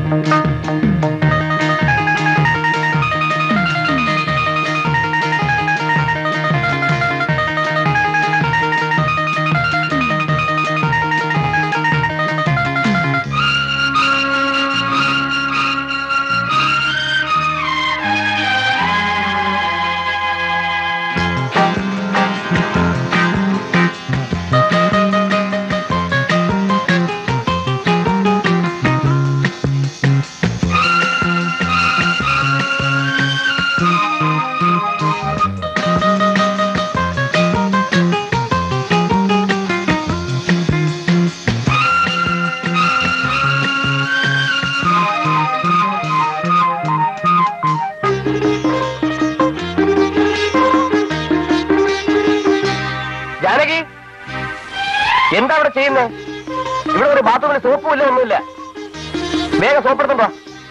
ജാനകി എന്താ അവിടെ ചെയ്യുന്നത് ഇവിടെ ഒരു ബാത്റൂമിൽ സോപ്പും ഇല്ല ഒന്നുമില്ല വേഗം സോപ്പെടുത്തുമ്പോ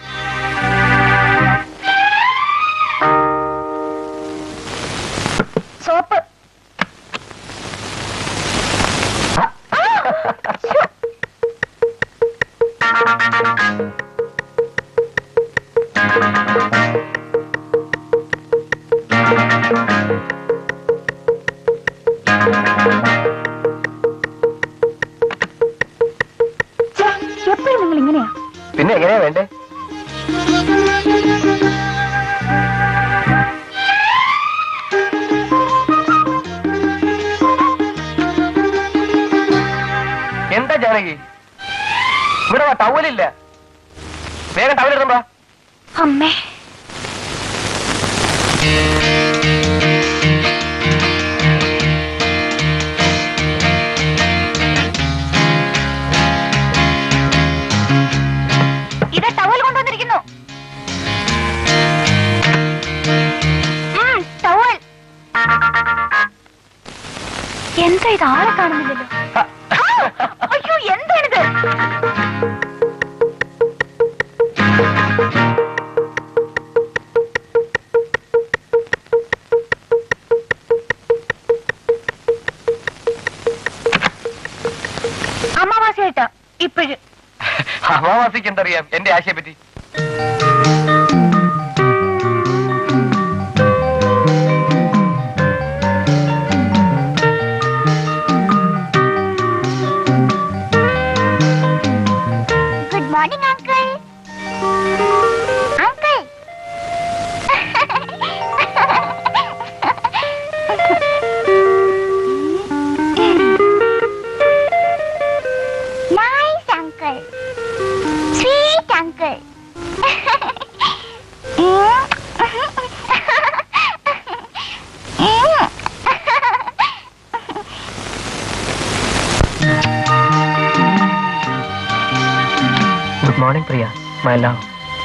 സോപ്പ് എപ്പോഴും നിങ്ങൾ ഇങ്ങനെയാ പിന്നെ എങ്ങനെയാ വേണ്ടേ എന്താ ജാനകി ഇവിടെ വാ ടവലില്ല വേഗം ടവൽ എടുത്തുമ്പോ അമ്മേ ഇത് ടവൽ കൊണ്ടുവന്നിരിക്കുന്നു ഉം, ടവൽ എന്താ ഇത് ആളെ കാണുന്നില്ലല്ലോ ആ, അയ്യോ എന്താണിത് അമാവാസിയായിട്ടാ ഇപ്പോഴും അമാവാസിക്ക് എന്തറിയാം എന്റെ ആശയെ പറ്റി good morning uncle uncle nice uncle sweet uncle good morning Priya my love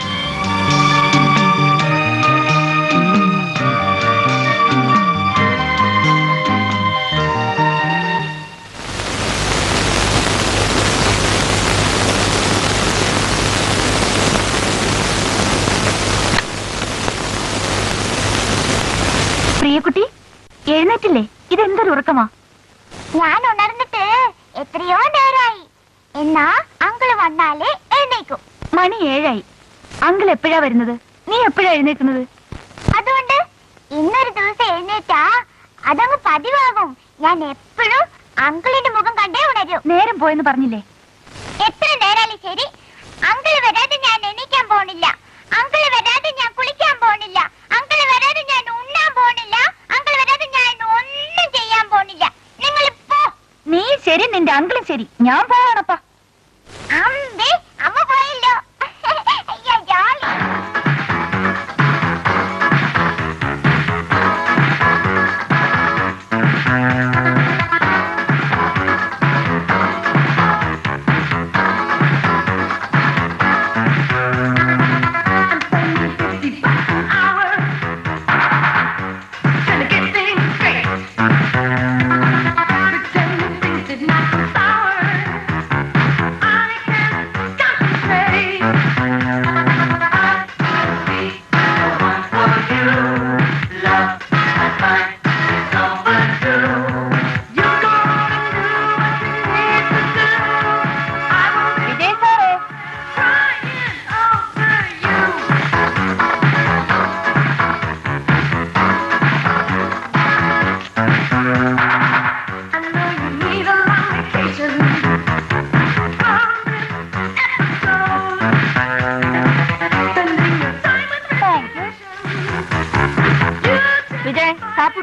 പ്രിയക്കുട്ടി എഴുന്നേറ്റില്ലേ ഇതെന്തൊരു ഉറക്കമാ ഞാൻ ഉണർന്നിട്ട് എത്രയോ നേരമായി എന്നാ അങ്കിള് വന്നാലേ എഴുന്നേക്കും മണി ഏഴായി അങ്കിൾ എപ്പോഴാ വരുന്നത് നീ എപ്പോഴാ എഴുന്നേക്കുന്നത് അതുകൊണ്ട് ഇന്നൊരു ദിവസം എഴുന്നേറ്റാ അതങ്ങ് പതിവാകും ഞാൻ എപ്പോഴും അങ്കിളിന്റെ മുഖം കണ്ടേ ഉണരും നേരം പോയെന്ന് പറഞ്ഞില്ലേ എത്ര നേരാലും ശരി അങ്കിള് വരാതെ ഞാൻ എണീക്കാൻ പോണില്ല അങ്കിള് വരാതെ ഞാൻ കുളിക്കാൻ പോണില്ല അങ്കിള് വരാതെ ഞാൻ ഉണ്ണാൻ പോണില്ല അങ്കിള് വരാതെ ഞാൻ ഒന്നും ചെയ്യാൻ പോണില്ല നിങ്ങൾ ഇപ്പോ നീ ശരി നിന്റെ അങ്കിളും ശരി ഞാൻ പോവാണപ്പാ അമ്പേ അമ്മ പോയല്ലോ അയ്യോ ജോളി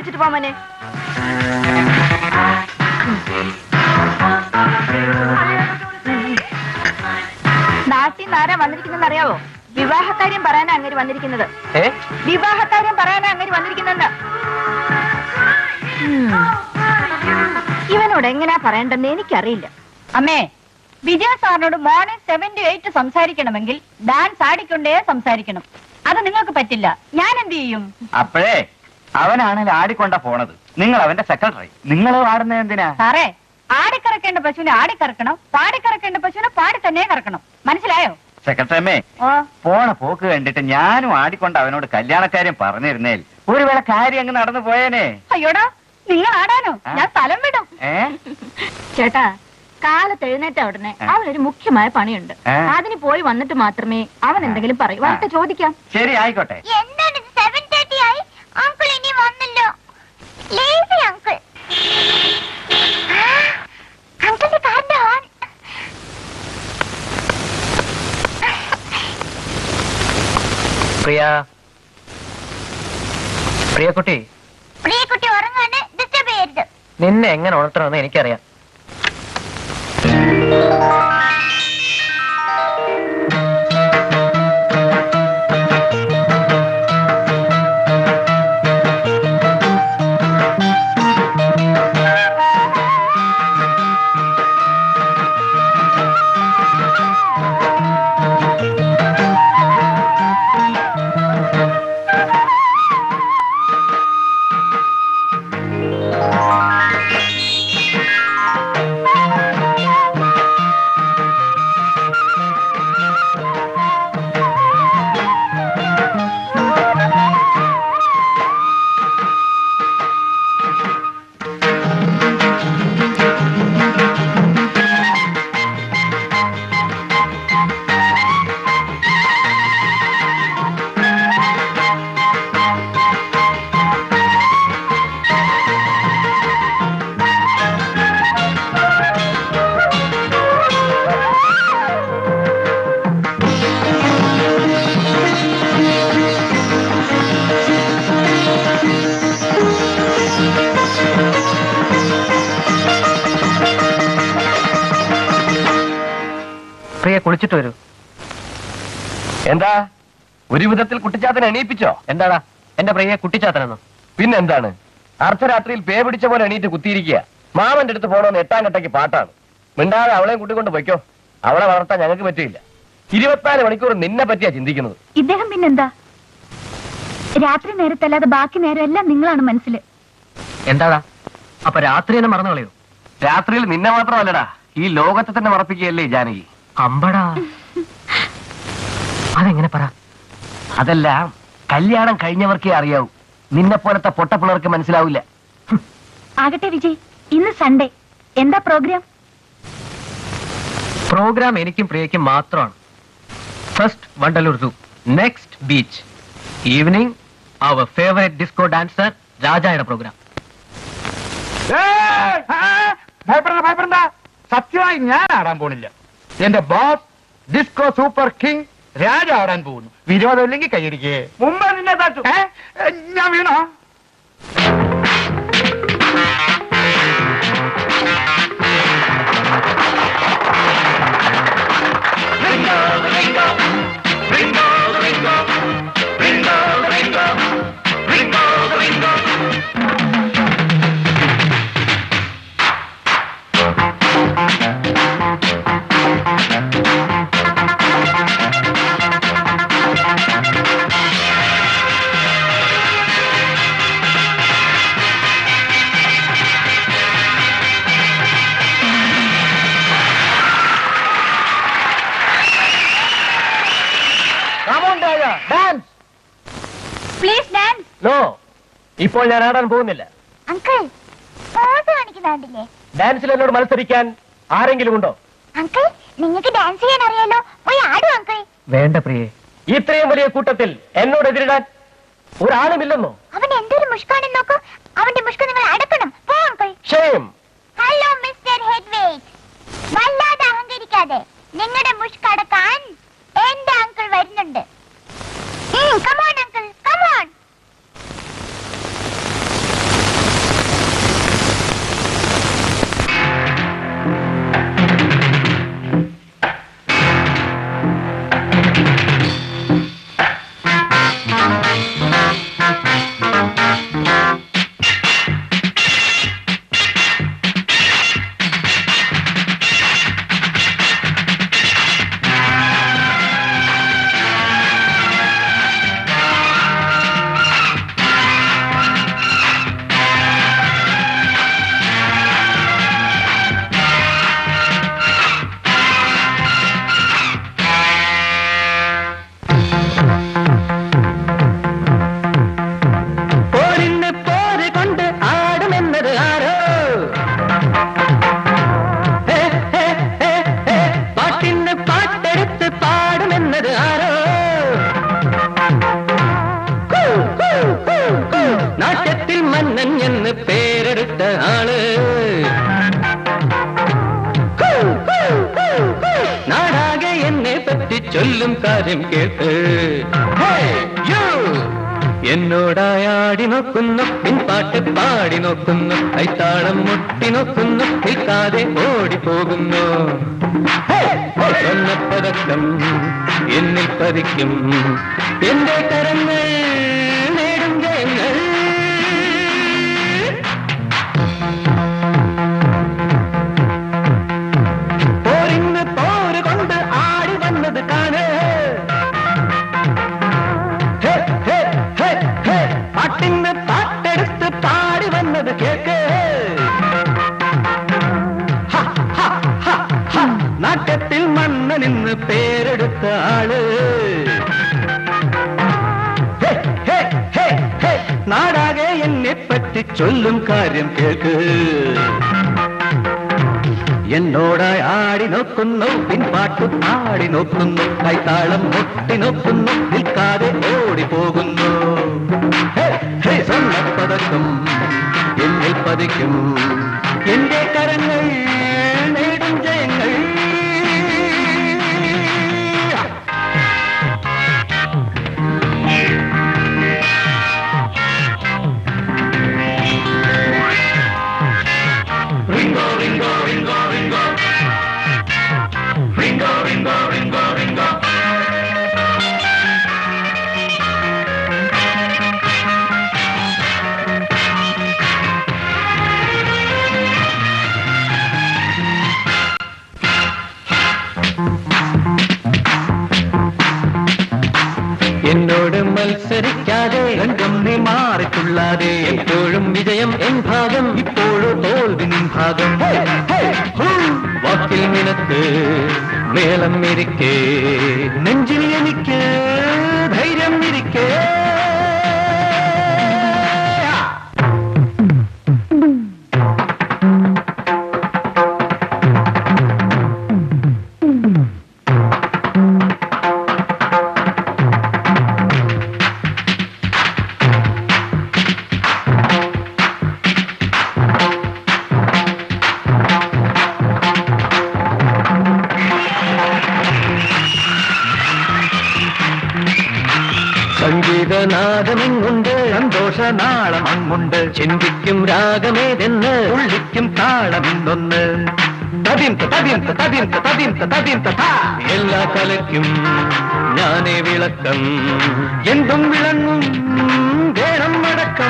കുളിച്ചിട്ട് പോമനെ നാട്ടിൽ നിന്ന് ആരാ വന്നിരിക്കുന്നെന്ന് അറിയാവോ വിവാഹക്കാര്യം പറയാനാ അങ്ങനെ വന്നിരിക്കുന്നത് ഏ വിവാഹക്കാര്യം പറയാനാ അങ്ങനെ വന്നിരിക്കുന്നെന്ന് ഉം. ഇവനോട് എങ്ങനെയാ പറയണ്ടെന്ന് എനിക്കറിയില്ല അമ്മേ വിജയ സാറിനോട് മോർണിംഗ് സെവൻ ടു എയ്റ്റ് സംസാരിക്കണമെങ്കിൽ ഡാൻസ് ആടിക്കൊണ്ടേ സംസാരിക്കണം അത് നിങ്ങൾക്ക് പറ്റില്ല ഞാൻ എന്ത് ചെയ്യും അപ്പോഴേ അവനാണെങ്കിൽ ആടിക്കൊണ്ടാ പോണത് നിങ്ങൾ അവന്റെ സെക്രട്ടറി നിങ്ങൾ ആടുന്നത് എന്തിനാ സാറേ ആടിക്കറക്കേണ്ട പശുവിനെ ആടിക്കറക്കണം പാടിക്കറക്കേണ്ട പശുവിനെ പാടി തന്നെ കറക്കണം മനസ്സിലായോ സെക്രട്ടറി അമ്മേ ഓ പോണ പോക്ക് കണ്ടിട്ട് ഞാനും ആടിക്കൊണ്ട് അവനോട് കല്യാണക്കാര്യം പറഞ്ഞിരുന്നേൽ ഒരു വേള കാര്യം അങ്ങ് നടന്നു പോയേനെ അയ്യോടാ നിങ്ങൾ ആടാനോ ഞാൻ സ്ഥലം വിടും ഏ ചേട്ടാ കാലത്ത് എഴുന്നേറ്റ ഉടനെ ആ. അവനൊരു മുഖ്യമായ പണിയുണ്ട് ആ. അതിന് പോയി വന്നിട്ട് മാത്രമേ അവൻ എന്തെങ്കിലും പറയൂ വരട്ടെ ചോദിക്കാം ശരി ആയിക്കോട്ടെ എന്താണ് സെവൻ തേർട്ടി ആയി അങ്കിൾ ഇനി വന്നല്ലോ ലേസി അങ്കിൾ അങ്കിളിന്റെ കാറിന്റെ ഓൺ പ്രിയ പ്രിയ കുട്ടി പ്രിയക്കുട്ടി ഉറങ്ങാണ് ഡിസ്റ്റർബ് ചെയ്യരുത് നിന്നെ എങ്ങനെ ഉണർത്തണമെന്ന് എനിക്കറിയാം പ്രിയ കുളിച്ചിട്ട് വരൂ എന്താ ഒരു വിധത്തിൽ കുട്ടിച്ചാത്തനെ എണീപ്പിച്ചോ എന്താടാ എന്റെ പ്രിയ കുട്ടിച്ചാത്തനെന്നോ പിന്നെന്താണ് അർദ്ധരാത്രിയിൽ പേ പിടിച്ച പോലെ എണീറ്റ് കുത്തിയിരിക്കുക മാമന്റെ അടുത്ത് പോണോന്ന് എട്ടാം കെട്ടയ്ക്ക് പാട്ടാണ് മിണ്ടാതെ അവളെയും കൂട്ടിക്കൊണ്ട് പൊയ്ക്കോ അവളെ വളർത്താൻ ഞങ്ങൾക്ക് പറ്റില്ല ഇരുപത്തിനാല് മണിക്കൂർ നിന്നെ പറ്റിയാ ചിന്തിക്കുന്നത് ഇദ്ദേഹം പിന്നെന്താ രാത്രി നേരത്തല്ലാതെ ബാക്കി നേരം എല്ലാം നിങ്ങളാണ് മനസ്സിൽ എന്താടാ അപ്പൊ രാത്രി തന്നെ മറന്നു കളയോ രാത്രിയിൽ നിന്നെ മാത്രമല്ലടാ ഈ ലോകത്തെ തന്നെ മറപ്പിക്കുകയല്ലേ ജാനകി അമ്പടാ അതെങ്ങനെ പറ അതെല്ലാം കല്യാണം കഴിഞ്ഞവർക്കേ അറിയാവൂ നിന്നെ പോലത്തെ പൊട്ടപ്പിള്ളർക്ക് മനസ്സിലാവില്ല ആകട്ടെ വിജയ് ഇന്ന് സൺഡേ എന്താ പ്രോഗ്രാം പ്രോഗ്രാം എനിക്കും പ്രിയയ്ക്കും മാത്രമാണ് first Vandalur zoo next beach evening hour favourite disco dancer രാജായുടെ പ്രോഗ്രാം ഭയപ്പെടണ്ട ഭയപ്പെടണ്ട സത്യമായി ഞാൻ ആടാൻ പോണില്ല എന്റെ boss disco super king Raja ആടാൻ പോകുന്നു വിരോധമില്ലെങ്കിൽ കൈയടിക്കേ മുമ്പ് നിന്നെ താച്ചു ഞാൻ വീണോ ഡാൻസ് പ്ലീസ് ഡാൻസ് നോ ഇപ്പോൾ ഞാൻ ആടാൻ പോകുന്നില്ല അങ്കിൾ പോസ് കാണിക്കുന്നുണ്ടില്ലേ ഡാൻസിൽ എന്നോട് മത്സരിക്കാൻ ആരെങ്കിലും ഉണ്ടോ അങ്കിൾ നിങ്ങൾക്ക് ഡാൻസ് ചെയ്യാൻ അറിയാലോ പോയി ആടും അങ്കിൾ വേണ്ട പ്രിയേ ഇത്രയും വലിയ കൂട്ടത്തിൽ എന്നോട് എതിരിടാൻ ഒരാളുമില്ലെന്നോ അവൻ എന്തൊരു മുഷ്കാണെന്ന് നോക്കൂ അവന്റെ മുഷ്ക നിങ്ങൾ അടക്കണം പോ uncle shame hello mister head weight വല്ലാതെ അഹങ്കരിക്കാതെ നിങ്ങളുടെ മുഷ്ക അടക്കാൻ എന്റെ അങ്കിൾ വരുന്നുണ്ട് കമോൺ അങ്കിൾ കമോൺ നാട്യത്തിൽ മന്നൻ എന്ന് പേരെടുത്ത ആള് നാടാകെ എന്നെ പറ്റി ചൊല്ലും കാര്യം കേട്ട് Hey, you! എന്നോടായാടി നോക്കുന്നു പിൻപാട്ട് പാടി നോക്കുന്നു കൈത്താളം മുട്ടി നോക്കുന്നു നിൽക്കാതെ ഓടിപ്പോകുന്നു സ്വർണ്ണപ്പതക്കം എന്നിൽ പതിക്കും എന്റെ കരങ്ങൾ നേടും ജയങ്ങൾ പോരിന്ന് പോര് കൊണ്ട് ആടി വന്നത് കാണ് ഹേ, ഹേ, ഹേ, ഹേ. പാട്ടിന്ന് പാട്ടെടുത്ത് പാടി വന്നത് കേക്ക് ഹ, ഹ, ഹ, ഹ. നാട്യത്തിൽ മണ്ണ് നിന്ന് പേരെടുത്ത ആള് ഹേ, ഹേ, ഹേ, ഹേ. നാടാകെ എന്നെ പറ്റി ചൊല്ലും കാര്യം കേൾക്ക് എന്നോടായി ആടി നോക്കുന്നു പിൻപാട്ട് പാടി നോക്കുന്നു കൈത്താളം മുട്ടി നോക്കുന്നു നിൽക്കാതെ ഓടി പോകുന്നു ഹേ, ഹേ, സ്വർണ്ണപ്പതക്കം എന്നിൽ പതിക്കും എന്റെ കരങ്ങൾ നേടും ജയങ്ങൾ എന്നോട് മത്സരിക്കാതെ രംഗം നീ മാറിത്തുള്ളാതെ എപ്പോഴും വിജയം എൻ ഭാഗം ഇപ്പോഴോ തോൽവി നിൻ ഭാഗം ഹേ, ഹേ, ഹൂ. വാക്കിൽ നിനക്ക് മേളം ഇരിക്കേ നെഞ്ചിൽ എനിക്ക് ധൈര്യം ഇരിക്കേ സംഗീതനാദമെങ്ങുണ്ട് സന്തോഷനാളം അങ്ങുണ്ട് ചിന്തിക്കും രാഗമേതെന്ന് ഉള്ളിക്കും താളമെന്നൊന്ന് തതിന്ത തതിന്ത തതിന്ത തതിന്ത തതിന്ത താ. എല്ലാ കലയ്ക്കും ഞാനേ വിളക്കം എന്തും വിളങ്ങും വേണം അടക്കം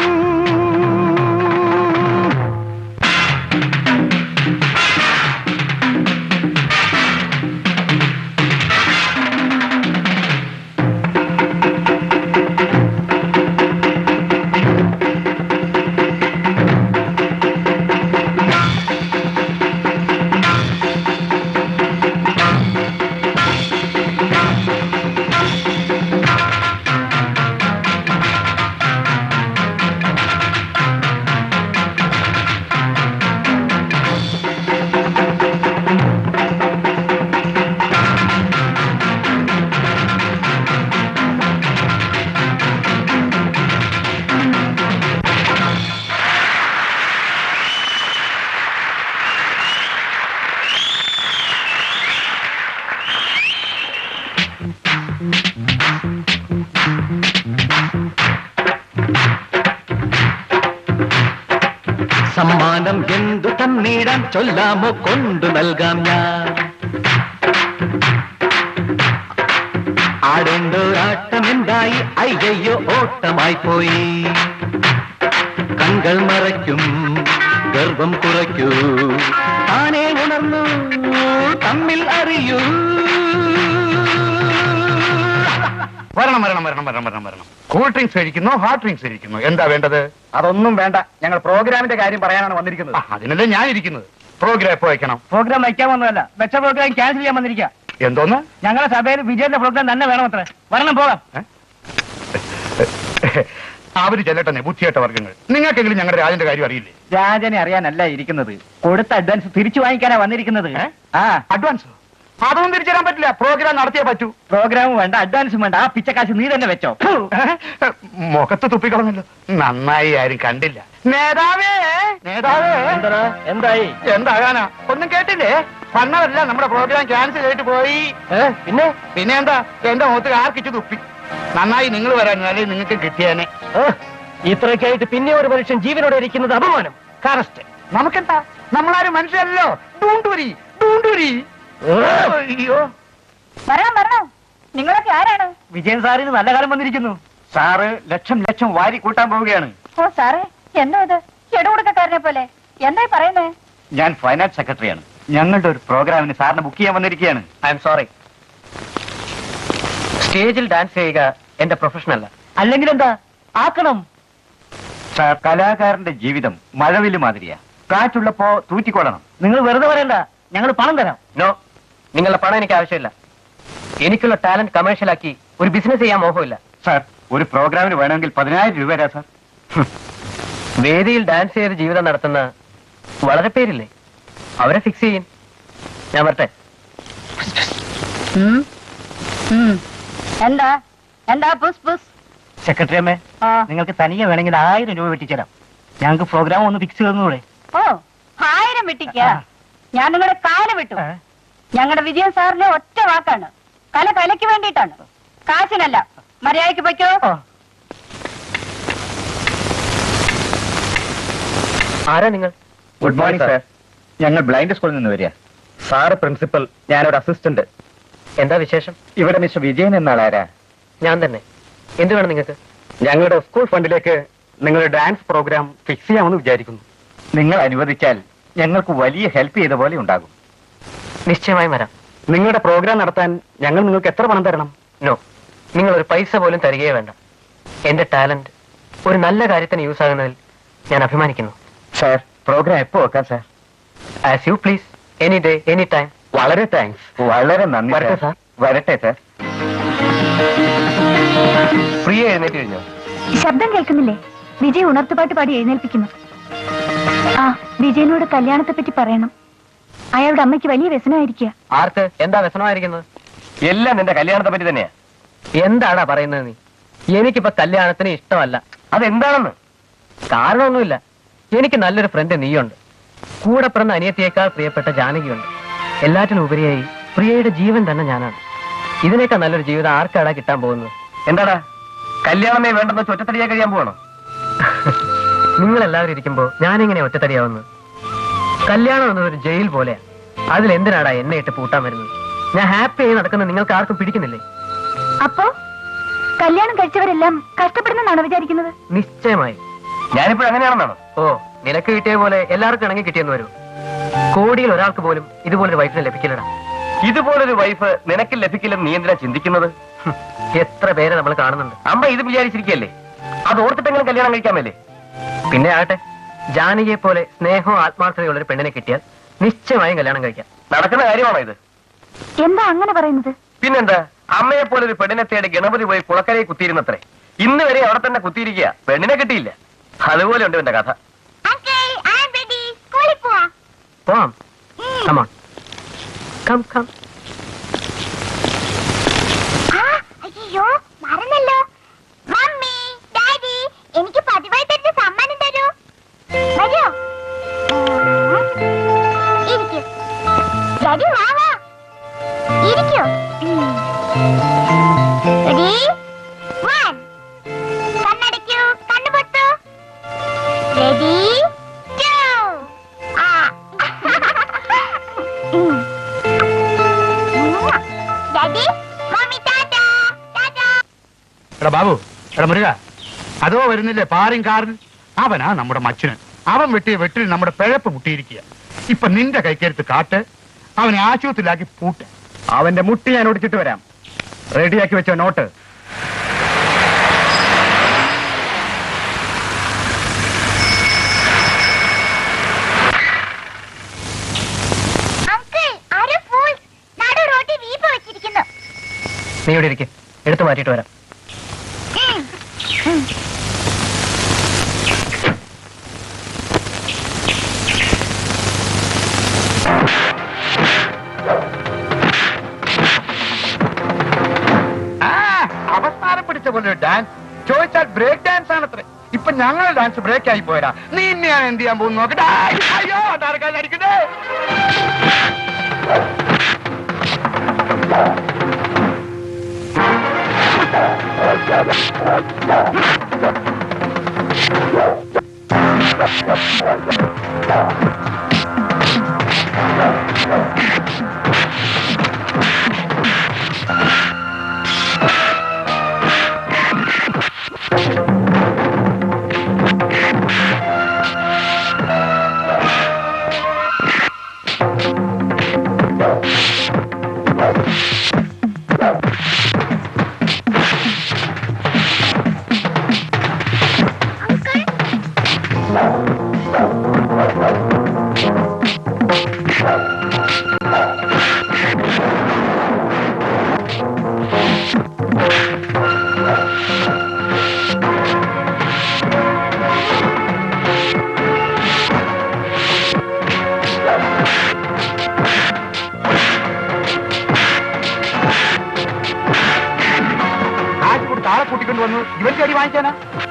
സമ്മാനം എന്തു തന്നീടാൻ ചൊല്ലാമോ കൊണ്ടു നൽകാം ഞാൻ ആടേണ്ടൊരാട്ടം എന്തായി അയ്യയ്യോ ഓട്ടമായി പോയി കൺകൾ മറയ്ക്കും ഗർഭം കുറയ്ക്കൂ താനേ ഉണർന്നു തമ്മിൽ അറിയൂ വരണം വരണം വരണം വരണം വരണം വരണം കൂൾ ഡ്രിങ്ക്സ് കഴിക്കുന്നു ഹാർഡ് ഡ്രിങ്ക്സ് കഴിക്കുന്നു എന്താ വേണ്ടത് അതൊന്നും വേണ്ട ഞങ്ങൾ പ്രോഗ്രാമിന്റെ കാര്യം പറയാനാണ് വന്നിരിക്കുന്നത് ആ, അതിനല്ലേ ഞാൻ ഇരിക്കുന്നത് പ്രോഗ്രാം എപ്പോ വെക്കണം പ്രോഗ്രാം വയ്ക്കാൻ വന്നതല്ല വെച്ച പ്രോഗ്രാം ക്യാൻസൽ ചെയ്യാൻ വന്നിരിക്കുക എന്തോന്ന് ഞങ്ങളുടെ സഭയിൽ വിജയന്റെ പ്രോഗ്രാം തന്നെ വേണം അത്ര വരണം പോകാം അവര് ചെല്ലട്ടെ ബുദ്ധിയേട്ട വർഗങ്ങൾ നിങ്ങൾക്കെങ്കിലും ഞങ്ങളുടെ രാജന്റെ കാര്യം അറിയില്ലേ രാജനെ അറിയാനല്ല ഇരിക്കുന്നത് കൊടുത്ത അഡ്വാൻസ് തിരിച്ചു വാങ്ങിക്കാനാ വന്നിരിക്കുന്നത് ആ അഡ്വാൻസ് അതൊന്നും തിരിച്ചു തരാൻ പറ്റില്ല പ്രോഗ്രാം നടത്തിയേ പറ്റൂ പ്രോഗ്രാം വേണ്ട അഡ്വാൻസും വേണ്ട ആ പിച്ചക്കാശ് നീ തന്നെ വെച്ചോ ഏ? മുഖത്ത് തുപ്പിക്കളഞ്ഞല്ലോ നന്നായി ആരും കണ്ടില്ല നേതാവേ നേതാവേ എന്തായി എന്താകാനാ ഒന്നും കേട്ടില്ലേ വന്നവരല്ല നമ്മുടെ പ്രോഗ്രാം ക്യാൻസൽ ചെയ്തിട്ട് പോയി പിന്നെ പിന്നെ എന്താ എന്റെ മുഖത്ത് ആർക്കിച്ചു തുപ്പി നന്നായി നിങ്ങൾ വരാൻ അല്ലെങ്കിൽ നിങ്ങൾക്ക് കിട്ടിയാനെ ഇത്രയൊക്കെ ആയിട്ട് പിന്നെ ഒരു മനുഷ്യൻ ജീവനോടെ ഇരിക്കുന്നത് അപമാനം കറസ്റ്റ് നമുക്കെന്താ നമ്മളാരും മനുഷ്യരല്ലോ ഡൂണ്ടുരി ഡൂണ്ടുരി അയ്യോ വരണം വരണം നിങ്ങളൊക്കെ ആരാണ് വിജയൻ സാറിന് നല്ല കാലം വന്നിരിക്കുന്നു സാറ് ലക്ഷം ലക്ഷം വാരി കൂട്ടാൻ പോവുകയാണ് ഓ സാറേ എന്താ ഇത് ചെടുകൊടുക്കക്കാരനെ പോലെ എന്തായി പറയുന്നേ ഞാൻ ഫൈനാൻസ് സെക്രട്ടറിയാണ് ഞങ്ങളുടെ ഒരു പ്രോഗ്രാമിന് സാറിന് ബുക്ക് ചെയ്യാൻ വന്നിരിക്കുകയാണ് ഐ എം സോറി സ്റ്റേജിൽ ഡാൻസ് ചെയ്യുക എന്റെ പ്രൊഫഷൻ അല്ല അല്ലെങ്കിൽ എന്താ ആക്കണം സാർ കലാകാരന്റെ ജീവിതം മഴവില് മാതിരിയാ കാറ്റുള്ളപ്പോ തൂറ്റിക്കൊള്ളണം നിങ്ങൾ വെറുതെ പറയണ്ട ഞങ്ങൾ പണം തരാം നോ നിങ്ങളുടെ പണം എനിക്ക് ആവശ്യമില്ല എനിക്കുള്ള ടാലന്റ് കമേഴ്ഷ്യലാക്കി ഒരു ബിസിനസ് ചെയ്യാൻ മോഹമില്ല സാർ ഒരു പ്രോഗ്രാമിന് വേണമെങ്കിൽ പതിനായിരം രൂപ തരാം സാർ വേദിയിൽ ഡാൻസ് ചെയ്ത് ജീവിതം നടത്തുന്ന വളരെ പേരില്ലേ അവരെ ഫിക്സ് ചെയ്യും ഞാൻ വരട്ടെ ഉം. ഉം. എന്താ എന്താ പുസ് പുസ് സെക്രട്ടറി അമ്മേ ആ നിങ്ങൾക്ക് തനിയെ വേണമെങ്കിൽ ആയിരം രൂപ വെട്ടിച്ചേരാം ഞങ്ങൾക്ക് പ്രോഗ്രാം ഒന്ന് ഫിക്സ് ചെയ്തൂടെ ഓ ആയിരം വെട്ടിക്ക ഞാൻ നിങ്ങളുടെ കാല് വിട്ടു ഞങ്ങളുടെ വിജയൻ സാറിന്റെ ഒറ്റ വാക്കാണ് കല കലയ്ക്ക് വേണ്ടിയിട്ടാണ് കാശിനല്ല മര്യാദയ്ക്ക് പൊയ്ക്കോ ആരാ നിങ്ങൾ ഗുഡ് മോർണിംഗ് സാർ ഞങ്ങൾ ബ്ലൈൻഡ് സ്കൂളിൽ നിന്ന് വരിക സാറ് പ്രിൻസിപ്പൽ ഞാനൊരു അസിസ്റ്റന്റ് എന്താ വിശേഷം ഇവിടെ മിസ്റ്റർ വിജയൻ എന്ന ആളാരാ ഞാൻ തന്നെ എന്ത് വേണം നിങ്ങൾക്ക് ഞങ്ങളുടെ സ്കൂൾ ഫണ്ടിലേക്ക് നിങ്ങളുടെ ഡാൻസ് പ്രോഗ്രാം ഫിക്സ് ചെയ്യാമെന്ന് വിചാരിക്കുന്നു നിങ്ങൾ അനുവദിച്ചാൽ ഞങ്ങൾക്ക് വലിയ ഹെൽപ്പ് ചെയ്ത പോലെ ഉണ്ടാകും നിശ്ചയമായും വരാം നിങ്ങളുടെ പ്രോഗ്രാം നടത്താൻ ഞങ്ങൾ നിങ്ങൾക്ക് എത്ര പണം തരണം നോ നിങ്ങൾ ഒരു പൈസ പോലും തരികയേ വേണ്ട എന്റെ ടാലന്റ് ഒരു നല്ല കാര്യത്തിന് യൂസ് ആകുന്നതിൽ ഞാൻ അഭിമാനിക്കുന്നു സാർ പ്രോഗ്രാം എപ്പോ വെക്കാം sir as you please any day any time വളരെ താങ്ക്സ് വളരെ നന്ദി വരട്ടെ, സാർ വരട്ടെ സാർ പ്രിയ എഴുന്നേറ്റ് കഴിഞ്ഞോ ശബ്ദം കേൾക്കുന്നില്ലേ വിജയ് ഉണർത്തുപാട്ട് പാടി എഴുന്നേൽപ്പിക്കുന്നു ആ വിജയനോട് കല്യാണത്തെ പറ്റി പറയണം അയാളുടെ അമ്മയ്ക്ക് വലിയ വ്യസനമായിരിക്കുക ആർക്ക് എന്താ വ്യസനമായിരിക്കുന്നത് എല്ലാം നിന്റെ കല്യാണത്തെ പറ്റി തന്നെയാ എന്താടാ പറയുന്നത് നീ എനിക്കിപ്പോ കല്യാണത്തിന് ഇഷ്ടമല്ല അതെന്താണെന്ന് കാരണമൊന്നുമില്ല എനിക്ക് നല്ലൊരു ഫ്രണ്ട് നീയുണ്ട് കൂടെ പിറന്ന അനിയത്തിയേക്കാൾ പ്രിയപ്പെട്ട ജാനകിയുണ്ട് എല്ലാറ്റിനും ഉപരിയായി പ്രിയയുടെ ജീവൻ തന്നെ ഞാനാണ് ഇതിനേക്കാൾ നല്ലൊരു ജീവിതം ആർക്കാടാ കിട്ടാൻ പോകുന്നത് എന്താടാ കല്യാണമേ വേണ്ടെന്ന് വെച്ച് ഒറ്റത്തടിയാ കഴിയാൻ പോകണോ നിങ്ങൾ എല്ലാവരും ഇരിക്കുമ്പോ ഞാനെങ്ങനെ ഒറ്റത്തടിയാവുന്നത് കല്യാണം എന്നതൊരു ജയിൽ പോലെയാ അതിൽ എന്തിനാടാ എന്നെ ഇട്ട് പൂട്ടാൻ വരുന്നത് ഞാൻ ഹാപ്പി ആയി നടക്കുന്നത് നിങ്ങൾക്ക് ആർക്കും പിടിക്കുന്നില്ലേ അപ്പോ കല്യാണം കഴിച്ചവരെല്ലാം കഷ്ടപ്പെടുന്നെന്നാണ് വിചാരിക്കുന്നത് നിശ്ചയമായി ഞാനിപ്പോൾ അങ്ങനെയാണെന്നാണ് ഓ നിനക്ക് കിട്ടിയ പോലെ എല്ലാവർക്കും ഇണങ്ങി കിട്ടിയെന്ന് വരും കോടിയിൽ ഒരാൾക്ക് പോലും ഇതുപോലൊരു വൈഫിനെ ലഭിക്കില്ലടാ ഇതുപോലൊരു വൈഫ് നിനക്ക് ലഭിക്കില്ലെന്ന് നീ എന്തിനാ ചിന്തിക്കുന്നത് ഹും, എത്ര പേരെ നമ്മൾ കാണുന്നുണ്ട് അമ്മ ഇത് വിചാരിച്ചിരിക്കല്ലേ അത് ഓർത്തിട്ടെങ്കിലും കല്യാണം കഴിക്കാമല്ലേ പിന്നെ ആകട്ടെ ജാനകിയെ പോലെ സ്നേഹവും ആത്മാർത്ഥതയുള്ള ഒരു പെണ്ണിനെ കിട്ടിയാൽ നിശ്ചയമായും കല്യാണം കഴിക്കാം നടക്കുന്ന കാര്യമാണോ ഇത് എന്താ അങ്ങനെ പറയുന്നത് പിന്നെന്താ അമ്മയെ പോലെ ഒരു പെണ്ണിനെ തേടി ഗണപതി പോയി കുളക്കരയെ കുത്തിയിരുന്നത്രേ ഇന്ന് വരെ അവിടെ തന്നെ കുത്തിയിരിക്കുക പെണ്ണിനെ കിട്ടിയില്ല അതുപോലെ ഉണ്ട് എന്റെ കഥ സ്കൂളിൽ പോവാ പോവാം കമോൺ കം കം ആ, അയ്യോ മറന്നല്ലോ മമ്മി ഡാഡി എനിക്ക് പതിവായി തരുന്ന സമ്മാനം തരൂ വരൂ ഇരിക്കൂ ഡാഡി വാ വാ ഇരിക്കൂ റെഡി വൺ കണ്ണടയ്ക്കൂ കണ്ണു പൊത്തു റെഡി ടു ആ ഉം. ഡാഡി മമ്മി ടാറ്റാ ടാറ്റാ എടാ ബാബു എടാ മുരുക അതോ വരുന്നില്ലേ പാറിൻ കാറിൽ അവനാ നമ്മുടെ മച്ചുനൻ അവൻ വെട്ടിയ വെട്ടിൽ നമ്മുടെ പിഴപ്പ് മുട്ടിയിരിക്കുക ഇപ്പൊ നിന്റെ കൈക്കരുത്ത് കാട്ട് അവനെ ആശുപത്രിയിലാക്കി പൂട്ട് അവന്റെ മുട്ടി ഞാൻ ഒടിച്ചിട്ട് വരാം റെഡിയാക്കി വെച്ചോ നോട്ട് അങ്കിൾ ആരോ ഫൂൾ നടു റോട്ടി വീപ്പ വെച്ചിരിക്കുന്നു നീ ഇവിടെ ഇരിക്കും എടുത്തു മാറ്റിയിട്ട് വരാം ഉം. ഉം. പിടിച്ച പോലെ ഒരു ഡാൻസ് ചോദിച്ചാൽ ബ്രേക്ക് ഡാൻസ് ആണത്രേ ഇപ്പൊ ഞങ്ങൾ ഡാൻസ് ബ്രേക്ക് ആയി പോയതാ നീ ഇന്നെയാണ് എന്ത് ചെയ്യാൻ പോകുന്നു നോക്കട്ടെ ആയ്, അയ്യോ അതാർക്കാണ് അടിക്കുന്നേ കാശ് കൊടുത്ത് ആളെ കൂട്ടിക്കൊണ്ട് വന്നു ഇവർക്ക് അടി വാങ്ങിക്കാനാ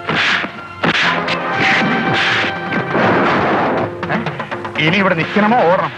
ഏ? ഇനി ഇവിടെ നിൽക്കണമോ ഓടണം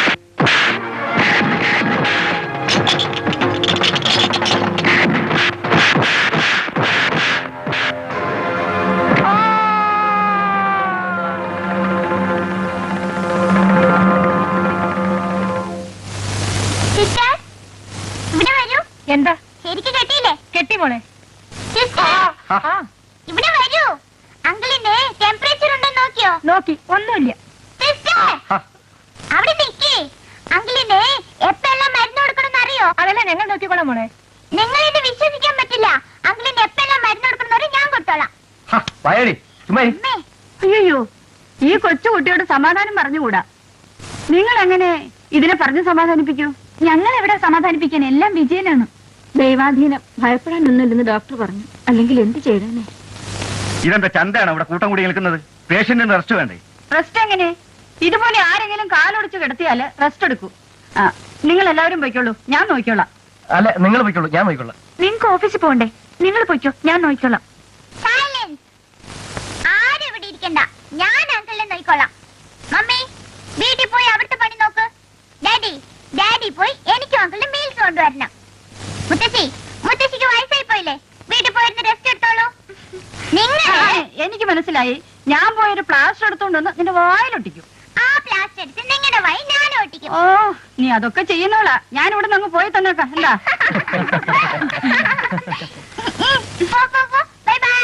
സിസ്റ്റർ ഇവിടെ വരൂ എന്താ ശരിക്ക് കെട്ടിയില്ലേ കെട്ടി മോളെ സിസ്റ്റർ ആ ഇവിടെ വരൂ അങ്കിളിന്റെ ടെമ്പറേച്ചർ ഉണ്ടോ നോക്കിയോ നോക്കി ഒന്നുമില്ല സിസ്റ്റർ അവിടെ നിക്കേ അങ്കിളിന് എപ്പെല്ലാം മരുന്ന് കൊടുക്കണമെന്ന് അറിയോ അതല്ല ഞങ്ങൾ നോക്കിക്കോളാം മോളെ നിങ്ങൾ എന്നെ വിശ്വസിക്കാൻ പറ്റില്ല അങ്കിളിന് എപ്പെല്ലാം മരുന്ന് കൊടുക്കണമെന്ന് ഞാൻ കൊടുത്തോളാം വയടി ചുമ്മാ ഇരി. അമ്മേ അയ്യോ ഈ കൊച്ചു കുട്ടിയോട് സമാധാനം പറഞ്ഞുകൂടാ നിങ്ങൾ എങ്ങനെ ഇതിനെ പറഞ്ഞു സമാധാനിപ്പിക്കൂ ഞങ്ങൾ എവിടെ സമാധാനിപ്പിക്കാൻ എല്ലാം വിജയനാണ് ദൈവാധീനം ഭയപ്പെടാനൊന്നുമില്ലെന്ന് ഡോക്ടർ പറഞ്ഞു അല്ലെങ്കിൽ എന്ത് ചെയ്തേനെ ഇതെന്താ ചന്തയാണ് ഇവിടെ കൂട്ടം കൂടി നിൽക്കുന്നത് പേഷ്യന്റിന് റെസ്റ്റ് വേണ്ടേ റെസ്റ്റ് എങ്ങനെ ഇതുപോലെ ആരെങ്കിലും കാലൊടിച്ച് കിടത്തിയാല് റെസ്റ്റ് എടുക്കൂ ആ നിങ്ങൾ എല്ലാവരും പോയിക്കോളൂ ഞാൻ നോക്കിക്കോളാം അല്ല നിങ്ങൾ പോയിക്കോളൂ ഞാൻ പോയിക്കോളാം നിങ്ങൾക്ക് ഓഫീസിൽ പോകണ്ടേ നിങ്ങൾ പോയിക്കോ ഞാൻ നോക്കിക്കോളാം സൈലൻസ് ആരും ഇവിടെ ഇരിക്കണ്ട ഞാൻ അങ്കിളിനെ നോക്കിക്കോളാം മമ്മി വീട്ടിൽ പോയി അവിടുത്തെ പണി നോക്ക് ഡാഡി ഡാഡി പോയി എനിക്കും അങ്കിളിന് മീൽസ് കൊണ്ടുവരണം മുത്തശ്ശി മുത്തശ്ശിക്ക് വയസ്സായി പോയില്ലേ വീട്ടിൽ പോയിരുന്ന് റെസ്റ്റ് എടുത്തോളൂ നിങ്ങൾ ആ, എനിക്ക് മനസ്സിലായി ഞാൻ പോയൊരു പ്ലാസ്റ്റർ എടുത്തോണ്ട് വന്ന് നിന്റെ വായിലൊട്ടിക്കും ആ പ്ലാസ്റ്റർ എടുത്ത് നിങ്ങളുടെ വഴി ഞാൻ ഒട്ടിക്കും ഓ നീ അതൊക്കെ ചെയ്യുന്നോളാ ഞാൻ ഇവിടെ നിന്ന് അങ്ങ് പോയി തന്നേക്കാം എന്താ പോ പോ പോ bye bye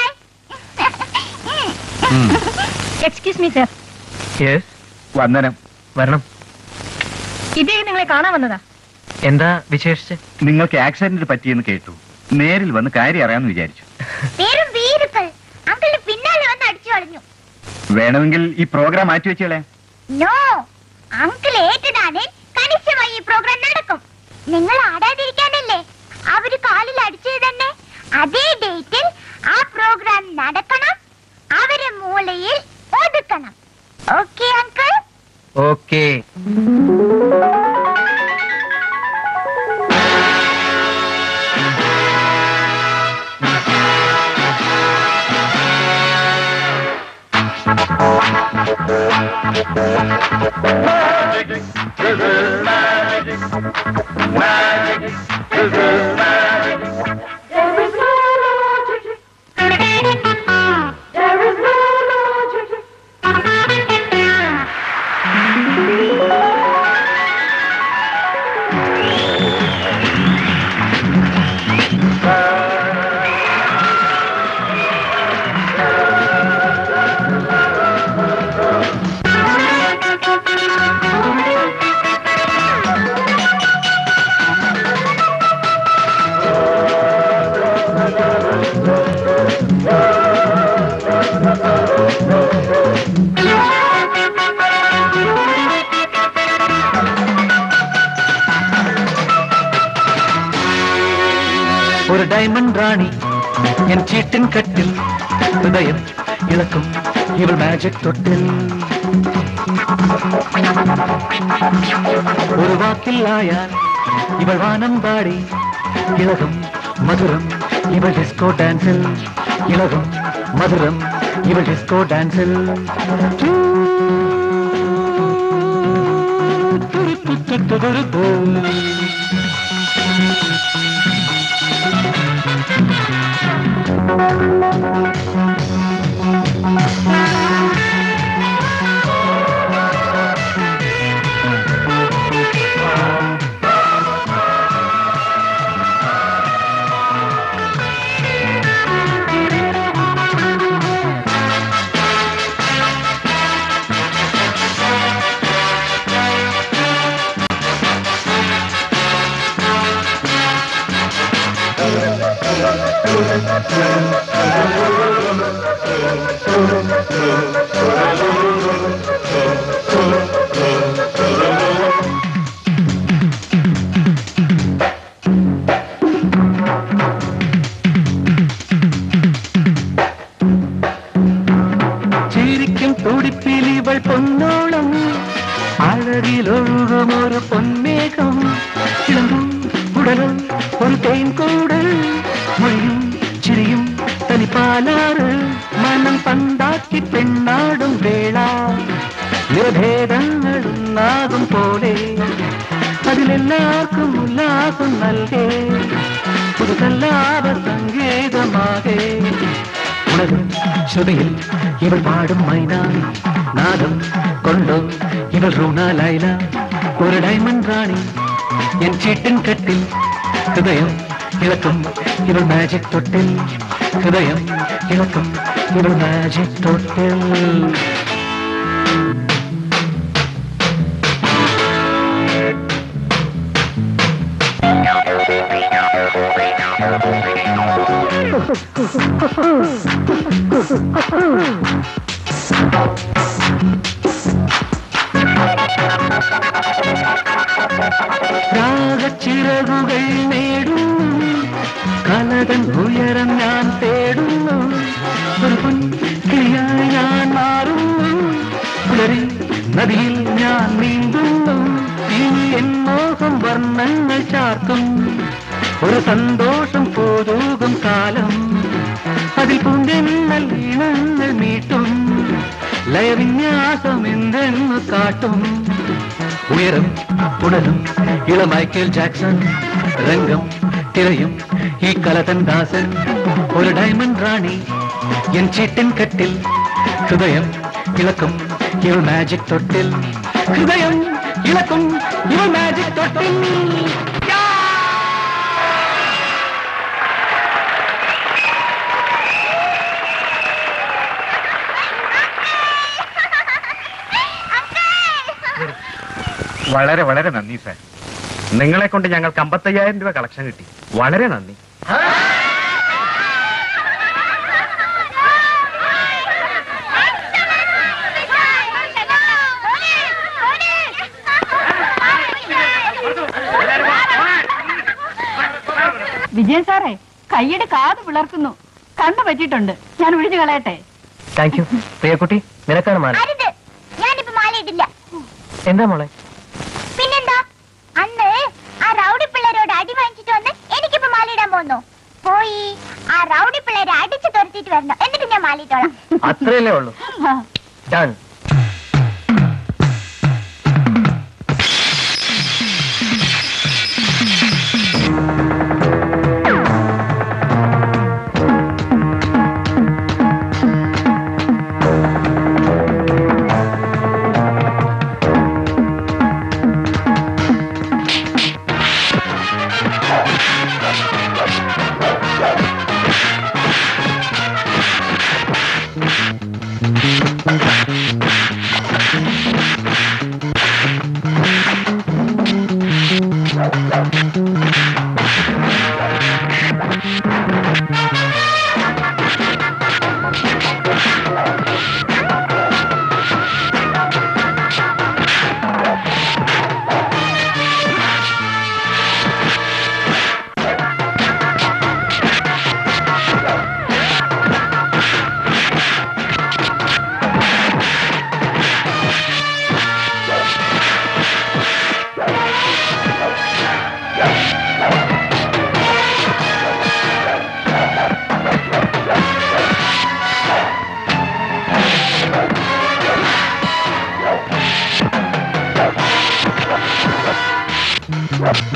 excuse me sir yes വന്ദനം വരണം ഇതേ നിങ്ങളെ കാണാൻ വന്നതാ എന്താ വിശേഷിച്ച് നിങ്ങൾക്ക് ആക്സിഡന്റ് പറ്റിയെന്ന് കേട്ടു നേരിൽ വന്ന് കാര്യം അറിയാമെന്ന് വിചാരിച്ചു വെറും വീരുക്കൾ അങ്കിളിന് പിന്നാലെ വന്ന് അടിച്ചു കളഞ്ഞു വേണമെങ്കിൽ ഈ പ്രോഗ്രാം മാറ്റിവെച്ചേളെ നോ അങ്കിൾ ഏറ്റതാണ് കണിശമായി ഈ പ്രോഗ്രാം നടക്കും നിങ്ങൾ ആടാതിരിക്കാനല്ലേ അവര് കാലിൽ അടിച്ചത് തന്നെ അതേ ഡേറ്റിൽ ആ പ്രോഗ്രാം നടക്കണം അവരെ മൂലയിൽ ഒതുക്കണം ഓക്കെ അങ്കിൾ ഓക്കേ ഒരു ഡയമണ്ട് റാണി എൻ ചീട്ടിൻ കട്ടിൽ ഹൃദയം ഇളക്കും ഇവൾ മാജിക് തൊട്ടിൽ ഒരു വാക്കിൽ ആയാൽ ഇവൾ വാനം പാടി ഇളകും മധുരം ഇവൾ ഡിസ്കോ ഡാൻസിൽ ഇളകും മധുരം ഇവൾ ഡിസ്കോ ഡാൻസിൽ ചിരിക്കും തുടിപ്പിൽ ഇവൾ പൊന്നോളം അഴകിലൊഴുകും ഒരു പൊന്മേഘം ഇളകും ഉടലും ഒരു തേൻകൂടൽ മൊഴിയും ചിരിയും തനിപ്പാലാറ് മനം പന്താക്കി പെണ്ണാടും വേള നിറഭേദങ്ങളുണ്ടാകും പോലെ അതിലെല്ലാവർക്കും ഉല്ലാസം നൽകേ പുതുതല്ലാപ സംഗീതമാകേ ഉണരും ശ്രുതിയിൽ ഇവൾ പാടും മൈന നാദം കൊണ്ടോ ഇവൾ റൂണ ലൈല ഒരു ഡയമണ്ട് റാണി എൻ ചീട്ടിൻ കെട്ടിൽ ഹൃദയം ഇളക്കും ഇവൾ മാജിക് തൊട്ടിൽ ഹൃദയം ഇളക്കും ഇവൾ മാജിക് തൊട്ടിൽ രാഗച്ചിറകുകൾ നേടുന്നു കലകൻ ഉയരം ഞാൻ തേടുന്നു ഒരു പൊൻ കിളിയായി ഞാൻ മാറുന്നു പുലരി നദിയിൽ ഞാൻ നീന്തുന്നു ഇനി എൻ മോഹം വർണ്ണങ്ങൾ ചാർത്തും ഒരു സന്തോഷം പോതൂകും കാലം അതിൽ പൂങ്കെന്നൽ ഈണങ്ങൾ മീട്ടും ലയവിന്യാസം എന്തെന്ന് കാട്ടും ഉയരം ഉണരും ഇള മൈക്കേൽ ജാക്സൺ രംഗം തിരയും ഈ കലതൻ ദാസൻ ഒരു ഡയമണ്ട് റാണി എൻ ചീട്ടിൻ കെട്ടിൽ ഹൃദയം ഇളക്കും ഇവൾ മാജിക് തൊട്ടിൽ ഹൃദയം ഇളക്കും ഇവൾ മാജിക് തൊട്ടിൽ വളരെ വളരെ നന്ദി സാർ നിങ്ങളെ കൊണ്ട് ഞങ്ങൾക്ക് അമ്പത്തയ്യായിരം രൂപ കളക്ഷൻ കിട്ടി വളരെ നന്ദി വിജയൻ സാറേ കൈയുടെ കാത് പിളർക്കുന്നു കണ്ണു പറ്റിയിട്ടുണ്ട് ഞാൻ ഒഴിഞ്ഞു കളയട്ടെ താങ്ക് യു പ്രിയക്കുട്ടി നിനക്കാണ് മാല അരുത് ഞാനിപ്പോ മാലയിട്ടില്ല എന്താ മോളെ പിന്നെന്താ അന്ന് ആ റൗഡി പിള്ളേരോട് അടി വാങ്ങിച്ചിട്ട് വന്ന് എനിക്കിപ്പോ മാലയിടാൻ പോന്നു പോയി ആ റൗഡി പിള്ളേരെ അടിച്ചു തുരത്തിയിട്ട് വരണം എന്നിട്ട് ഞാൻ മാലയിട്ടോളാം അത്രയല്ലേ ഉള്ളൂ ഡൺ ആ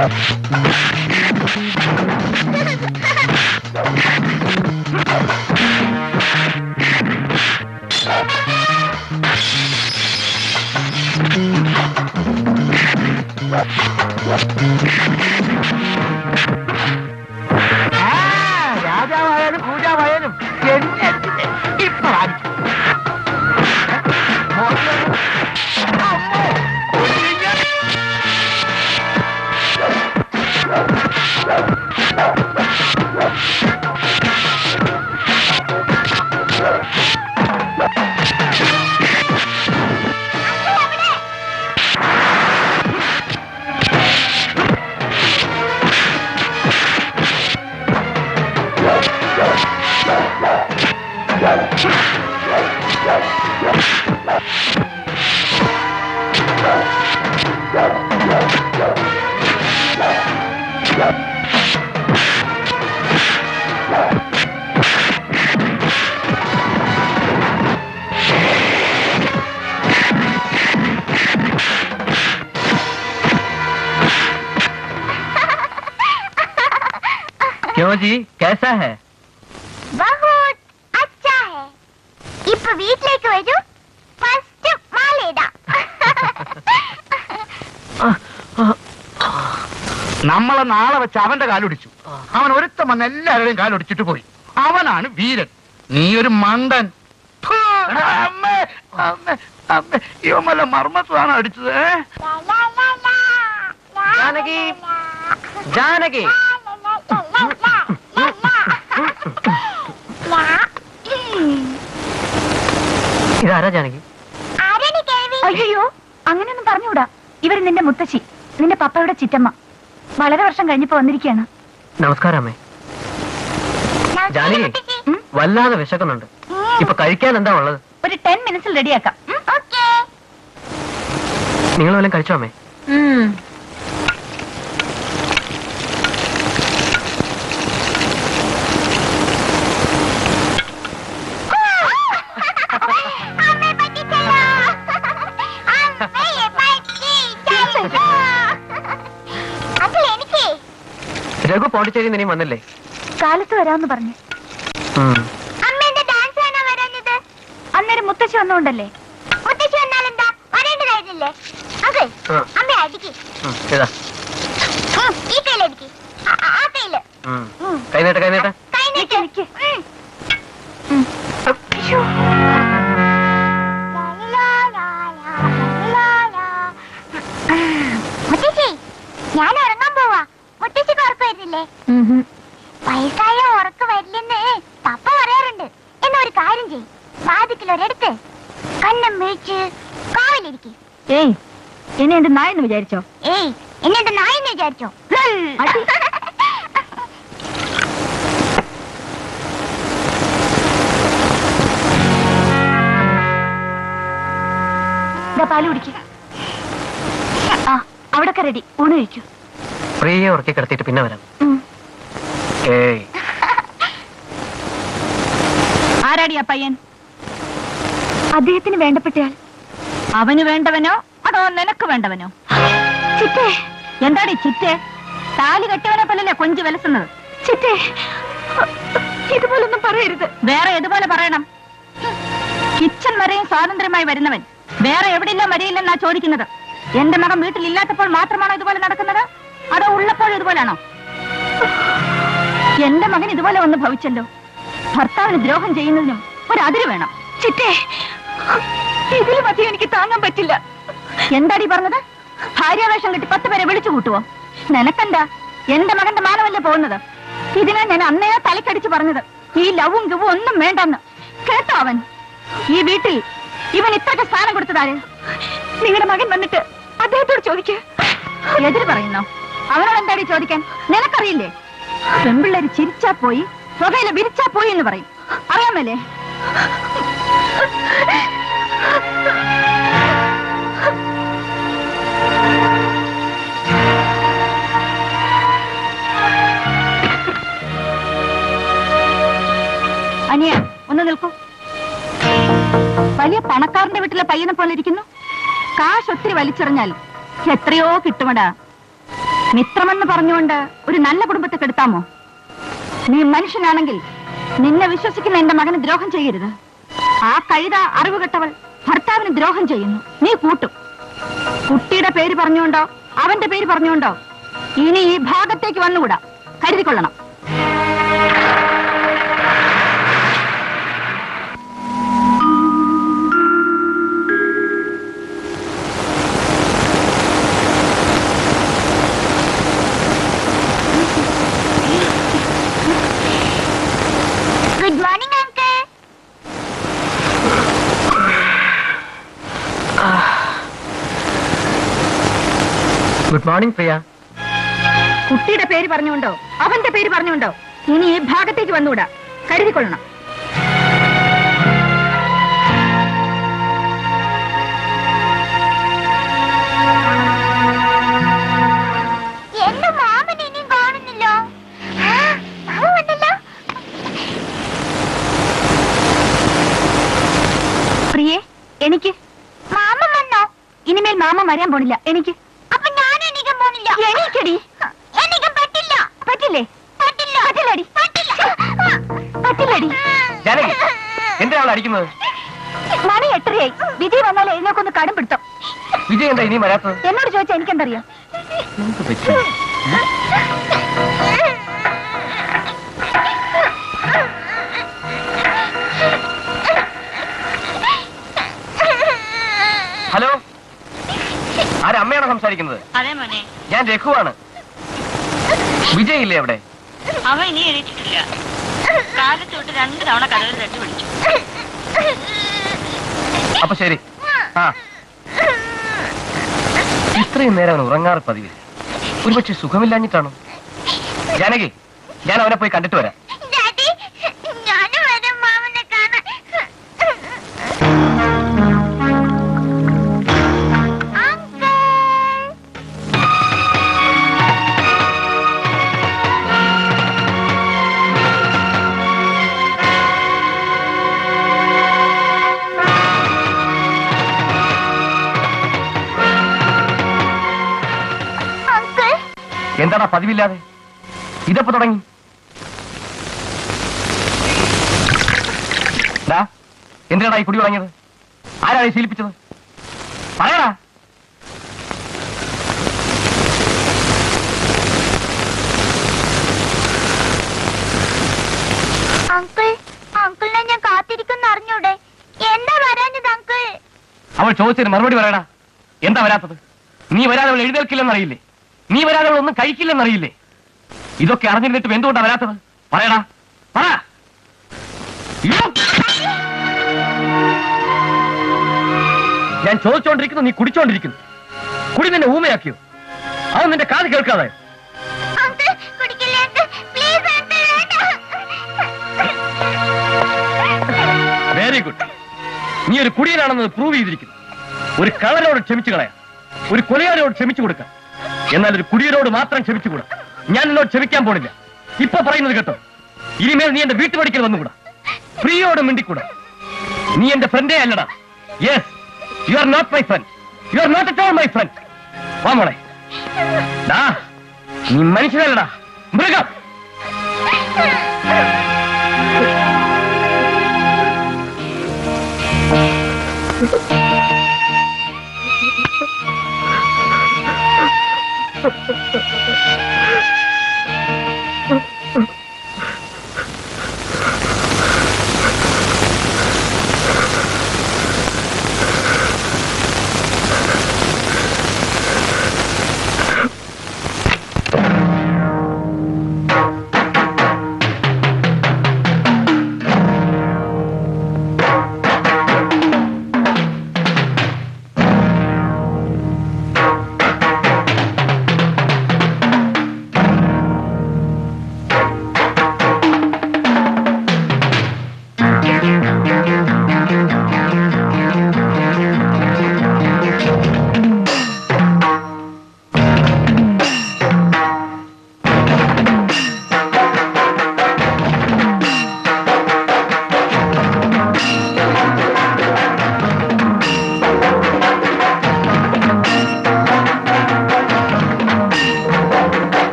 ആ, രാജാവായാലും പൂജാവായാലും എന്നെ അടിച്ചില്ലേ? ഇപ്പൊ അടിച്ചു. അമ്മോ, ഒഴിഞ്ഞ क्यों जी कैसा है बहुत अच्छा है ഇപ്പൊ വീട്ടിലേക്ക് വരൂ ഫസ്റ്റ് മാലയിടാം നമ്മളെ നാളെ വെച്ച് അവന്റെ കാലൊടിച്ചു അവൻ ഒരുത്തം വന്ന് എല്ലാവരുടെയും കാലൊടിച്ചിട്ട് പോയി അവനാണ് വീരൻ നീ ഒരു മണ്ടൻ ഫു, അമ്മേ, അമ്മേ, അമ്മേ. ഇവൻ വല്ല മർമ്മത്താണ് അടിച്ചത് ഏ? ജാനകി, ജാനകി. ഇതാരാ ജാനകി അയ്യോ അങ്ങനെയൊന്നും പറഞ്ഞുകൂടാ ഇവർ നിന്റെ മുത്തശ്ശി നിന്റെ പപ്പയുടെ ചിറ്റമ്മ വളരെ വർഷം കഴിഞ്ഞപ്പോ വന്നിരിക്കുകയാണ് നമസ്കാരം അമ്മേ ജാനകി ഉം? വല്ലാതെ വിശക്കുന്നുണ്ട് ഇപ്പൊ കഴിക്കാൻ എന്താ ഉള്ളത് ഒരു ടെൻ മിനിറ്റ്സിൽ റെഡിയാക്കാം നിങ്ങൾ വല്ലതും കഴിച്ചോ അമ്മേ അങ്കിൾ എനിക്ക് രഘു പോണ്ടിച്ചേരി ഇനിയും വന്നില്ലേ കാലത്ത് വരാമെന്ന് പറഞ്ഞു ഉം. അമ്മ എന്റെ ഡാൻസ് കാണാൻ വരാഞ്ഞത് അന്നേരം മുത്തശ്ശി വന്നുകൊണ്ടല്ലേ മുത്തശ്ശി വന്നാലെന്താ വരേണ്ടതായിരുന്നില്ലേ അതെ ആ. അമ്മ അടിക്ക് ഉം, ഇതാ ഉം, ഈ കയ്യിലടിക്ക് ആ ആ- ആ കയ്യില് ഉം. ഉം. കൈ നീട്ട കൈ നീട്ട കൈ നീട്ട്. ഉം. ഉം. അയ്യോ. ലാ, ലാ, ലാ, ലാ, ലാ. മുത്തശ്ശി ഞാൻ ഉറങ്ങാൻ പോവാ മുത്തശ്ശിക്ക് ഉറക്കം വരുന്നില്ലേ വയസ്സായ ഉറക്കം വരില്ലെന്ന് പപ്പ പറയാറുണ്ട് എന്നൊരു കാര്യം ചെയ്യും വാതിക്കലൊരെടുത്ത് കണ്ണം വീഴ്ച് കാവലിരിക്കും ഏയ് എന്നെ എന്റെ നായെന്ന് വിചാരിച്ചോ ഏയ് എന്നെ നായെന്ന് വിചാരിച്ചോ അടി. ദാ പാല് കുടിക്കും ആ അവിടൊക്കെ റെഡി ഊണ് കഴിക്കൂ പ്രിയെ ഉറക്കി കിടത്തിയിട്ട് പിന്നെ വരാം ഉം. ഏയ് ആരാടി ആ പയ്യൻ അദ്ദേഹത്തിന് വേണ്ടപ്പെട്ടയാൾ അവന് വേണ്ടവനോ അതോ നിനക്ക് വേണ്ടവനോ ചിറ്റേ എന്താടി ചിറ്റേ താലി കെട്ടിയവനെ പോലല്ലേ കൊഞ്ച് വിലസുന്നത് ചിറ്റേ ഇതുപോലൊന്നും പറയരുത് വേറെ ഇതുപോലെ പറയണം കിച്ചൺ വരെയും സ്വാതന്ത്ര്യമായി വരുന്നവൻ വേറെ എവിടെയില്ല വരെയില്ലെന്നാ ചോദിക്കുന്നത് എന്റെ മകൻ വീട്ടിലില്ലാത്തപ്പോൾ മാത്രമാണോ ഇതുപോലെ നടക്കുന്നത് അതോ ഉള്ളപ്പോഴും ഇതുപോലാണോ എന്റെ മകൻ ഇതുപോലെ ഒന്ന് ഭവിച്ചല്ലോ ഭർത്താവിന് ദ്രോഹം ചെയ്യുന്നതിനും ഒരു അതിര് വേണം ചിറ്റേ ഇതിലും അധികം എനിക്ക് താങ്ങാൻ പറ്റില്ല എന്താടി പറഞ്ഞത് ഭാര്യാവേഷം കിട്ടി പത്ത് പേരെ വിളിച്ചു കൂട്ടുവോ നിനക്കെന്താ എന്റെ മകന്റെ മാനമല്ലേ പോകുന്നത് ഇതിനാ ഞാൻ അന്നേ തലക്കടിച്ചു പറഞ്ഞത് ഈ ലവും ഗവും ഒന്നും വേണ്ടെന്ന് കേട്ടോ അവൻ ഈ വീട്ടിൽ ഇവൻ ഇത്രയ്ക്ക് സ്ഥാനം കൊടുത്തതാര് നിങ്ങളുടെ മകൻ വന്നിട്ട് അദ്ദേഹത്തോട് ചോദിക്കുക എതിര് പറയുന്നോ അവനോട് എന്താടി ചോദിക്കാൻ നിനക്കറിയില്ലേ പെമ്പിള്ളേര് ചിരിച്ചാ പോയി പുകയില വിരിച്ചാ പോയി എന്ന് പറയും അറിയാമല്ലേ അനിയ ഒന്ന് നിൽക്കൂ വലിയ പണക്കാരന്റെ വീട്ടിലെ പയ്യനെ പോലെ ഇരിക്കുന്നു കാശ് ഒത്തിരി വലിച്ചെറിഞ്ഞാൽ എത്രയോ കിട്ടുമടാ മിത്രമെന്ന് പറഞ്ഞുകൊണ്ട് ഒരു നല്ല കുടുംബത്തെ കെടുത്താമോ നീ മനുഷ്യനാണെങ്കിൽ നിന്നെ വിശ്വസിക്കുന്ന എന്റെ മകന് ദ്രോഹം ചെയ്യരുത് ആ കഴുത അറിവ് കെട്ടവൾ ഭർത്താവിന് ദ്രോഹം ചെയ്യുന്നു നീ കൂട്ടും കുട്ടിയുടെ പേര് പറഞ്ഞുകൊണ്ടോ അവന്റെ പേര് പറഞ്ഞുകൊണ്ടോ ഇനി ഈ ഭാഗത്തേക്ക് വന്നുകൂടാ കരുതിക്കൊള്ളണം good morning uncle good morning പ്രിയ കുട്ടിയുടെ പേര് പറഞ്ഞുകൊണ്ടോ അവന്റെ പേര് പറഞ്ഞുകൊണ്ടോ ഇനി ഈ ഭാഗത്തേക്ക് വന്നുകൂടാ കരുതിക്കൊള്ളണം എന്റെ മാമൻ ഇനിയും കാണുന്നില്ലോ ആ, മാമൻ വന്നല്ലോ പ്രിയേ എനിക്ക് മാമൻ വന്നോ ഇനിമേൽ മാമ വരാൻ പോണില്ല എനിക്ക് അപ്പൊ ഞാൻ എണീക്കാൻ പോണില്ല എണീക്കടി എണീക്കാൻ പറ്റില്ല പറ്റില്ലേ പറ്റില്ല പറ്റില്ലടി പറ്റില്ല പറ്റില്ലടി ജാനകി എന്തിനാ അവൾ അടിക്കുന്നത് മണി എട്ടരയായി വിജയ് വന്നാൽ എഴുന്നേക്കൊന്ന് കടം പിടുത്തം വിജയ് എന്താ ഇനിയും വരാത്തത് എന്നോട് ചോദിച്ചാൽ എനിക്കെന്തറിയാം എന്ത് പറ്റി? ഹലോ ആരാ അമ്മയാണോ സംസാരിക്കുന്നത് അതെ മോനെ ഞാൻ രഘുവാണ് വിജയ് ഇല്ലേ അവിടെ അവൻ ഇനി എണീറ്റിട്ടില്ല കാലത്ത് തൊട്ട് രണ്ട് തവണ കഥകൾ തട്ടി പിടിച്ചു അപ്പൊ ശരി ആ ഇത്രയും നേരം അവൻ ഉറങ്ങാറ് പതിവില്ല ഒരുപക്ഷെ സുഖമില്ലാഞ്ഞിട്ടാണോ ജാനകി ഞാൻ അവനെ പോയി കണ്ടിട്ട് വരാം ഡാഡി ഞാനും വരും മാമനെ കാണാൻ അങ്കിൾ അങ്കിൾ എന്താടാ പതിവില്ലാതെ ഇതപ്പോ തുടങ്ങി ഡാ, എന്തിനാടാ ഈ കുടി തുടങ്ങിയത് ആരാണ് ഈ ശീലിപ്പിച്ചത് പറയടാ അങ്കിൾ അങ്കിളിനെ ഞാൻ കാത്തിരിക്കുന്ന അറിഞ്ഞൂടെ എന്താ വരാഞ്ഞത് അങ്കിൾ അവൾ ചോദിച്ചതിന് മറുപടി പറയടാ എന്താ വരാത്തത് നീ വരാതെ അവൾ എഴുന്നേൽക്കില്ലെന്നറിയില്ലേ നീ വരാതെ അവൾ ഒന്നും കഴിക്കില്ലെന്നറിയില്ലേ ഇതൊക്കെ അറിഞ്ഞിരുന്നിട്ടും എന്തുകൊണ്ടാ വരാത്തത് പറയടാ പറ ഇയ്യോ! ഞാൻ ചോദിച്ചോണ്ടിരിക്കുന്നു നീ കുടിച്ചോണ്ടിരിക്കുന്നു കുടി നിന്നെ ഊമയാക്കിയോ അവൻ നിന്റെ കാത് കേൾക്കാതെ അങ്കിൾ കുടിക്കില്ലേ അങ്കിൾ പ്ലീസ് അങ്കിൾ വേണ്ട വെരി ഗുഡ് നീ ഒരു കുടിയനാണെന്ന് പ്രൂവ് ചെയ്തിരിക്കുന്നു ഒരു കളരോട് ക്ഷമിച്ചു കളയാം ഒരു കൊലയാരോട് ക്ഷമിച്ചു കൊടുക്കാം എന്നാൽ ഒരു കുടിയനോട് മാത്രം ക്ഷമിച്ചുകൂടാ ഞാൻ എന്നോട് ക്ഷമിക്കാൻ പോണില്ല ഇപ്പൊ പറയുന്നത് കേട്ടോ ഇനിമേൽ നീ എന്റെ വീട്ടുപടിക്കൽ വന്നുകൂടാ ഫ്രീയോട് മിണ്ടിക്കൂടാ നീ എന്റെ ഫ്രണ്ടേ അല്ലടാ yes you are not my friend you are not at all my friend വാ മോളെ ഡാ നീ മനുഷ്യനല്ലടാ മൃഗം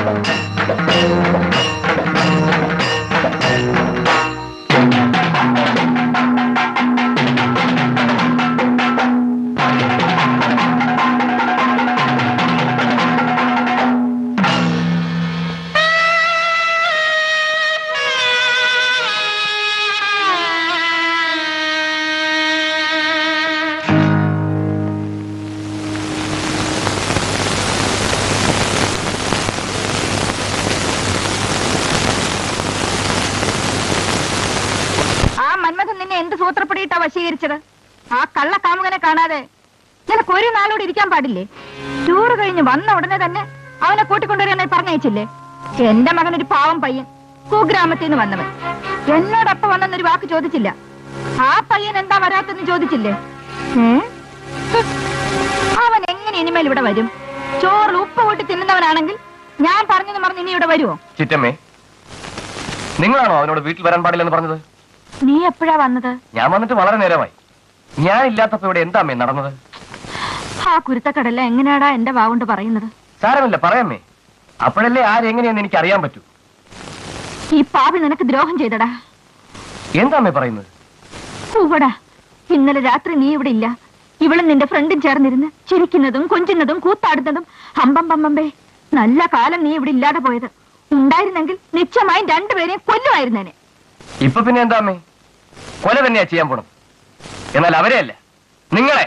ആ മന്മഥൻ നിന്നെ എന്ത് സൂത്രപ്പടിയിട്ടാ വശീകരിച്ചത് ആ കള്ള കാമുകനെ കാണാതെ നിനക്ക് ഒരു നാളോട് ഇരിക്കാൻ പാടില്ലേ ടൂറ് കഴിഞ്ഞ് വന്ന ഉടനെ തന്നെ അവനെ കൂട്ടിക്കൊണ്ടുവരാനായി പറഞ്ഞയച്ചില്ലേ എന്റെ മകൻ ഒരു പാവം പയ്യൻ കുഗ്രാമത്തിൽ നിന്ന് വന്നവൻ എന്നോടൊപ്പം വന്നെന്നൊരു വാക്ക് ചോദിച്ചില്ല ആ പയ്യൻ എന്താ വരാത്തെന്ന് ചോദിച്ചില്ലേ ഏ? ഹ്. അവൻ എങ്ങനെ ഇനിമേൽ ഇവിടെ വരും ചോറിൽ ഉപ്പ് കൂട്ടി തിന്നുന്നവനാണെങ്കിൽ ഞാൻ പറഞ്ഞെന്ന് പറഞ്ഞ് ഇനി ഇവിടെ വരുമോ ചിറ്റമ്മേ നിങ്ങളാണോ അവനോട് വീട്ടിൽ വരാൻ പാടില്ലെന്ന് പറഞ്ഞത് നീ എപ്പോഴാ വന്നത് ഞാൻ വന്നിട്ട് വളരെ നേരമായി ഞാൻ ഇല്ലാത്തപ്പോ ഇവിടെ എന്താ അമ്മേ നടന്നത് ആ കുരുത്തക്കടല എങ്ങനെയാടാ എന്റെ വാവുകൊണ്ട് പറയുന്നത് സാരമില്ല പറയാമേ അപ്പോഴല്ലേ ആരെങ്ങനെയെന്ന് എനിക്ക് അറിയാൻ പറ്റൂ ഈ പാപി നിനക്ക് ദ്രോഹം ചെയ്തടാ എന്താ അമ്മേ പറയുന്നത് കൂവടാ ഇന്നലെ രാത്രി നീ ഇവിടെ ഇല്ല ഇവളും നിന്റെ ഫ്രണ്ടും ചേർന്നിരുന്ന് ചിരിക്കുന്നതും കൊഞ്ചുന്നതും കൂത്താടുന്നതും അമ്പമ്പമ്പമ്പേ നല്ല കാലം നീ ഇവിടെ ഇല്ലാതെ പോയത് ഉണ്ടായിരുന്നെങ്കിൽ നിശ്ചയമായും രണ്ടുപേരെയും കൊല്ലുമായിരുന്നേനെ ഇപ്പൊ പിന്നെ എന്താ അമ്മേ കൊല തന്നെയാ ചെയ്യാൻ പോണം എന്നാൽ അവരെയല്ല നിങ്ങളെ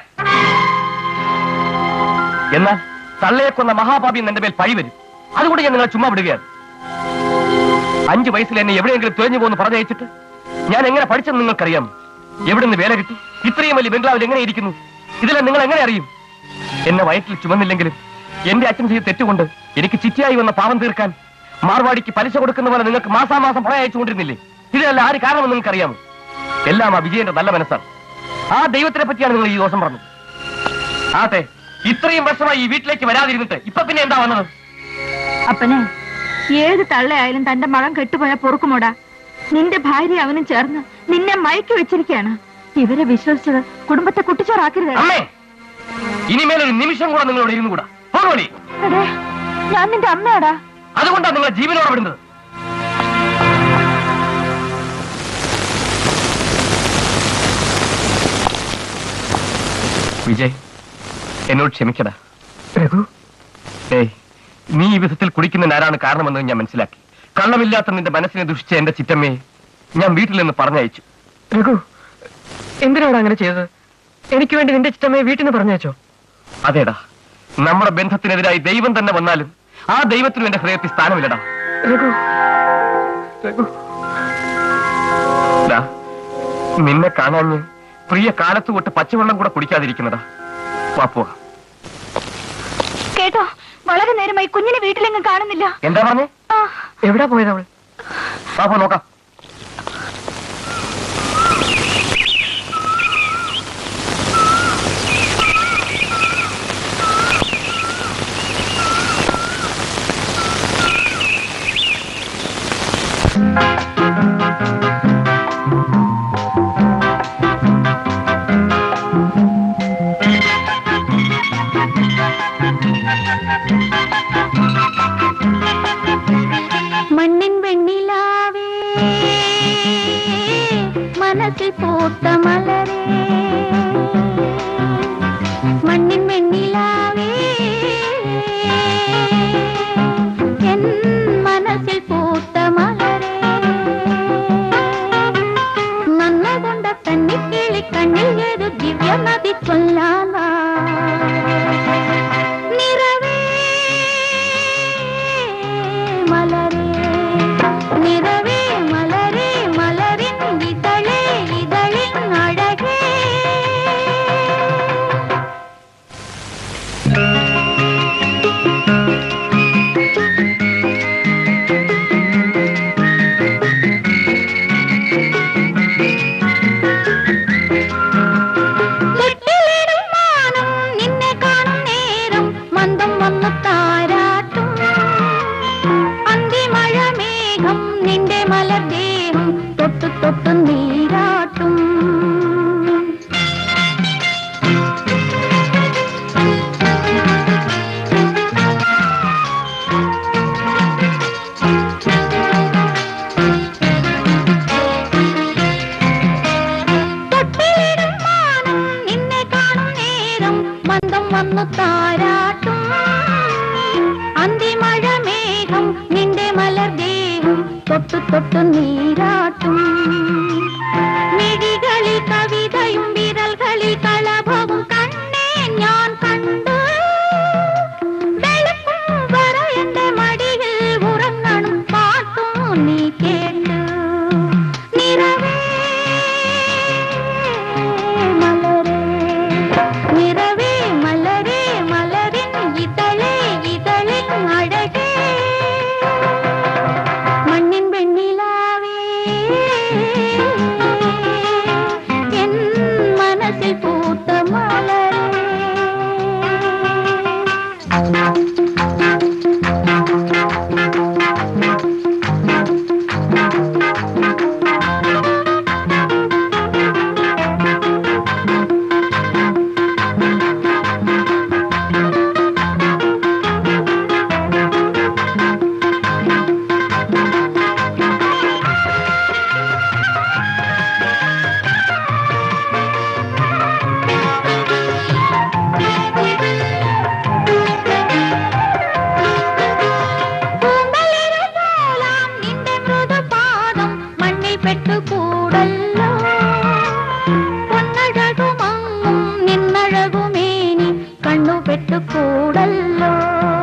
എന്നാൽ തള്ളയെ കൊന്ന മഹാപാപി എന്റെ മേൽ പഴി വരും അതുകൊണ്ട് ഞാൻ നിങ്ങളെ ചുമ്മാ വിടുകയാണ് അഞ്ചു വയസ്സിൽ എന്നെ എവിടെയെങ്കിലും തുഴഞ്ഞു പോകുന്നു പറഞ്ഞയച്ചിട്ട് ഞാൻ എങ്ങനെ പഠിച്ചെന്ന് നിങ്ങൾക്കറിയാം എവിടെ നിന്ന് വേല കിട്ടി ഇത്രയും വലിയ ബംഗ്ലാവിൽ എങ്ങനെ ഇരിക്കുന്നു ഇതിലെല്ലാം നിങ്ങൾ എങ്ങനെ അറിയും എന്നെ വയറ്റിൽ ചുമന്നില്ലെങ്കിലും എന്റെ അച്ഛൻ ചെയ്ത തെറ്റുകൊണ്ട് എനിക്ക് ചിറ്റിയായി വന്ന പാവം തീർക്കാൻ മാർവാടിക്ക് പലിശ കൊടുക്കുന്ന പോലെ നിങ്ങൾക്ക് മാസാമാസം പണം അയച്ചുകൊണ്ടിരുന്നില്ലേ ഇതിനെല്ലാം ആര് കാരണമെന്ന് നിങ്ങൾക്ക് അറിയാമോ എല്ലാം ആ വിജയന്റെ നല്ല മനസ്സാണ് ആ ദൈവത്തിനെ പറ്റിയാണ് നിങ്ങൾ ഈ ദോഷം പറഞ്ഞത് ആട്ടെ ഇത്രയും വർഷമായി ഈ വീട്ടിലേക്ക് വരാതിരുന്നിട്ട് ഇപ്പൊ പിന്നെ എന്താ വന്നത് അപ്പനെ ഏത് തള്ളയായാലും തന്റെ മകൻ കെട്ടുപോയാ പൊറുക്കുമോടാ നിന്റെ ഭാര്യ അവനും ചേർന്ന് നിന്നെ മയക്കി വെച്ചിരിക്കുകയാണ് ഇവരെ വിശ്വസിച്ചത് കുടുംബത്തെ കുട്ടിച്ചോറാക്കരുത് അമ്മേ ഇനിമേലൊരു നിമിഷം കൂടെ നിങ്ങളോട് ഇരുന്നു കൂടാ പോകോളി എടേ, ഞാൻ നിന്റെ അമ്മയാടാ അതുകൊണ്ടാണ് നിങ്ങളെ ജീവനോടെ വിടുന്നത് വിജയ് എന്നോട് ക്ഷമിക്കടാ രഘു ഏയ് നീ ഈ വിധത്തിൽ കുടിക്കുന്നതിന് ആരാണ് കാരണമെന്ന് ഞാൻ മനസ്സിലാക്കി കള്ളമില്ലാത്ത നിന്റെ മനസ്സിനെ ദുഷിച്ച എന്റെ ചിറ്റമ്മയെ ഞാൻ വീട്ടിൽ നിന്ന് പറഞ്ഞയച്ചു രഘു എന്തിനാണ് അങ്ങനെ ചെയ്തത് എനിക്ക് വേണ്ടി നിന്റെ ചിറ്റമ്മയെ വീട്ടിൽ നിന്ന് പറഞ്ഞയച്ചോ അതേടാ നമ്മുടെ ബന്ധത്തിനെതിരായി ദൈവം തന്നെ വന്നാലും ആ ദൈവത്തിനും എന്റെ ഹൃദയത്തിൽ സ്ഥാനമില്ലടാ രഘു രഘു ദാ, നിന്നെ കാണാഞ്ഞ് പ്രിയ കാലത്ത് തൊട്ട് പച്ചവെള്ളം കൂടെ കുടിക്കാതിരിക്കുന്നതാ വാ പോകാം കേട്ടോ വളരെ നേരമായി കുഞ്ഞിനെ വീട്ടിലെങ്ങും കാണുന്നില്ല എന്താ പറഞ്ഞേ ആ, എവിടാ പോയത് അവൾ വാ പോ നോക്കാം മണ്ണിൻ വെണ്ണിലാവേ മനസ്സിൽ പൂത്ത മലരേ മണ്ണിൻ വെണ്ണിലാവേ എൻ മനസ്സിൽ പൂത്ത മലരേ നന്നകൊണ്ട തന്നിക്കിളി കണ്ണിൽ ഏതു ദിവ്യ നദി ചൊല്ലാനാ നിറവേ മലരേ നിറവേ മലരേ മലരിൻ ഇതളേ ഇതളിൻ അഴകേ മുട്ടിലിടും മാനം നിന്നെ കാണും നേരം മന്ദം വന്നു താരാട്ടും അന്തിമഴ മേഘം നിന്റെ തൊട്ടു നീരാട്ടും മിഴികളിൽ കവിതയും വിരൽകളിൽ കളഭവും കണ്ണേ ഞാൻ കണ്ടു വെളുക്കും വര എന്റെ മടിയിൽ ഉറങ്ങണം പാട്ടും നീ കേട്ടു നിറവേ മലരേ നിറവേ മലരേ മലരിൻ ഇതളേ ഇതളിൻ അഴകേ മണ്ണിൻ വെണ്ണിലാവേ എൻ മനസ്സിൽ പൂത്ത മലരേ പൂമ്പലിരുപോലാം നിന്റെ മൃദുപാദം മണ്ണിൽ പെട്ടുകൂടല്ലോ പൊന്നഴകുമങ്ങും നിന്നഴകുമേനി കണ്ണു പെട്ടുകൂടല്ലോ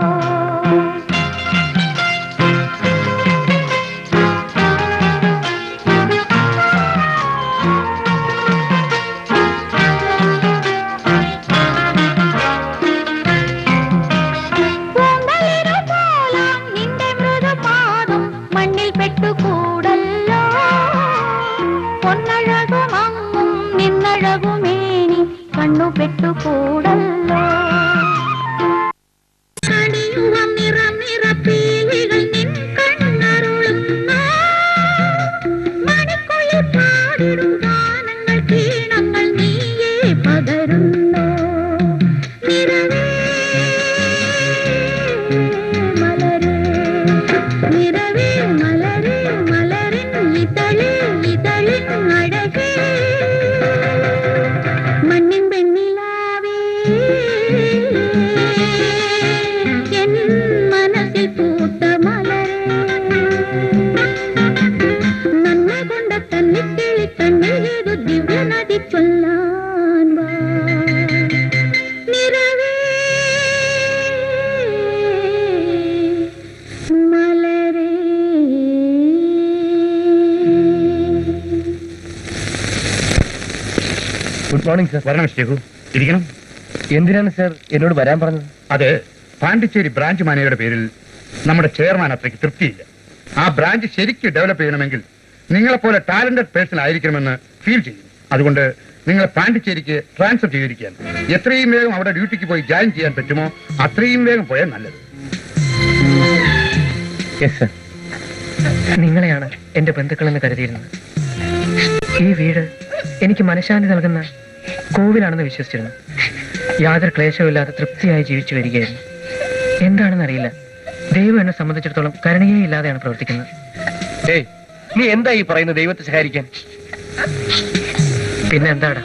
പൂമ്പലിരുപോലാം നിന്റെ മൃദുപാദം മണ്ണിൽ പെട്ടുകൂടല്ലോ പൊന്നഴകുമങ്ങും നിന്നഴകുമേനി കണ്ണു പെട്ടുകൂടല്ലോ കണിയുവ നിറ നിറപ്പീലികൾ നിൻ കണ്ണരുളുന്നു മണിക്കുയിൽ പാടിടും ഗാനങ്ങൾ കീണങ്ങൾ നീയേ പകരുന്നു നിറവേ മലരേ നിറവേ മലരേ മലരിൻ ഇതളേ ഇതളിൻ അഴകേ മണ്ണിൻ വെണ്ണിലാവേ എൻ മനസ്സിൽ പൂത്ത മലരേ നന്മ കൊണ്ട തന്നെ കിളി കണ്ണിൽ ഏതു ദിവ്യ നദി ചൊല്ലാൻ വാ നിറവേ മലരേ ഗുഡ് മോർണിംഗ് സർ വരണം ഷെഹു ഇരിക്കണം എന്തിനാണ് സർ എന്നോട് വരാൻ പറഞ്ഞത് അത് പാണ്ടിച്ചേരി ബ്രാഞ്ച് മാനേജറുടെ പേരിൽ നമ്മുടെ ചെയർമാൻ അത്രയ്ക്ക് തൃപ്തിയില്ല ആ ബ്രാഞ്ച് ശരിക്കും ഡെവലപ്പ് ചെയ്യണമെങ്കിൽ നിങ്ങളെപ്പോലെ ടാലന്റഡ് പേഴ്സൺ ആയിരിക്കണമെന്ന് ഫീൽ ചെയ്യും അതുകൊണ്ട് നിങ്ങളെ പാണ്ടിച്ചേരിക്ക് ട്രാൻസ്ഫർ ചെയ്തിരിക്കാൻ എത്രയും വേഗം അവിടെ ഡ്യൂട്ടിക്ക് പോയി ജോയിൻ ചെയ്യാൻ പറ്റുമോ അത്രയും വേഗം പോയാൽ നല്ലത് യെസ് സർ നിങ്ങളെയാണ് എന്റെ ബന്ധുക്കളെന്ന് കരുതിയിരുന്നത് ഈ വീട് എനിക്ക് മനഃശാന്തി നൽകുന്ന കോവിലാണെന്ന് വിശ്വസിച്ചിരുന്നു യാതൊരു ക്ലേശവുമില്ലാതെ തൃപ്തിയായി ജീവിച്ചു വരികയായിരുന്നു എന്താണെന്നറിയില്ല ദൈവം എന്നെ സംബന്ധിച്ചിടത്തോളം കരുണയേ ഇല്ലാതെയാണ് പ്രവർത്തിക്കുന്നത് ഏയ് നീ എന്താ ഈ പറയുന്നത് ദൈവത്തെ സഹായിക്കാൻ പിന്നെ എന്താടാ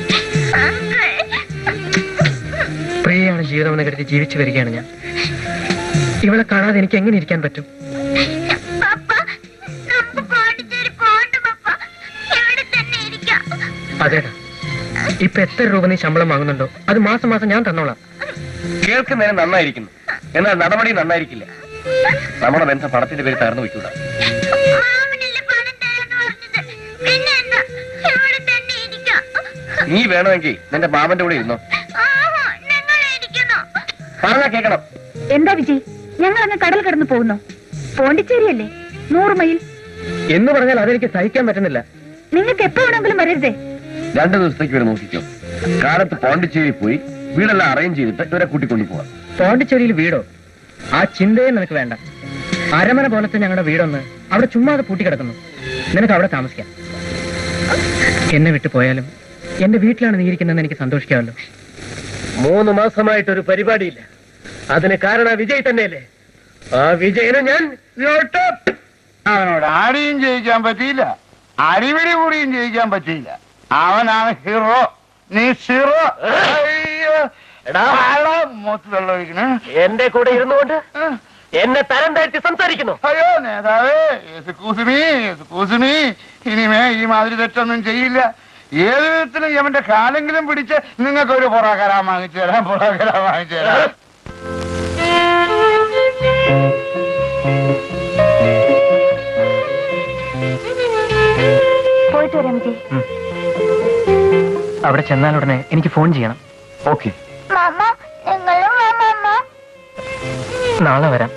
പ്രിയയാണ് ജീവിതമെന്ന് കരുതി ജീവിച്ചു വരികയാണ് ഞാൻ ഇവളെ കാണാതെ എനിക്ക് എങ്ങനെ ഇരിക്കാൻ പറ്റും പപ്പ നമുക്ക് പോണ്ടിച്ചേരി പോകണ്ട പപ്പ ഇവിടെ തന്നെ ഇരിക്കാം അതേടാ ഇപ്പൊ എത്ര രൂപ നീ ശമ്പളം വാങ്ങുന്നുണ്ടോ അത് മാസം മാസം ഞാൻ തന്നോളാം കേൾക്കുന്നതിന് നന്നായിരിക്കുന്നു എന്നാൽ നടപടി നന്നായിരിക്കില്ല നമ്മുടെ ബന്ധം പണത്തിന്റെ പേര് തകർന്നു വെക്കൂടാ മാമനല്ലേ പണം തരാന്ന് പറഞ്ഞത് പിന്നെ എന്താ ഇവിടെ തന്നെ ഇരിക്കാം നീ വേണമെങ്കിൽ നിന്റെ മാമന്റെ കൂടെ ഇരുന്നോ ആഹാ നിങ്ങൾ ഇരിക്കണോ പറഞ്ഞാ കേൾക്കണം എന്താ വിജയ് ഞങ്ങൾ അങ്ങ് കടൽ കടന്നു പോകുന്നു പോണ്ടിച്ചേരിയല്ലേ നൂറ് മൈൽ എന്ന് പറഞ്ഞാൽ അതെനിക്ക് സഹിക്കാൻ പറ്റുന്നില്ല നിങ്ങൾക്ക് എപ്പോ വേണമെങ്കിലും വരരുതേ രണ്ടു ദിവസത്തേക്ക് ഇവരെ നോക്കിക്കോ കാലത്ത് പോണ്ടിച്ചേരി പോയി വീടെല്ലാം അറേഞ്ച് ചെയ്തിട്ട് ഇവരെ കൂട്ടിക്കൊണ്ടു പോവാം പോണ്ടിച്ചേരിയിൽ വീടോ ആ ചിന്തയെ നിനക്ക് വേണ്ട അരമന പോലത്തെ ഞങ്ങളുടെ വീടൊന്ന് അവിടെ ചുമ്മാതെ പൂട്ടിക്കിടക്കുന്നു നിനക്ക് അവിടെ താമസിക്കാം എന്നെ വിട്ടു പോയാലും എന്റെ വീട്ടിലാണ് നീ ഇരിക്കുന്നതെന്ന് എനിക്ക് സന്തോഷിക്കാമല്ലോ മൂന്ന് മാസമായിട്ടൊരു പരിപാടിയില്ല അതിന് കാരണം വിജയ് തന്നെയല്ലേ ആ വിജയനെ ഞാൻ ഇങ്ങോട്ട് അവനോട് ആരെയും ജയിക്കാൻ പറ്റിയില്ല അടിപിടി കൂടിയും ജയിക്കാൻ പറ്റിയില്ല അവനാണ് ഹീറോ നീ സീറോ അയ്യോ എടാ മൊത്തം വെള്ളം ഒഴിക്കണേ എന്റെ കൂടെ ഇരുന്നുകൊണ്ട് എന്നെ തരം താഴ്ത്തി സംസാരിക്കുന്നു അയ്യോ നേതാവേ എസ്കൂസുമീ എസ്കൂസുമീ ഇനിമേ ഈ മാതിരി തെറ്റൊന്നും ചെയ്യില്ല ഏത് വിധത്തിലും യവന്റെ കാലെങ്കിലും പിടിച്ച് നിങ്ങൾക്ക് ഒരു പൊറാക്കര വാങ്ങിച്ചു തരാം പൊറാക്കര വാങ്ങിച്ചു തരാം പോയിട്ട് വരാം വിജയ് അവിടെ ചെന്നാൽ ഉടനെ എനിക്ക് ഫോൺ ചെയ്യണം ഓക്കെ മാമ നിങ്ങളും വാ മാമ നാളെ വരാം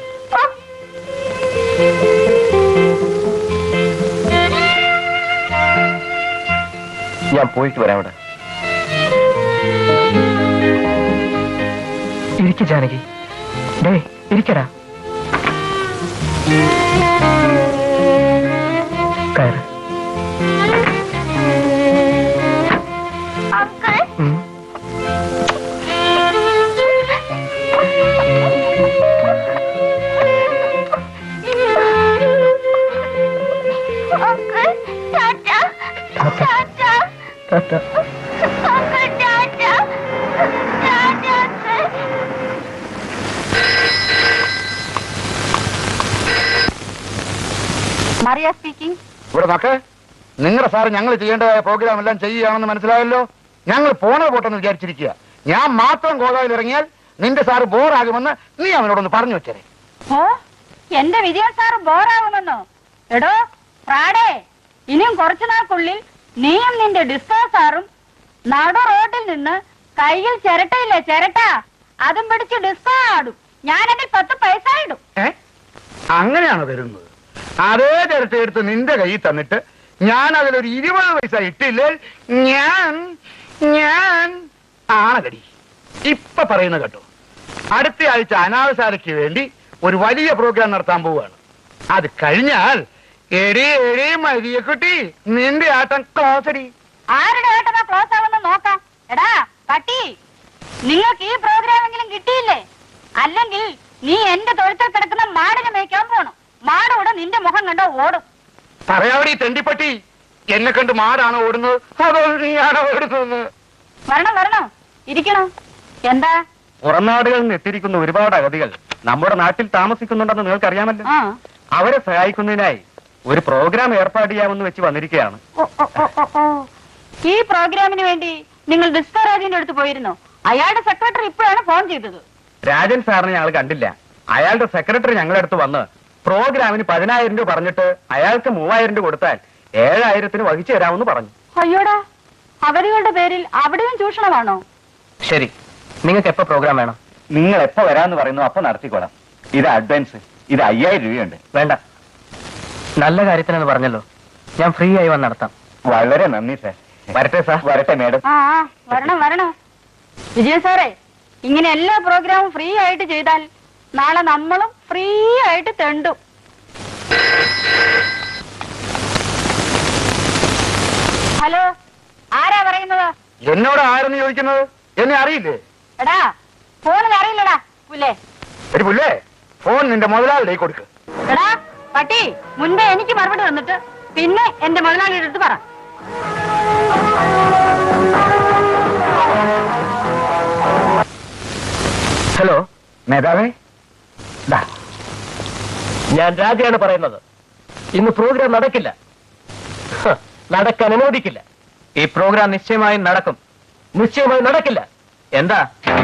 ഞാൻ പോയിട്ട് വരാം അവിടെ ഇരിക്ക് ജാനകി ഡേ ഇരിക്കടാ കയറ് അങ്കിൾ ഉം. Uncle tata tata tata. Uncle tata tata uncle Mariya speaking ഇവിടെ നോക്ക് നിങ്ങളുടെ സാറ് ഞങ്ങൾ ചെയ്യേണ്ടതായ പ്രോഗ്രാം എല്ലാം ചെയ്യുകയാണെന്ന് മനസ്സിലായല്ലോ ഞങ്ങൾ പോണ പോട്ടെന്ന് വിചാരിച്ചിരിക്കുക ഞാൻ മാത്രം ഗോദാവിൽ ഇറങ്ങിയാൽ നിന്റെ സാറ് ബോറാകുമെന്ന് നീ അവനോടൊന്ന് പറഞ്ഞു വെച്ചേ ഓ എന്റെ വിജയൻ സാറ് ബോറാവുമെന്നോ എടോ പ്രാടേ ഇനിയും കുറച്ചു നാൾക്കുള്ളിൽ നീയും നിന്റെ ഡിസ്കോ സാറും നടു റോഡിൽ നിന്ന് കയ്യിൽ ചിരട്ടയില്ലേ ചിരട്ട അതും പിടിച്ച് ഡിസ്കോ ആടും ഞാനതിൽ പത്ത് പൈസ ഇടും ഏ അങ്ങനെയാണോ തരുന്നത് അതേ ചിരട്ട എടുത്ത് നിന്റെ കയ്യിൽ തന്നിട്ട് ഞാൻ അതിലൊരു ഇരുപത് പൈസ ഇട്ടില്ലേ ഞാൻ ഞാൻ ആണകടി ഇപ്പൊ പറയുന്ന കേട്ടോ അടുത്ത ആഴ്ച അനാഥശാലയ്ക്ക് വേണ്ടി ഒരു വലിയ പ്രോഗ്രാം നടത്താൻ പോവുകയാണ് അത് കഴിഞ്ഞാൽ എടി എടി മരിയക്കുട്ടി നിന്റെ ആട്ടം ക്ലോസടി ആരുടെ ആട്ടമാ ക്ലോസ് ആവുന്ന നോക്കാം എടാ പട്ടി നിങ്ങൾക്ക് ഈ പ്രോഗ്രാമെങ്കിലും കിട്ടിയില്ലേ അല്ലെങ്കിൽ നീ എന്റെ തൊഴുത്തിൽ കിടക്കുന്ന മാടിനെ മേയ്ക്കാൻ പോണം മാട് കൂടെ നിന്റെ മുഖം കണ്ടോ ഓടും പറയാവടി തെണ്ടിപ്പട്ടി എന്നെ കണ്ട് മാടാണോ ഓടുന്നത് അതോ നീയാണോ ഓടുന്നത് വരണം വരണം ഇരിക്കണം എന്താ പുറം നാടുകളിൽ നിന്ന് എത്തിയിരിക്കുന്ന ഒരുപാട് അഗതികൾ നമ്മുടെ നാട്ടിൽ താമസിക്കുന്നുണ്ടെന്ന് നിങ്ങൾക്ക് അറിയാമല്ലോ ആ അവരെ സഹായിക്കുന്നതിനായി ഒരു പ്രോഗ്രാം ഏർപ്പാട് ചെയ്യാമെന്ന് വെച്ച് വന്നിരിക്കുകയാണ് ഓ, ഓ, ഓ, ഓ, ഓ. ഈ പ്രോഗ്രാമിന് വേണ്ടി നിങ്ങൾ ഡിസ്കറാജിന്റെ അടുത്ത് പോയിരുന്നോ അയാളുടെ സെക്രട്ടറി ഇപ്പോഴാണ് ഫോൺ ചെയ്തത് രാജൻ സാറിനെ ഞങ്ങൾ കണ്ടില്ല അയാളുടെ സെക്രട്ടറി ഞങ്ങളുടെ അടുത്ത് വന്ന് പ്രോഗ്രാമിന് പതിനായിരം രൂപ പറഞ്ഞിട്ട് അയാൾക്ക് മൂവായിരം രൂപ കൊടുത്താൽ ഏഴായിരത്തിന് വഹിച്ചു തരാമെന്ന് പറഞ്ഞു അയ്യോടാ അവധികളുടെ പേരിൽ അവിടെയും ചൂഷണമാണോ ശരി നിങ്ങൾക്ക് എപ്പോ പ്രോഗ്രാം വേണം നിങ്ങൾ എപ്പോ വരാന്ന് പറയുന്നു അപ്പൊ നടത്തിക്കോളാം ഇത് അഡ്വാൻസ് ഇത് അയ്യായിരം രൂപയുണ്ട് വേണ്ട നല്ല കാര്യത്തിനെന്ന് പറഞ്ഞല്ലോ ഞാൻ ഫ്രീ ആയി വന്ന് നടത്താം വളരെ നന്ദി സാർ വരട്ടെ സാർ വരട്ടെ മേഡം ആ ആ, വരണം വരണം വിജയ സാറേ ഇങ്ങനെ എല്ലാ പ്രോഗ്രാമും ഫ്രീ ആയിട്ട് ചെയ്താൽ നാളെ നമ്മളും ഫ്രീ ആയിട്ട് തെണ്ടും ഹലോ ആരാ പറയുന്നത് എന്നോട് ആരെന്ന് ചോദിക്കുന്നത് എന്നെ അറിയില്ലേ എടാ ഫോണിൽ അറിയില്ലടാ പുല്ലേ ഒരു പുല്ലേ ഫോൺ നിന്റെ മുതലാളിയുടെ കയ്യിൽ കൊടുക്ക് എടാ പട്ടി മുൻപേ എനിക്ക് മറുപടി തന്നിട്ട് പിന്നെ എന്റെ മുതലാളിയുടെ അടുത്ത് പറ ഹലോ നേതാവേ ദാ, ഞാൻ രാജയാണ് പറയുന്നത് ഇന്ന് പ്രോഗ്രാം നടക്കില്ല ഹ, നടക്കാൻ അനുവദിക്കില്ല ഈ പ്രോഗ്രാം നിശ്ചയമായും നടക്കും നിശ്ചയമായി നടക്കില്ല എന്താ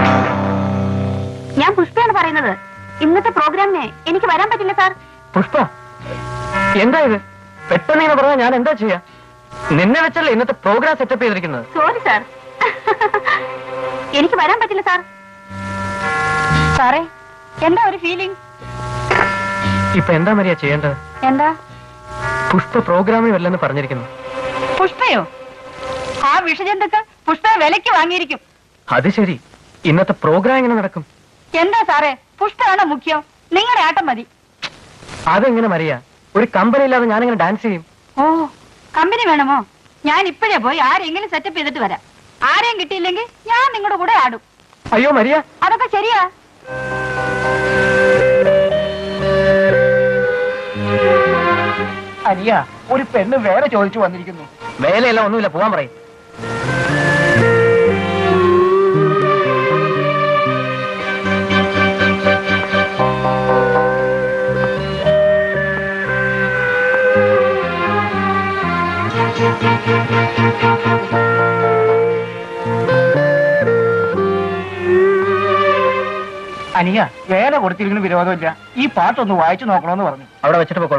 ഞാൻ പുഷ്പയാണ് പറയുന്നത് ഇന്നത്തെ പ്രോഗ്രാമിന് എനിക്ക് വരാൻ പറ്റില്ല സാർ പുഷ്പ എന്താ ഇത് പെട്ടെന്ന് ഇങ്ങനെ പറഞ്ഞാൽ ഞാൻ എന്താ ചെയ്യാ നിന്നെ വെച്ചല്ലേ ഇന്നത്തെ പ്രോഗ്രാം സെറ്റപ്പ് ചെയ്തിരിക്കുന്നത് സോറി സാർ എനിക്ക് വരാൻ പറ്റില്ല സാർ സാറേ എന്താ ഒരു ഫീലിംഗ് ഇപ്പൊ എന്താ മരിയ ചെയ്യേണ്ടത് എന്താ പുഷ്പ പ്രോഗ്രാമിൽ വല്ലെന്ന് പറഞ്ഞിരിക്കുന്നു പുഷ്പയോ ആ വിഷജന്തുക്കൾ പുഷ്പ വിലയ്ക്ക് വാങ്ങിയിരിക്കും അത് ശരി ഇന്നത്തെ പ്രോഗ്രാം എങ്ങനെ നടക്കും എന്താ സാറേ പുഷ്പമാണ് മുഖ്യം നിങ്ങളുടെ ആട്ടം മതി അതെങ്ങനെ മരിയ ഒരു കമ്പനി ഇല്ലാതെ ഞാനെങ്ങനെ ഡാൻസ് ചെയ്യും ഓ കമ്പനി വേണമോ ഞാൻ ഇപ്പോഴേ പോയി ആരെങ്കിലും സെറ്റപ്പ് ചെയ്തിട്ട് വരാം ആരെയും കിട്ടിയില്ലെങ്കിൽ ഞാൻ നിങ്ങളുടെ കൂടെ ആടും അയ്യോ മരിയ അതൊക്കെ ശരിയാ അനിയ ഒരു പെണ്ണ് വേറെ ചോദിച്ചു വന്നിരിക്കുന്നു വേലയല്ല ഒന്നുമില്ല പോവാൻ പറയും ജാനിക വേല കൊടുത്തിരിക്കുന്ന വിരോധമില്ല ഈ പാട്ടൊന്ന് വായിച്ചു നോക്കണമെന്ന് പറഞ്ഞു അവിടെ വെച്ചിട്ട് പൊക്കോളൂ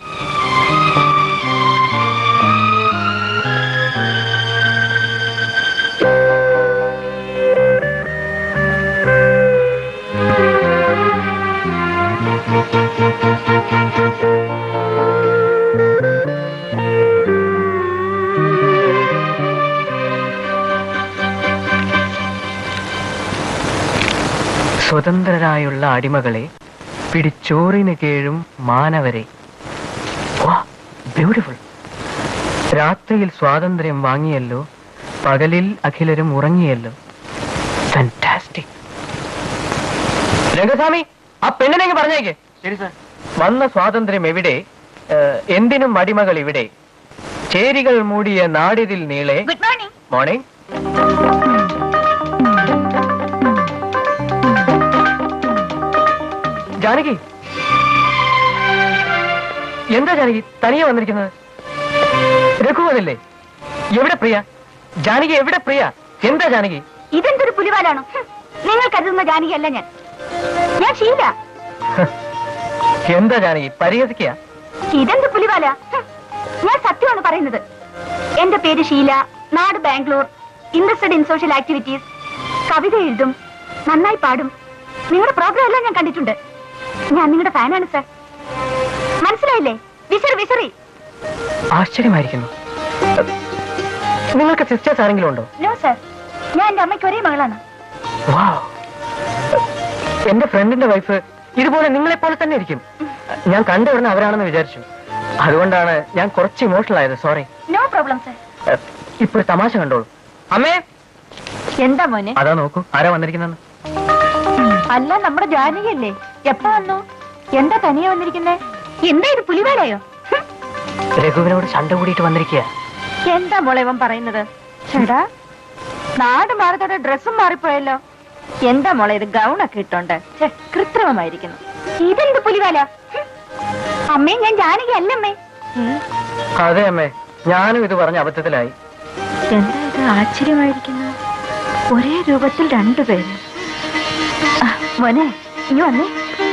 സ്വതന്ത്രരായുള്ള അടിമകളെ പിടിച്ചോറിന് കീഴും മാനവരെ ബ്യൂട്ടിഫുൾ രാത്രിയിൽ സ്വാതന്ത്ര്യം വാങ്ങിയല്ലോ പകലിൽ അഖിലരും ഉറങ്ങിയല്ലോ ഫാന്റാസ്റ്റിക് രംഗസ്വാമി ആ പെണ്ണിനെങ്കിൽ പറഞ്ഞേക്ക് ശരി സാർ വന്ന സ്വാതന്ത്ര്യം എവിടെ ഏഹ്, എന്തിനും അടിമകൾ ഇവിടെ ചേരികൾ മൂടിയ നാടിതിൽ നീളെ ഗുഡ് മോർണിംഗ് മോർണിംഗ് ജാനകി എന്താ ജാനകി തനിയെ വന്നിരിക്കുന്നത് രഘുവതല്ലേ എവിടെ പ്രിയ ജാനകി എവിടെ പ്രിയ എന്താ ജാനകി ഇതെന്തൊരു പുലിവാലാണോ ഹും, നിങ്ങൾ കരുതുന്ന ജാനകിയല്ല ഞാൻ ഞാൻ ഷീല എന്താ ജാനകി പരിഹസിക്കുക ഇതെന്ത് പുലിവാല ഹും, ഞാൻ സത്യമാണ് പറയുന്നത് എന്റെ പേര് ഷീല നാട് Bangalore interested in social activities കവിത എഴുതും നന്നായി പാടും നിങ്ങളുടെ പ്രോഗ്രാം എല്ലാം ഞാൻ കണ്ടിട്ടുണ്ട് ഞാൻ നിങ്ങളുടെ ഫാനാണ് സർ മനസ്സിലായില്ലേ വിസറി വിസറി ആശ്ചര്യമായിരിക്കുന്നു നിങ്ങൾക്ക് സിസ്റ്റേഴ്സ് ആരെങ്കിലും ഉണ്ടോ നോ സർ ഞാൻ എന്റെ അമ്മയ്ക്ക് ഒരേ മകളാണ് Wow. എന്റെ ഫ്രണ്ടിന്റെ വൈഫ് ഇതുപോലെ നിങ്ങളെ പോലെ തന്നെ ഇരിക്കും ഞാൻ കണ്ട ഉടനെ അവരാണെന്ന് വിചാരിച്ചു അതുകൊണ്ടാണ് ഞാൻ കുറച്ച് ഇമോഷണൽ ആയത് സോറി നോ പ്രോബ്ലം സർ ഇപ്പോൾ തമാശ കണ്ടോളൂ അമ്മേ എന്താ മോനെ അതാ നോക്കൂ ആരാ വന്നിരിക്കുന്നെന്ന് അല്ല നമ്മുടെ ജാനകിയല്ലേ എപ്പോ വന്നു എന്താ തനിയെ വന്നിരിക്കുന്നേ എന്താ ഇത് പുലിവാലായോ ഹും, രഘുവിനോട് ശണ്ട കൂടിയിട്ട് വന്നിരിക്കുക എന്താ മോളെ ഇവൻ പറയുന്നത് ചേടാ നാട് മാറത്തോടെ ഡ്രസ്സും മാറിപ്പോയല്ലോ എന്താ മോളെ ഇത് ഗൗണൊക്കെ ഇട്ടോണ്ട് ഛെ, കൃത്രിമമായിരിക്കുന്നു ഇതെന്ത് പുലിവാല ഹും, അമ്മേ ഞാൻ ജാനകി അല്ലമ്മേ ഉം. അതെ അമ്മേ ഞാനും ഇത് പറഞ്ഞ അബദ്ധത്തിലായി എന്താ ഇത് ആശ്ചര്യമായിരിക്കുന്നു ഒരേ രൂപത്തിൽ രണ്ടുപേര് ആ, മോനെ ഇനി വന്നേ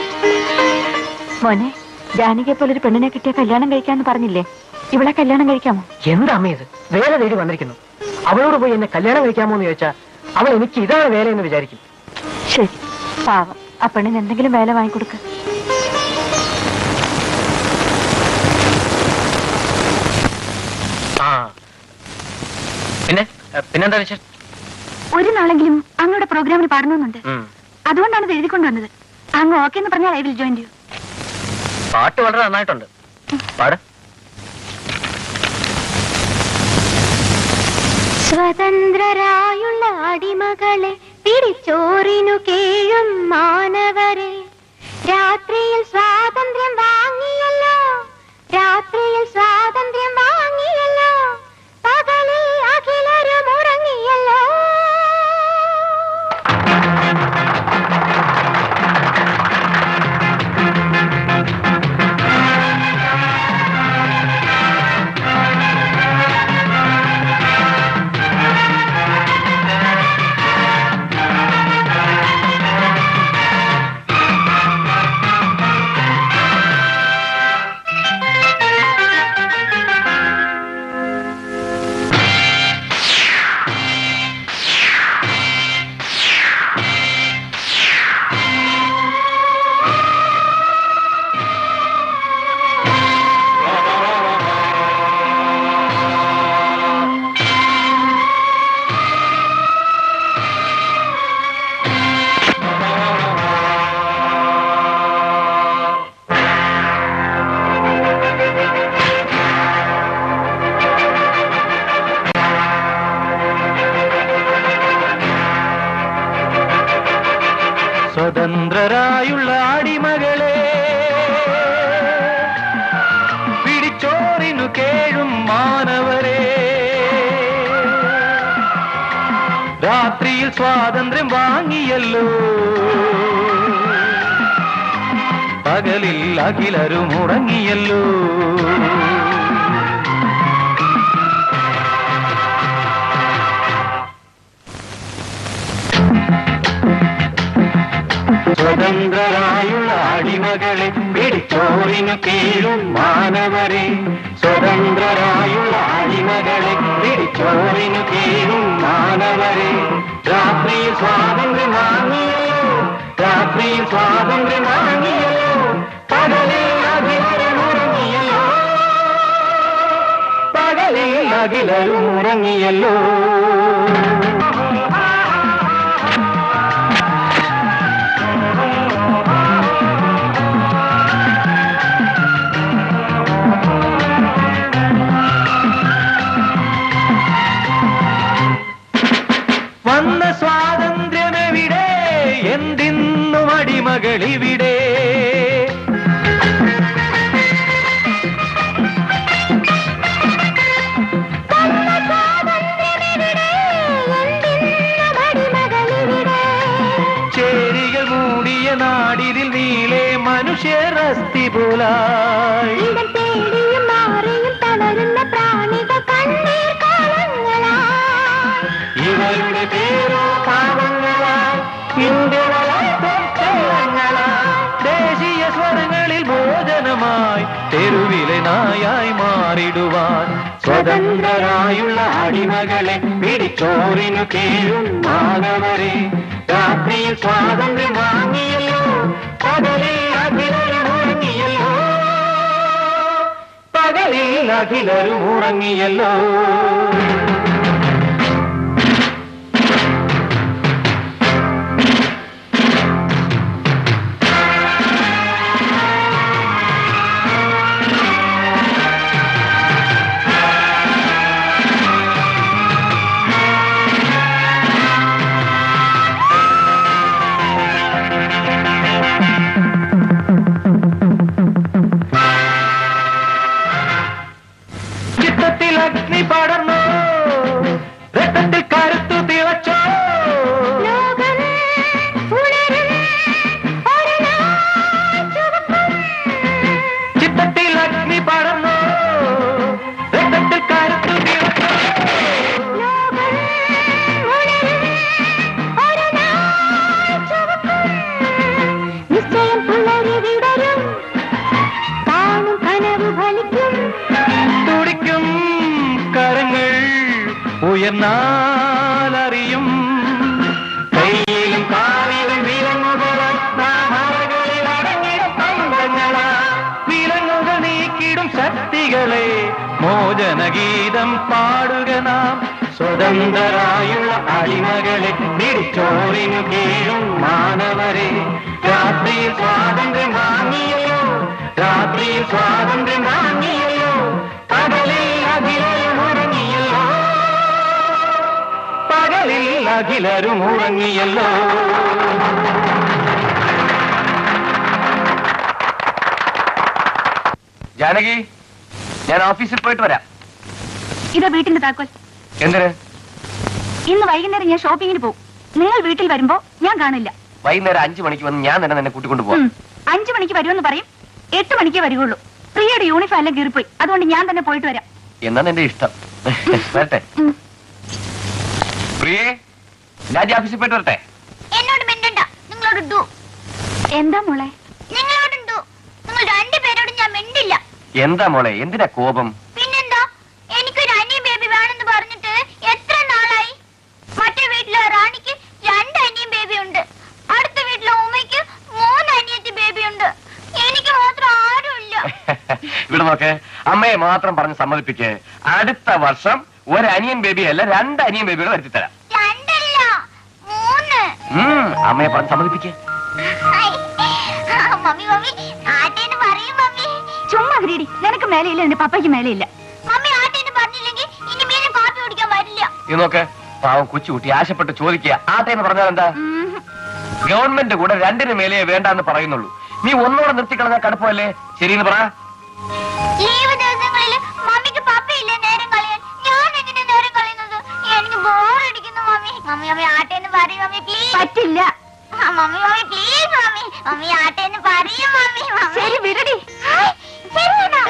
മോനെ ജാനകിയെ പോലെ ഒരു പെണ്ണിനെ കിട്ടിയ കല്യാണം കഴിക്കാന്ന് പറഞ്ഞില്ലേ ഇവളെ കല്യാണം കഴിക്കാമോ എന്താ അമ്മ ഇത് വേല തേടി വന്നിരിക്കുന്നു അവളോട് പോയി എന്നെ കല്യാണം കഴിക്കാമോ എന്ന് ചോദിച്ചാൽ അവൾ എനിക്ക് ഇതാണ് വേല എന്ന് വിചാരിക്കും ശരി പാവം ആ പെണ്ണിന് എന്തെങ്കിലും വേല വാങ്ങിക്കൊടുക്ക ആ പിന്നെ ഏ, പിന്നെന്താ വിശേഷം ഒരു നാളെങ്കിലും അങ്ങയുടെ പ്രോഗ്രാമിന് പാടണമെന്നുണ്ട് ഉം. അതുകൊണ്ടാണ് ഇത് എഴുതിക്കൊണ്ടുവന്നത് അങ്ങ് ഓക്കെ എന്ന് പറഞ്ഞാൽ ഐ വിൽ ജോയിൻ യു പാട്ട് വളരെ നന്നായിട്ടുണ്ട് പാട് സ്വതന്ത്രരായുള്ള അടിമകളെ പിടിച്ചോറിനു കേഴും മാനവരെ രാത്രിയിൽ സ്വാതന്ത്ര്യം വാങ്ങിയല്ലോ രാത്രിയിൽ സ്വാതന്ത്ര്യം വാങ്ങിയല്ലോ പകലിൽ അഖിലരും ഉറങ്ങിയല്ലോ സ്വതന്ത്രരായുള്ള അടിമകളെ പിടിച്ചോറിനു കേഴും മാനവരെ രാത്രിയിൽ സ്വാതന്ത്ര്യം വാങ്ങിയല്ലോ പകലിൽ അഖിലരും ഉറങ്ങിയല്ലോ സ്വതന്ത്ര അടിമകളെ പിടിച്ചോറിനു കീഴും മാനവരെ സ്വതന്ത്രരായുള്ള അടിമകളെ പിടിച്ചോറിനു കീഴും മാനവരെ രാത്രിയിൽ സ്വാതന്ത്ര്യം വാങ്ങിയല്ലോ രാത്രിയിൽ സ്വാതന്ത്ര്യം വാങ്ങിയല്ലോ പകലിൽ അഖിലരും ഉറങ്ങിയല്ലോ പകലിൽ അഖിലരും ഉറങ്ങിയല്ലോ വന്ന സ്വാതന്ത്ര്യമെവിടെ എന്തിന്നും അടിമകളിവിടെ ചേരികൾ മൂടിയ നാടിതിൽ നീളെ മനുഷ്യർ അസ്ഥി പോലായി ഇവരുടെ പേരോ പാവങ്ങളായി ഇന്ത്യ വളർത്തും കേരളങ്ങളായി ദേശീയ സ്വരങ്ങളിൽ ഭോജനമായി തെരുവിലെ നായായി മാറിടുവാൻ സ്വതന്ത്രരായുള്ള അടിമകളെ പിടിച്ചോറിനു കീഴും മാനവരെ രാത്രിയിൽ സ്വാതന്ത്ര്യം വാങ്ങിയല്ലോ പകലിൽ അഖിലരും ഉറങ്ങിയല്ലോ പകലിൽ അഖിലരും ഉറങ്ങിയല്ലോ ചിത്തത്തിൽ അഗ്നി പടർന്നു രക്തത്തിൽ കരുത്തു തിളച്ചോ ചിത്തത്തിൽ അഗ്നി പടർന്നു രക്തത്തിൽ കരുത്തു തിളച്ചോ നിശ്ചയം പുലരി വിടരും കാണും കനവ് ഫലിക്കും തുടിക്കും കരങ്ങൾ ഉയർന്നാലറിയും കയ്യിലും കാലിലും വിലങ്ങുകൾ താമരകളിൽ അടങ്ങിടും പന്തങ്ങളാ വിലങ്ങുകൾ നീക്കിടും ശക്തികളെ മോചനഗീതം പാടുക നാം സ്വതന്ത്രരായുള്ള അടിമകളെ പിടിച്ചോറിനു കീഴും മാനവരെ രാത്രിയിൽ സ്വാതന്ത്ര്യം വാങ്ങിയല്ലോ രാത്രിയിൽ സ്വാതന്ത്ര്യം വാങ്ങിയല്ലോ പകലിൽ അഖിലരും ഉറങ്ങിയല്ലോ പകലിൽ അഖിലരും ഉറങ്ങിയല്ലോ ജാനകി ഞാൻ ഓഫീസിൽ പോയിട്ട് വരാം ഇതാ വീട്ടിന്റെ താക്കോൽ എന്തിന് ഇന്ന് വൈകുന്നേരം ഞാൻ ഷോപ്പിങ്ങിന് പോകും നിങ്ങൾ വീട്ടിൽ വരുമ്പോ ഞാൻ കാണില്ല വൈകുന്നേരം അഞ്ചു മണിക്ക് വന്ന് ഞാൻ തന്നെ നിന്നെ കൂട്ടിക്കൊണ്ടു പോവാം ഉം. അഞ്ചു മണിക്ക് വരുമെന്ന് പറയും എട്ട് മണിക്കേ വരികയുള്ളൂ പ്രിയയുടെ യൂണിഫോം എല്ലാം കീറിപ്പോയി അതുകൊണ്ട് ഞാൻ തന്നെ പോയിട്ട് വരാം എന്നാ നിന്റെ ഇഷ്ടം വരട്ടെ ഉം. പ്രിയേ രാജി ഓഫീസിൽ പോയിട്ട് വരട്ടെ എന്നോട് മിണ്ടണ്ട നിങ്ങളോട് ഡു എന്താ മോളെ നിങ്ങളോടുണ്ടു നിങ്ങൾ രണ്ടുപേരോടും ഞാൻ മിണ്ടില്ല എന്താ മോളെ എന്തിനാ കോപം പിന്നെന്താ എനിക്കൊരു അനിയൻ ബേബി വേണമെന്ന് പറഞ്ഞിട്ട് എത്ര നാളായി മറ്റേ വീട്ടിലെ റാണിക്ക് രണ്ട് അനിയൻ ബേബി ഉണ്ട് അടുത്ത വീട്ടിലെ ഉമ്മയ്ക്ക് മൂന്ന് അനിയത്തി ബേബി ഉണ്ട് എനിക്ക് മാത്രം ആരുമില്ല ഇവിടെ നോക്ക് അമ്മയെ മാത്രം പറഞ്ഞ് സമ്മതിപ്പിക്ക് അടുത്ത വർഷം ഒരു അനിയൻ ബേബി അല്ല രണ്ട് അനിയൻ ബേബികൾ വരുത്തി തരാം രണ്ടല്ല മൂന്ന് ഉം, അമ്മയെ പറഞ്ഞ് സമ്മതിപ്പിക്ക് ഹൈ. മമ്മി മമ്മി ആട്ടേന്ന് പറയും മമ്മി ചുമ്മാ ഗ്രീഡി നിനക്ക് മേലെയില്ല എന്റെ പപ്പയ്ക്ക് മേലെയില്ല മമ്മി ആട്ടേന്ന് പറഞ്ഞില്ലെങ്കിൽ ഇനി മീനും കാപ്പി കുടിക്കാൻ വരില്ല ഇത് നോക്ക് പാവം കൊച്ചുകുട്ടി ആശപ്പെട്ട് ചോദിക്കുക ആട്ടെന്ന് പറഞ്ഞാൽ എന്താ ഉം. ഗവൺമെന്റ് കൂടെ രണ്ടിന് മേലെ വേണ്ടാന്ന് പറയുന്നുള്ളൂ നീ ഒന്നുകൂടെ നിർത്തിക്കളഞ്ഞ കടുപ്പമല്ലേ ശരിയെന്ന് പറ ലീവ് ദിവസങ്ങളിൽ മമ്മിക്ക് പപ്പയില്ല നേരം കളയാൻ ഞാൻ എങ്ങനെ നേരം കളയുന്നത് എനിക്ക് ബോറടിക്കുന്നു മമ്മി മമ്മി മമ്മി ആട്ടേന്ന് പറയും മമ്മി പ്ലീസ് പറ്റില്ല mummy mummy please mummy mummy ആട്ടേന്ന് പറയും മമ്മി മമ്മി ശരി വിടടി ഹായ്, ശരി എന്നാ.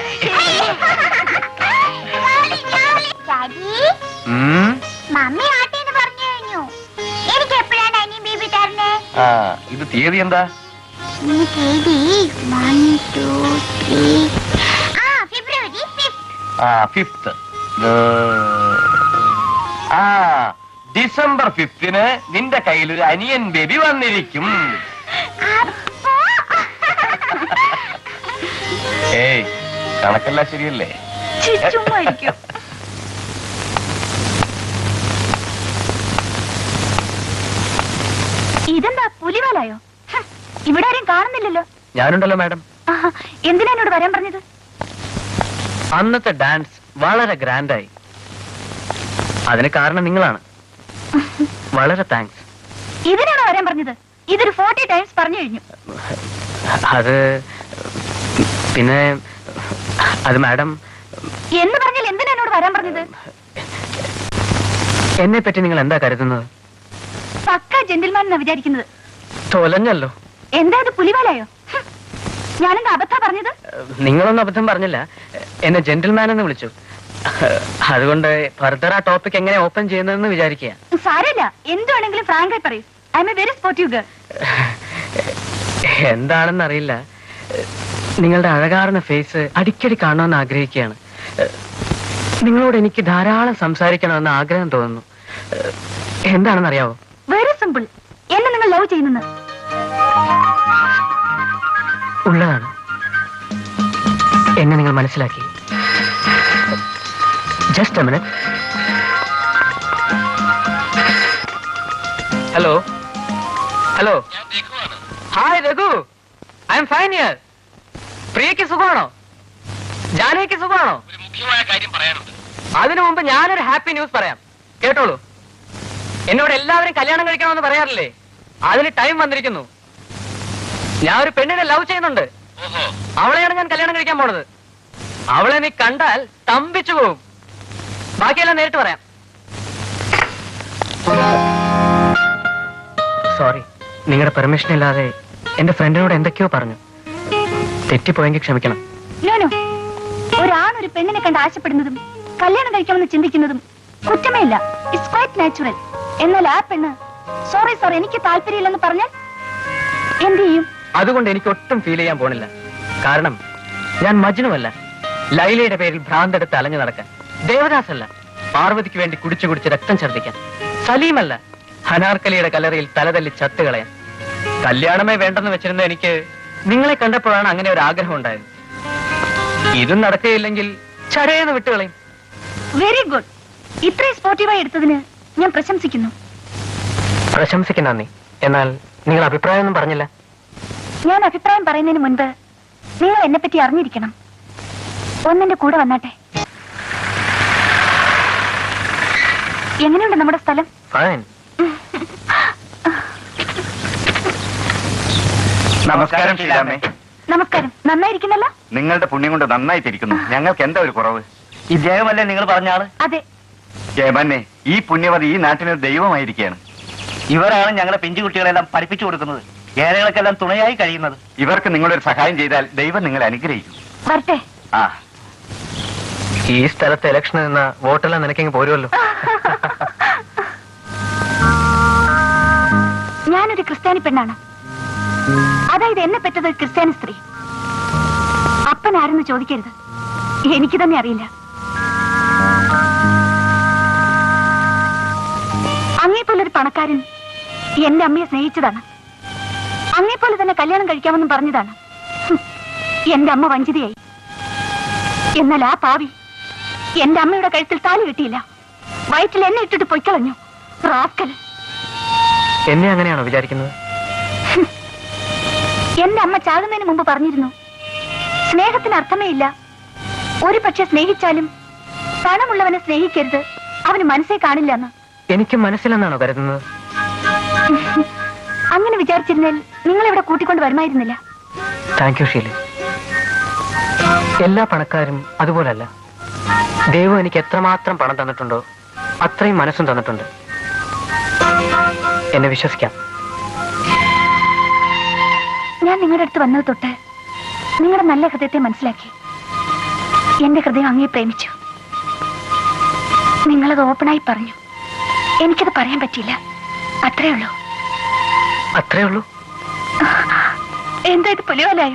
ഞാളി, ഞാളി. ഡാഡി ഉം. മമ്മി ആട്ടേന്ന് പറഞ്ഞു കഴിഞ്ഞു എനിക്ക് എപ്പോഴാണ് അനിയും ബേബി തരണേ ആ ഇത് തീയതി എന്താ இன்னைக்கு எடி ஒன் டூ த்ரீ ஆ பிப்ரவரி ஃபிஃப்த் ആ ഫിഫ്ത്ത് ആ ഡിസംബർ ഫിഫ്തിന് നിന്റെ കയ്യിൽ ഒരു അനിയൻ ബേബി വന്നിരിക്കും அப்போ ഏയ് കണക്കെല്ലാം ശരിയല്ലേ ചുമ്മാ ഇരിക്കും ഇതെന്താ പുലിവാലായോ ഹ്, ഇവിടെ ആരും കാണുന്നില്ലല്ലോ ഞാനുണ്ടല്ലോ മാഡം ആഹാ, എന്തിനാ എന്നോട് വരാൻ പറഞ്ഞത് അന്നത്തെ ഡാൻസ് വളരെ ഗ്രാൻഡായി അതിന് കാരണം നിങ്ങളാണ് വളരെ താങ്ക്സ് ഇതിനാണോ വരാൻ പറഞ്ഞത് ഇതൊരു ഫോർട്ടി ടൈംസ് പറഞ്ഞു കഴിഞ്ഞു അത് പിന്നെ അത് മാഡം എന്ന് പറഞ്ഞാൽ എന്തിനാ എന്നോട് വരാൻ പറഞ്ഞത് എന്നെ പറ്റി നിങ്ങൾ എന്താ കരുതുന്നത് പക്ക ജെന്റിൽമാൻ എന്നാ വിചാരിക്കുന്നത് തൊലഞ്ഞല്ലോ എന്താ ഇത് പുലിവാലായോ ഹ്, ഞാനെന്താ അബദ്ധ പറഞ്ഞത് നിങ്ങളൊന്നും അബദ്ധം പറഞ്ഞില്ല എന്നെ ജെന്റിൽമാൻ എന്ന് വിളിച്ചു അതുകൊണ്ട് ഫർദർ ആ ടോപ്പിക് എങ്ങനെ ഓപ്പൺ ചെയ്യുന്നതെന്ന് വിചാരിക്കുക സാരമില്ല എന്ത് വേണമെങ്കിലും ഫ്രാങ്കായി പറയൂ I am a very sportive girl എന്താണെന്ന് അറിയില്ല നിങ്ങളുടെ അഴകാർന്ന ഫേസ് അടിക്കടി കാണണമെന്ന് ആഗ്രഹിക്കുകയാണ് നിങ്ങളോട് എനിക്ക് ധാരാളം സംസാരിക്കണമെന്ന് ആഗ്രഹം തോന്നുന്നു എന്താണെന്ന് അറിയാവോ വെരി സിമ്പിൾ എന്നെ നിങ്ങൾ ലവ് ചെയ്യുന്നു ഉള്ളതാണ് എന്നെ നിങ്ങൾ മനസ്സിലാക്കി just minute hello hello hi Raghu I am fine here പ്രിയക്ക് സുഖമാണോ ജാനകിക്ക് സുഖമാണോ അതിനു മുമ്പ് ഞാനൊരു ഹാപ്പി ന്യൂസ് പറയാം കേട്ടോളൂ എന്നോട് എല്ലാവരും കല്യാണം കഴിക്കണമെന്ന് പറയാറില്ലേ അതിന് ടൈം വന്നിരിക്കുന്നു ഞാൻ ഒരു പെണ്ണിനെ ലവ് ചെയ്യുന്നുണ്ട് അവളെയാണ് ഞാൻ കല്യാണം കഴിക്കാൻ പോണത് അവളെ നീ കണ്ടാൽ തമ്പിച്ചു പോകും ബാക്കിയെല്ലാം നേരിട്ട് പറയാം സോറി നിങ്ങളുടെ പെർമിഷൻ ഇല്ലാതെ എന്റെ ഫ്രണ്ടിനോട് എന്തൊക്കെയോ പറഞ്ഞു തെറ്റിപ്പോയെങ്കിൽ ക്ഷമിക്കണം നോനോ ഒരാൺ ഒരു പെണ്ണിനെ കണ്ട് ആശപ്പെടുന്നതും കല്യാണം കഴിക്കാമെന്ന് ചിന്തിക്കുന്നതും കുറ്റമേ ഇല്ല ഇറ്റ്സ് ക്വൈറ്റ് നാച്ചുറൽ എന്നാൽ ആ പെണ്ണ് സോറി സോറി എനിക്ക് താല്പര്യമില്ലെന്ന് പറഞ്ഞാൽ എന്ത് ചെയ്യും അതുകൊണ്ട് എനിക്ക് ഒട്ടും ഫീൽ ചെയ്യാൻ പോണില്ല കാരണം ഞാൻ മജ്നുവല്ല ലൈലയുടെ പേരിൽ ഭ്രാന്തെടുത്ത് അലഞ്ഞു നടക്കാൻ ദേവദാസല്ല പാർവതിക്ക് വേണ്ടി കുടിച്ചു കുടിച്ച് രക്തം ഛർദ്ദിക്കാൻ സലീമല്ല ഹനാർക്കലിയുടെ കലറിയിൽ തലതല്ലി ചത്തുകളയാൻ കല്യാണമേ വേണ്ടെന്ന് വെച്ചിരുന്ന എനിക്ക് നിങ്ങളെ കണ്ടപ്പോഴാണ് അങ്ങനെ ഒരു ആഗ്രഹം ഉണ്ടായത് ഇതും നടക്കുകയില്ലെങ്കിൽ ചടയെന്ന് വിട്ടുകളയും വെരി ഗുഡ് ഇത്രയും സ്പോർട്ടീവായി എടുത്തതിന് ഞാൻ പ്രശംസിക്കുന്നു പ്രശംസിക്കുന്ന നന്ദി എന്നാൽ നിങ്ങൾ അഭിപ്രായമൊന്നും പറഞ്ഞില്ല ഞാൻ അഭിപ്രായം പറയുന്നതിന് മുൻപ് നിങ്ങൾ എന്നെ പറ്റി അറിഞ്ഞിരിക്കണം ഒന്നെന്റെ കൂടെ വന്നാട്ടെ എങ്ങനെയുണ്ട് നമ്മുടെ സ്ഥലം ഫൈൻ നമസ്കാരം ഷീലാമ്മേ നമസ്കാരം നന്നായിരിക്കുന്നല്ലോ നിങ്ങളുടെ പുണ്യം കൊണ്ട് നന്നായിട്ടിരിക്കുന്നു ഞങ്ങൾക്ക് എന്താ ഒരു കുറവ് ഇദ്ദേഹമല്ലേ നിങ്ങൾ പറഞ്ഞ ആള് അതെ ജയബന്നെ ഈ പുണ്യവതി ഈ നാട്ടിനൊരു ദൈവമായിരിക്കുകയാണ് ഇവരാണ് ഞങ്ങളെ പിഞ്ചു കുട്ടികളെല്ലാം പഠിപ്പിച്ചു കൊടുക്കുന്നത് ഏഴകൾക്കെല്ലാം തുണയായി കഴിയുന്നത് ഇവർക്ക് നിങ്ങളൊരു സഹായം ചെയ്താൽ ദൈവം നിങ്ങളെ അനുഗ്രഹിക്കും വരട്ടെ ആ ഈ സ്ഥലത്ത് ഇലക്ഷൻ നിന്ന വോട്ടെല്ലാം നിനക്കെങ്കിൽ പോരുമല്ലോ ഞാനൊരു ക്രിസ്ത്യാനി പെണ്ണാണ് അതായത് എന്നെ പെറ്റത് ഒരു ക്രിസ്ത്യാനി സ്ത്രീ അപ്പൻ ആരെന്ന് ചോദിക്കരുത് എനിക്ക് തന്നെ അറിയില്ല അങ്ങേപ്പോലൊരു പണക്കാരൻ എന്റെ അമ്മയെ സ്നേഹിച്ചതാണ് അങ്ങേപ്പോലെ തന്നെ കല്യാണം കഴിക്കാമെന്നും പറഞ്ഞതാണ് ഹും, എന്റെ അമ്മ വഞ്ചിതയായി എന്നാൽ ആ പാവി എന്റെ അമ്മയുടെ കഴുത്തിൽ താലി കിട്ടിയില്ല വയറ്റിൽ എന്നെ ഇട്ടിട്ട് പൊയ്ക്കളഞ്ഞു റാസ്കൽ എന്നെ അങ്ങനെയാണോ വിചാരിക്കുന്നത് എന്റെ അമ്മ ചാകുന്നതിന് മുമ്പ് പറഞ്ഞിരുന്നു സ്നേഹത്തിന് അർത്ഥമേ ഇല്ല ഒരു പക്ഷെ സ്നേഹിച്ചാലും പണമുള്ളവനെ സ്നേഹിക്കരുത് അവന് മനസ്സേ കാണില്ല എന്ന് എനിക്ക് മനസ്സിലെന്നാണോ കരുതുന്നത് അങ്ങനെ വിചാരിച്ചിരുന്നാൽ നിങ്ങൾ ഇവിടെ കൂട്ടിക്കൊണ്ട് വരുമായിരുന്നില്ല താങ്ക് യു ഷീല എല്ലാ പണക്കാരും അതുപോലല്ല ദൈവം എനിക്ക് എത്രമാത്രം പണം തന്നിട്ടുണ്ടോ അത്രയും മനസ്സും തന്നിട്ടുണ്ട് എന്നെ വിശ്വസിക്കാം ഞാൻ നിങ്ങളുടെ അടുത്ത് വന്നത് തൊട്ട് നിങ്ങളുടെ നല്ല ഹൃദയത്തെ മനസ്സിലാക്കി എന്റെ ഹൃദയം അങ്ങേ പ്രേമിച്ചു നിങ്ങളത് ഓപ്പണായി പറഞ്ഞു എനിക്കത് പറയാൻ പറ്റിയില്ല അത്രേ ഉള്ളൂ അത്രേ ഉള്ളൂ എന്താ ഇത് പുലിവലായോ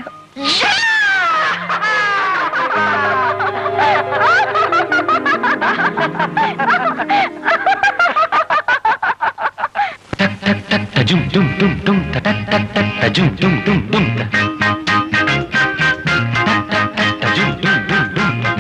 ടജും ടും ടും ടും ട ട ട ട ടജും ടും ടും ടും ട. ടജും ടും ടും ടും ട.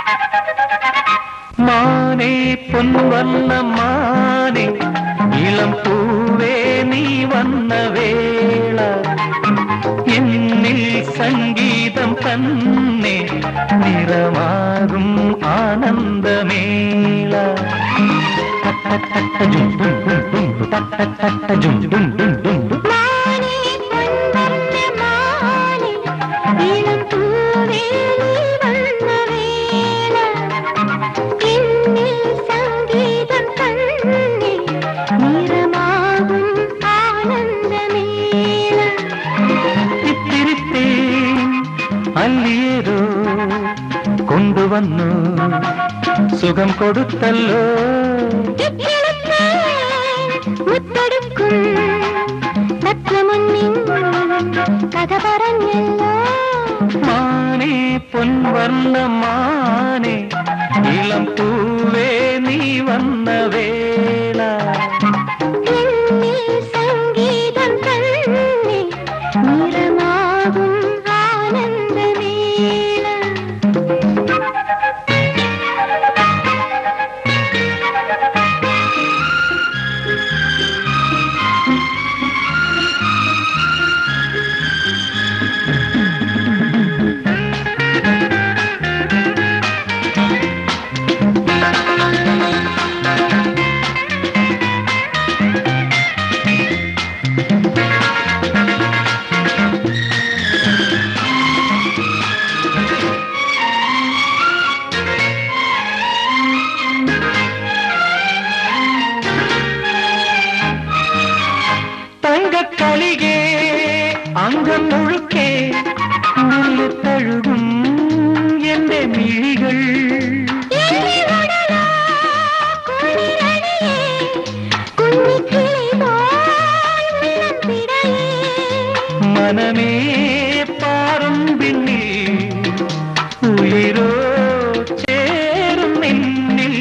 മാനേ പൊൻവന്ന മാനേ ഇളം പൂവേ നീ വന്ന വേള എന്നിൽ സംഗീതം തന്നെ നിറമാകും ആനന്ദമേള ടജും ടും ടും ടും ട ട ട ടജും ടും ടും ടും ടും. ഇത്തിരിത്തേ അല്ലിയേരോ കൊണ്ടുവന്നു സുഖം കൊടുത്തല്ലോ കഥ പറഞ്ഞല്ലോ മാനേ പൊൻവർണ്ണ മാനേ ഇളം പൂവേ നീ വന്ന വേള എന്നിൽ സംഗീതം തന്നെ നിറമാകും ആനന്ദമേള തങ്കക്കളികേ അംഗം മുഴുക്കേ നെല്ല് തഴുകും എന്റെ മിഴികൾ മനമേ പാറും പിന്നിൽ ഉയരോ ചേരും നിന്നിൽ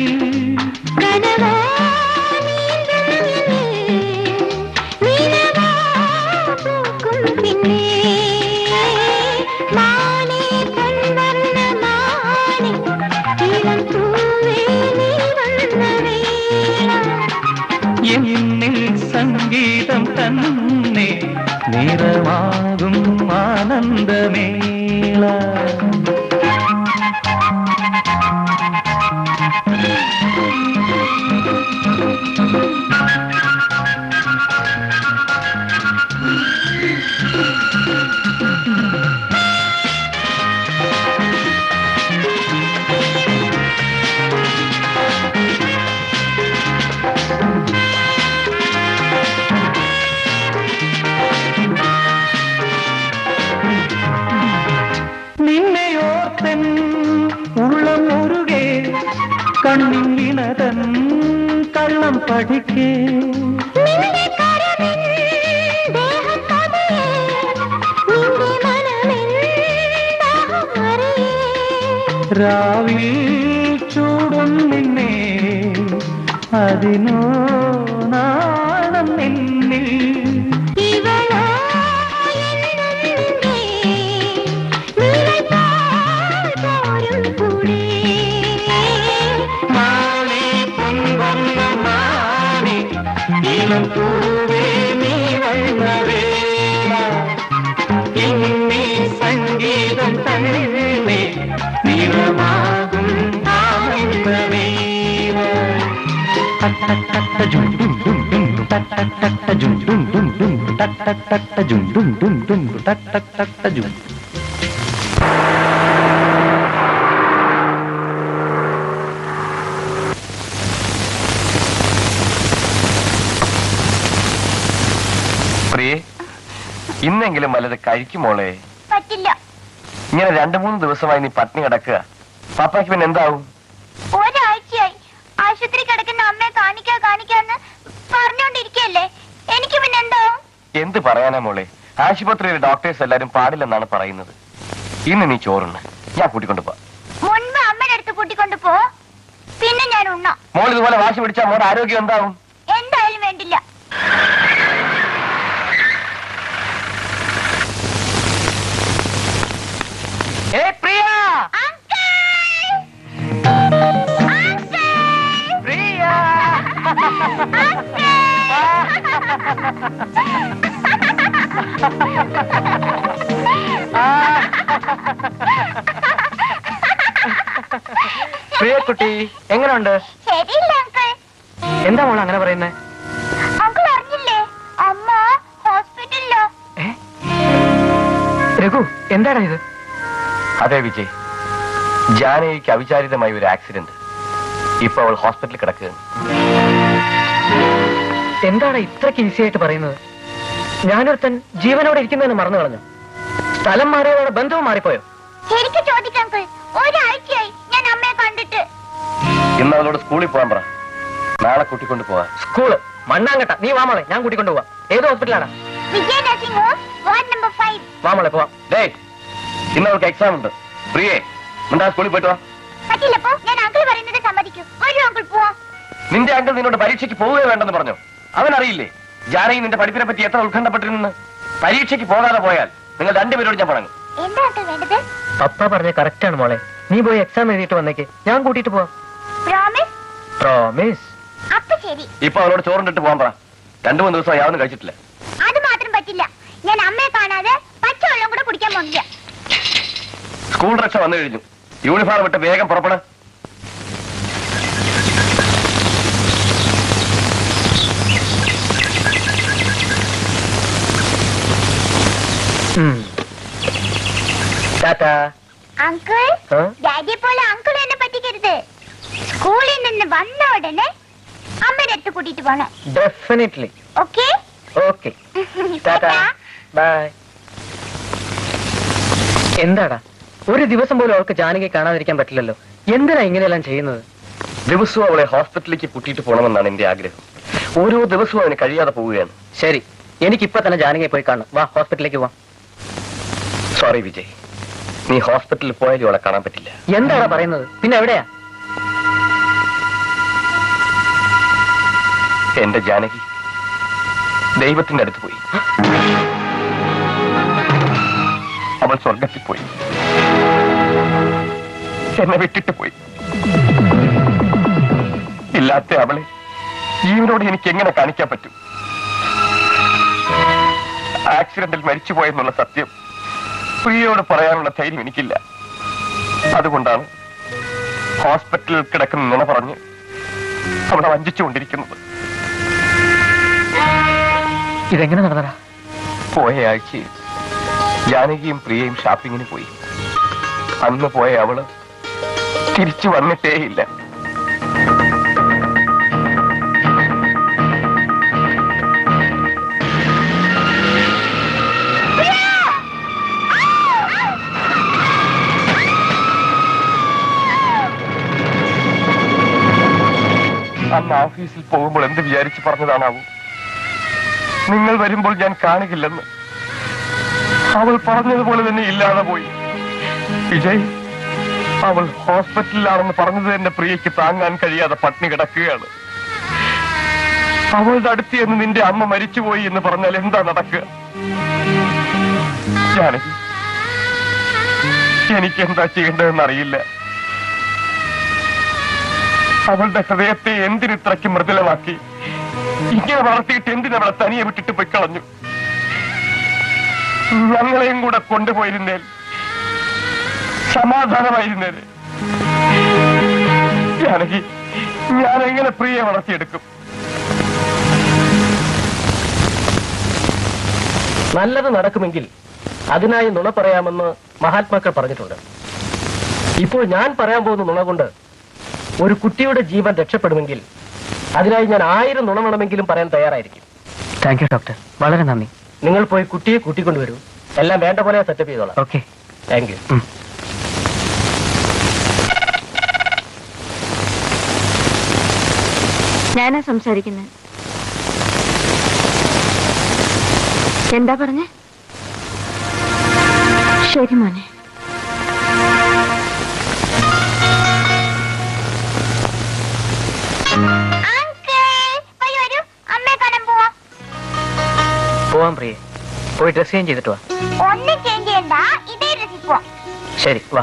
എന്നിൽ സംഗീതം തന്നെ നിറമാകും ആനന്ദമേള നിന്നെയോർത്തൻ ഉള്ളം മുറുകെ കണ്ണിൻ വിനതൻ കള്ളം പഠിക്കേ രാവിൽ ചൂടും നിന്നെ അതിനോ നാണം നിന്നിൽ മാനേ പൊൻവന്ന മാനേ ഇളം പൂവേ നീ വന്ന വേള ഇന്നീ സംഗീതം തന്നെ നിറമാകും ആനന്ദമേള ടട്ടട്ടട്ടജും ഡും ഡും ഡും ടട്ടട്ടട്ടജും ഡും ഡും ഡും ടട്ടട്ടട്ടജും ഡും ഡും ഡും ടട്ടട്ടട്ടജും പ്രിയേ ഇന്നെങ്കിലും വല്ലത് കഴിക്കുമോളെ പറ്റില്ല ഇങ്ങനെ രണ്ടു മൂന്ന് ദിവസമായി നീ പട്ടിണി കിടക്കുക പാപ്പാക്ക് പിന്നെ എന്താവും ഒരാഴ്ചയായി ആശുപത്രി കിടക്കുന്ന അമ്മയെ കാണിക്കാ കാണിക്കാന്ന് പറഞ്ഞോണ്ടിരിക്കല്ലേ എനിക്ക് പിന്നെ എന്താവും എന്ത് പറയാനാ മോളെ ആശുപത്രിയിലെ ഡോക്ടേഴ്സ് എല്ലാരും പാടില്ലെന്നാണ് പറയുന്നത് ഇന്ന് നീ ചോറുണ്ട് ഞാൻ കൂട്ടിക്കൊണ്ടു പോ മുൻപ് അമ്മയുടെ അടുത്ത് കൂട്ടിക്കൊണ്ട് പോ പിന്നെ ഞാൻ ഉണ്ണാം മോൾ ഇതുപോലെ വാശി പിടിച്ചാൽ മോടെ ആരോഗ്യം എന്താവും എന്തായാലും വേണ്ടില്ല ഏ പ്രിയ അങ്കിൾ അങ്കിൾ പ്രിയ പ്രിയക്കുട്ടി എങ്ങനെയുണ്ട് ശരിയില്ല അങ്കിൾ എന്താ മോൾ അങ്ങനെ പറയുന്നേ അങ്കിൾ അറിഞ്ഞില്ലേ അമ്മ ഹോസ്പിറ്റലിലോ രഘു എന്താടാ ഇത് അതെ വിജയ് ജാനകിക്ക് അവിചാരിതമായ ഒരു ആക്സിഡന്റ് ഇപ്പൊ അവൾ ഹോസ്പിറ്റലിൽ കിടക്കുകയാണ് എന്താണ് ഇത്രയ്ക്ക് ഈസി ആയിട്ട് പറയുന്നത് ഞാനൊരുത്തൻ ജീവനോടെ ഇരിക്കുന്നതിന് മറന്നു കളഞ്ഞു സ്ഥലം മാറിയതോടെ ബന്ധവും മാറിപ്പോയോ ശരിക്കും ചോദിക്കാം അങ്കിൾ ഒരാഴ്ചയായി ഞാൻ അമ്മയെ കണ്ടിട്ട് ഇന്ന് അവളോട് സ്കൂളിൽ പോകാൻ പറ നാളെ കൂട്ടിക്കൊണ്ട് പോവാ സ്കൂള് മണ്ണാങ്കട്ട നീ വാ മോളെ ഞാൻ കൂട്ടിക്കൊണ്ടു പോവാം ഏത് ഹോസ്പിറ്റലാണ് Vijaya nursing home ward number five വാ മോളെ പോവാം ഡേ ഇന്ന് അവൾക്ക് എക്സാം ഉണ്ട് പ്രിയേ മിണ്ടാ സ്കൂളിൽ പോയിട്ട് വാ പറ്റില്ലപ്പോ ഞാൻ അങ്കിൾ പറയുന്നത് സമ്മതിക്കും വരൂ അങ്കിൾ പോവാം നിന്റെ അങ്കിൾ നിന്നോട് പരീക്ഷയ്ക്ക് പോവുകയോ വേണ്ടെന്ന് പറഞ്ഞു അവൻ അറിയില്ലേ ജാനകി നിന്റെ പഠിപ്പിനെ പറ്റി എത്ര ഉത്കണ്ഠപ്പെട്ടിരുന്നു പരീക്ഷയ്ക്ക് പോകാതെ പോയാൽ നിങ്ങൾ രണ്ടുപേരോട് ഞാൻ പറഞ്ഞു എന്താ അങ്കിൾ വേണ്ടത് പപ്പ പറഞ്ഞ കറക്റ്റ് ആണ് മോളെ നീ പോയി എക്സാം എഴുതിയിട്ട് വന്നേക്ക് ഞാൻ കൂട്ടിയിട്ട് പോവാം പ്രോമിസ് പ്രോമിസ് അപ്പൊ ശരി ഇപ്പൊ അവളോട് ചോറിണ്ടിട്ട് പോകാൻ പറ രണ്ടു മൂന്ന് ദിവസം യാതൊന്നും കഴിച്ചിട്ടില്ല അത് മാത്രം പറ്റില്ല ഞാൻ അമ്മയെ കാണാതെ പച്ചവെള്ളം കൂടെ കുടിക്കാൻ പോകില്ല സ്കൂൾ രക്ഷ വന്നു കഴിഞ്ഞു യൂണിഫോം വിട്ട് വേഗം പുറപ്പെട് ടാറ്റാ അങ്കിൾ ആ? ഡാഡിയെ പോലെ അങ്കിൾ എന്നെ പറ്റിക്കരുത് സ്കൂളിൽ നിന്ന് വന്ന ഉടനെ അമ്മയുടെ അടുത്ത് കൂട്ടിട്ട് പോണം definitely okay okay tata bye എന്താടാ ഒരു ദിവസം പോലും അവൾക്ക് ജാനകി കാണാതിരിക്കാൻ പറ്റില്ലല്ലോ എന്തിനാ ഇങ്ങനെയെല്ലാം ചെയ്യുന്നത് ദിവസവും അവളെ ഹോസ്പിറ്റലിലേക്ക് കൂട്ടിയിട്ട് പോകണമെന്നാണ് എന്റെ ആഗ്രഹം ഓരോ ദിവസവും അവന് കഴിയാതെ പോവുകയാണ് ശരി എനിക്കിപ്പോ തന്നെ ജാനകിയെ പോയി കാണണം വാ ഹോസ്പിറ്റലിലേക്ക് പോവാം സോറി വിജയ് നീ ഹോസ്പിറ്റലിൽ പോയാലും അവളെ കാണാൻ പറ്റില്ല എന്താടാ പറയുന്നത് പിന്നെ എവിടെയാ എന്റെ ജാനകി ദൈവത്തിന്റെ അടുത്ത് പോയി അവൾ സ്വർഗത്തിൽ പോയി എന്നെ വിട്ടിട്ട് പോയി ഇല്ലാത്ത അവളെ ജീവനോട് എനിക്ക് എങ്ങനെ കാണിക്കാൻ പറ്റും ആക്സിഡന്റിൽ മരിച്ചുപോയെന്നുള്ള സത്യം പ്രിയയോട് പറയാനുള്ള ധൈര്യം എനിക്കില്ല അതുകൊണ്ടാണ് ഹോസ്പിറ്റലിൽ കിടക്കുന്ന നുണ പറഞ്ഞ് അവളെ വഞ്ചിച്ചുകൊണ്ടിരിക്കുന്നത് ഇതെങ്ങനെ നടന്നടാ പോയ ആഴ്ചയിൽ ജാനകിയും പ്രിയയും ഷാപ്പിങ്ങിന് പോയി അന്ന് പോയ അവള് തിരിച്ചു വന്നിട്ടേയില്ല അന്ന് ഓഫീസിൽ പോകുമ്പോൾ എന്ത് വിചാരിച്ച് പറഞ്ഞതാണാവൂ നിങ്ങൾ വരുമ്പോൾ ഞാൻ കാണുകില്ലെന്ന് അവൾ പറഞ്ഞതുപോലെ തന്നെ ഇല്ലാതെ പോയി വിജയ് അവൾ ഹോസ്പിറ്റലിലാണെന്ന് പറഞ്ഞത് എന്റെ പ്രിയയ്ക്ക് താങ്ങാൻ കഴിയാതെ പട്ടിണി കിടക്കുകയാണ് അവളുടെ അടുത്ത് എന്ന് നിന്റെ അമ്മ മരിച്ചുപോയി എന്ന് പറഞ്ഞാൽ എന്താ നടക്കുക ജാനകി എനിക്ക് എന്താ ചെയ്യേണ്ടതെന്ന് അറിയില്ല അവളുടെ ഹൃദയത്തെ എന്തിനിത്രയ്ക്ക് മൃദുലമാക്കി ഇങ്ങനെ വളർത്തിയിട്ട് എന്തിനവളെ തനിയെ വിട്ടിട്ട് പോയി കളഞ്ഞു ഞങ്ങളെയും കൂടെ കൊണ്ടുപോയിരുന്നേൽ സമാധാനമായിരുന്നേര് ജാനകി ഞാൻ എങ്ങനെ പ്രിയെ വളർത്തിയെടുക്കും നല്ലത് നടക്കുമെങ്കിൽ അതിനായി നുണ പറയാമെന്ന് മഹാത്മാക്കൾ പറഞ്ഞിട്ടുണ്ട് ഇപ്പോൾ ഞാൻ പറയാൻ പോകുന്ന നുണ കൊണ്ട് ഒരു കുട്ടിയുടെ ജീവൻ രക്ഷപ്പെടുമെങ്കിൽ അതിനായി ഞാൻ ആയിരം നുണ വേണമെങ്കിലും പറയാൻ തയ്യാറായിരിക്കും താങ്ക് യു ഡോക്ടർ വളരെ നന്ദി നിങ്ങൾ പോയി കുട്ടിയെ കൂട്ടിക്കൊണ്ടുവരൂ എല്ലാം വേണ്ട പോലെ സെറ്റപ്പ് ചെയ്തോളാം ഓക്കെ താങ്ക് യു ഞാനാ സംസാരിക്കുന്നത് എന്താ പറഞ്ഞേ ശരി മോനെ അങ്കിൾ വരൂ വരൂ അമ്മയെ കാണാൻ പോവാം പോവാം പ്രിയെ പോയി ഡ്രസ് ചേഞ്ച് ചെയ്തിട്ട് വാ ഒന്നും ചേഞ്ച് ചെയ്യണ്ട ഇതേ ഡ്രസ്സിൽ പോവാം ശരി വാ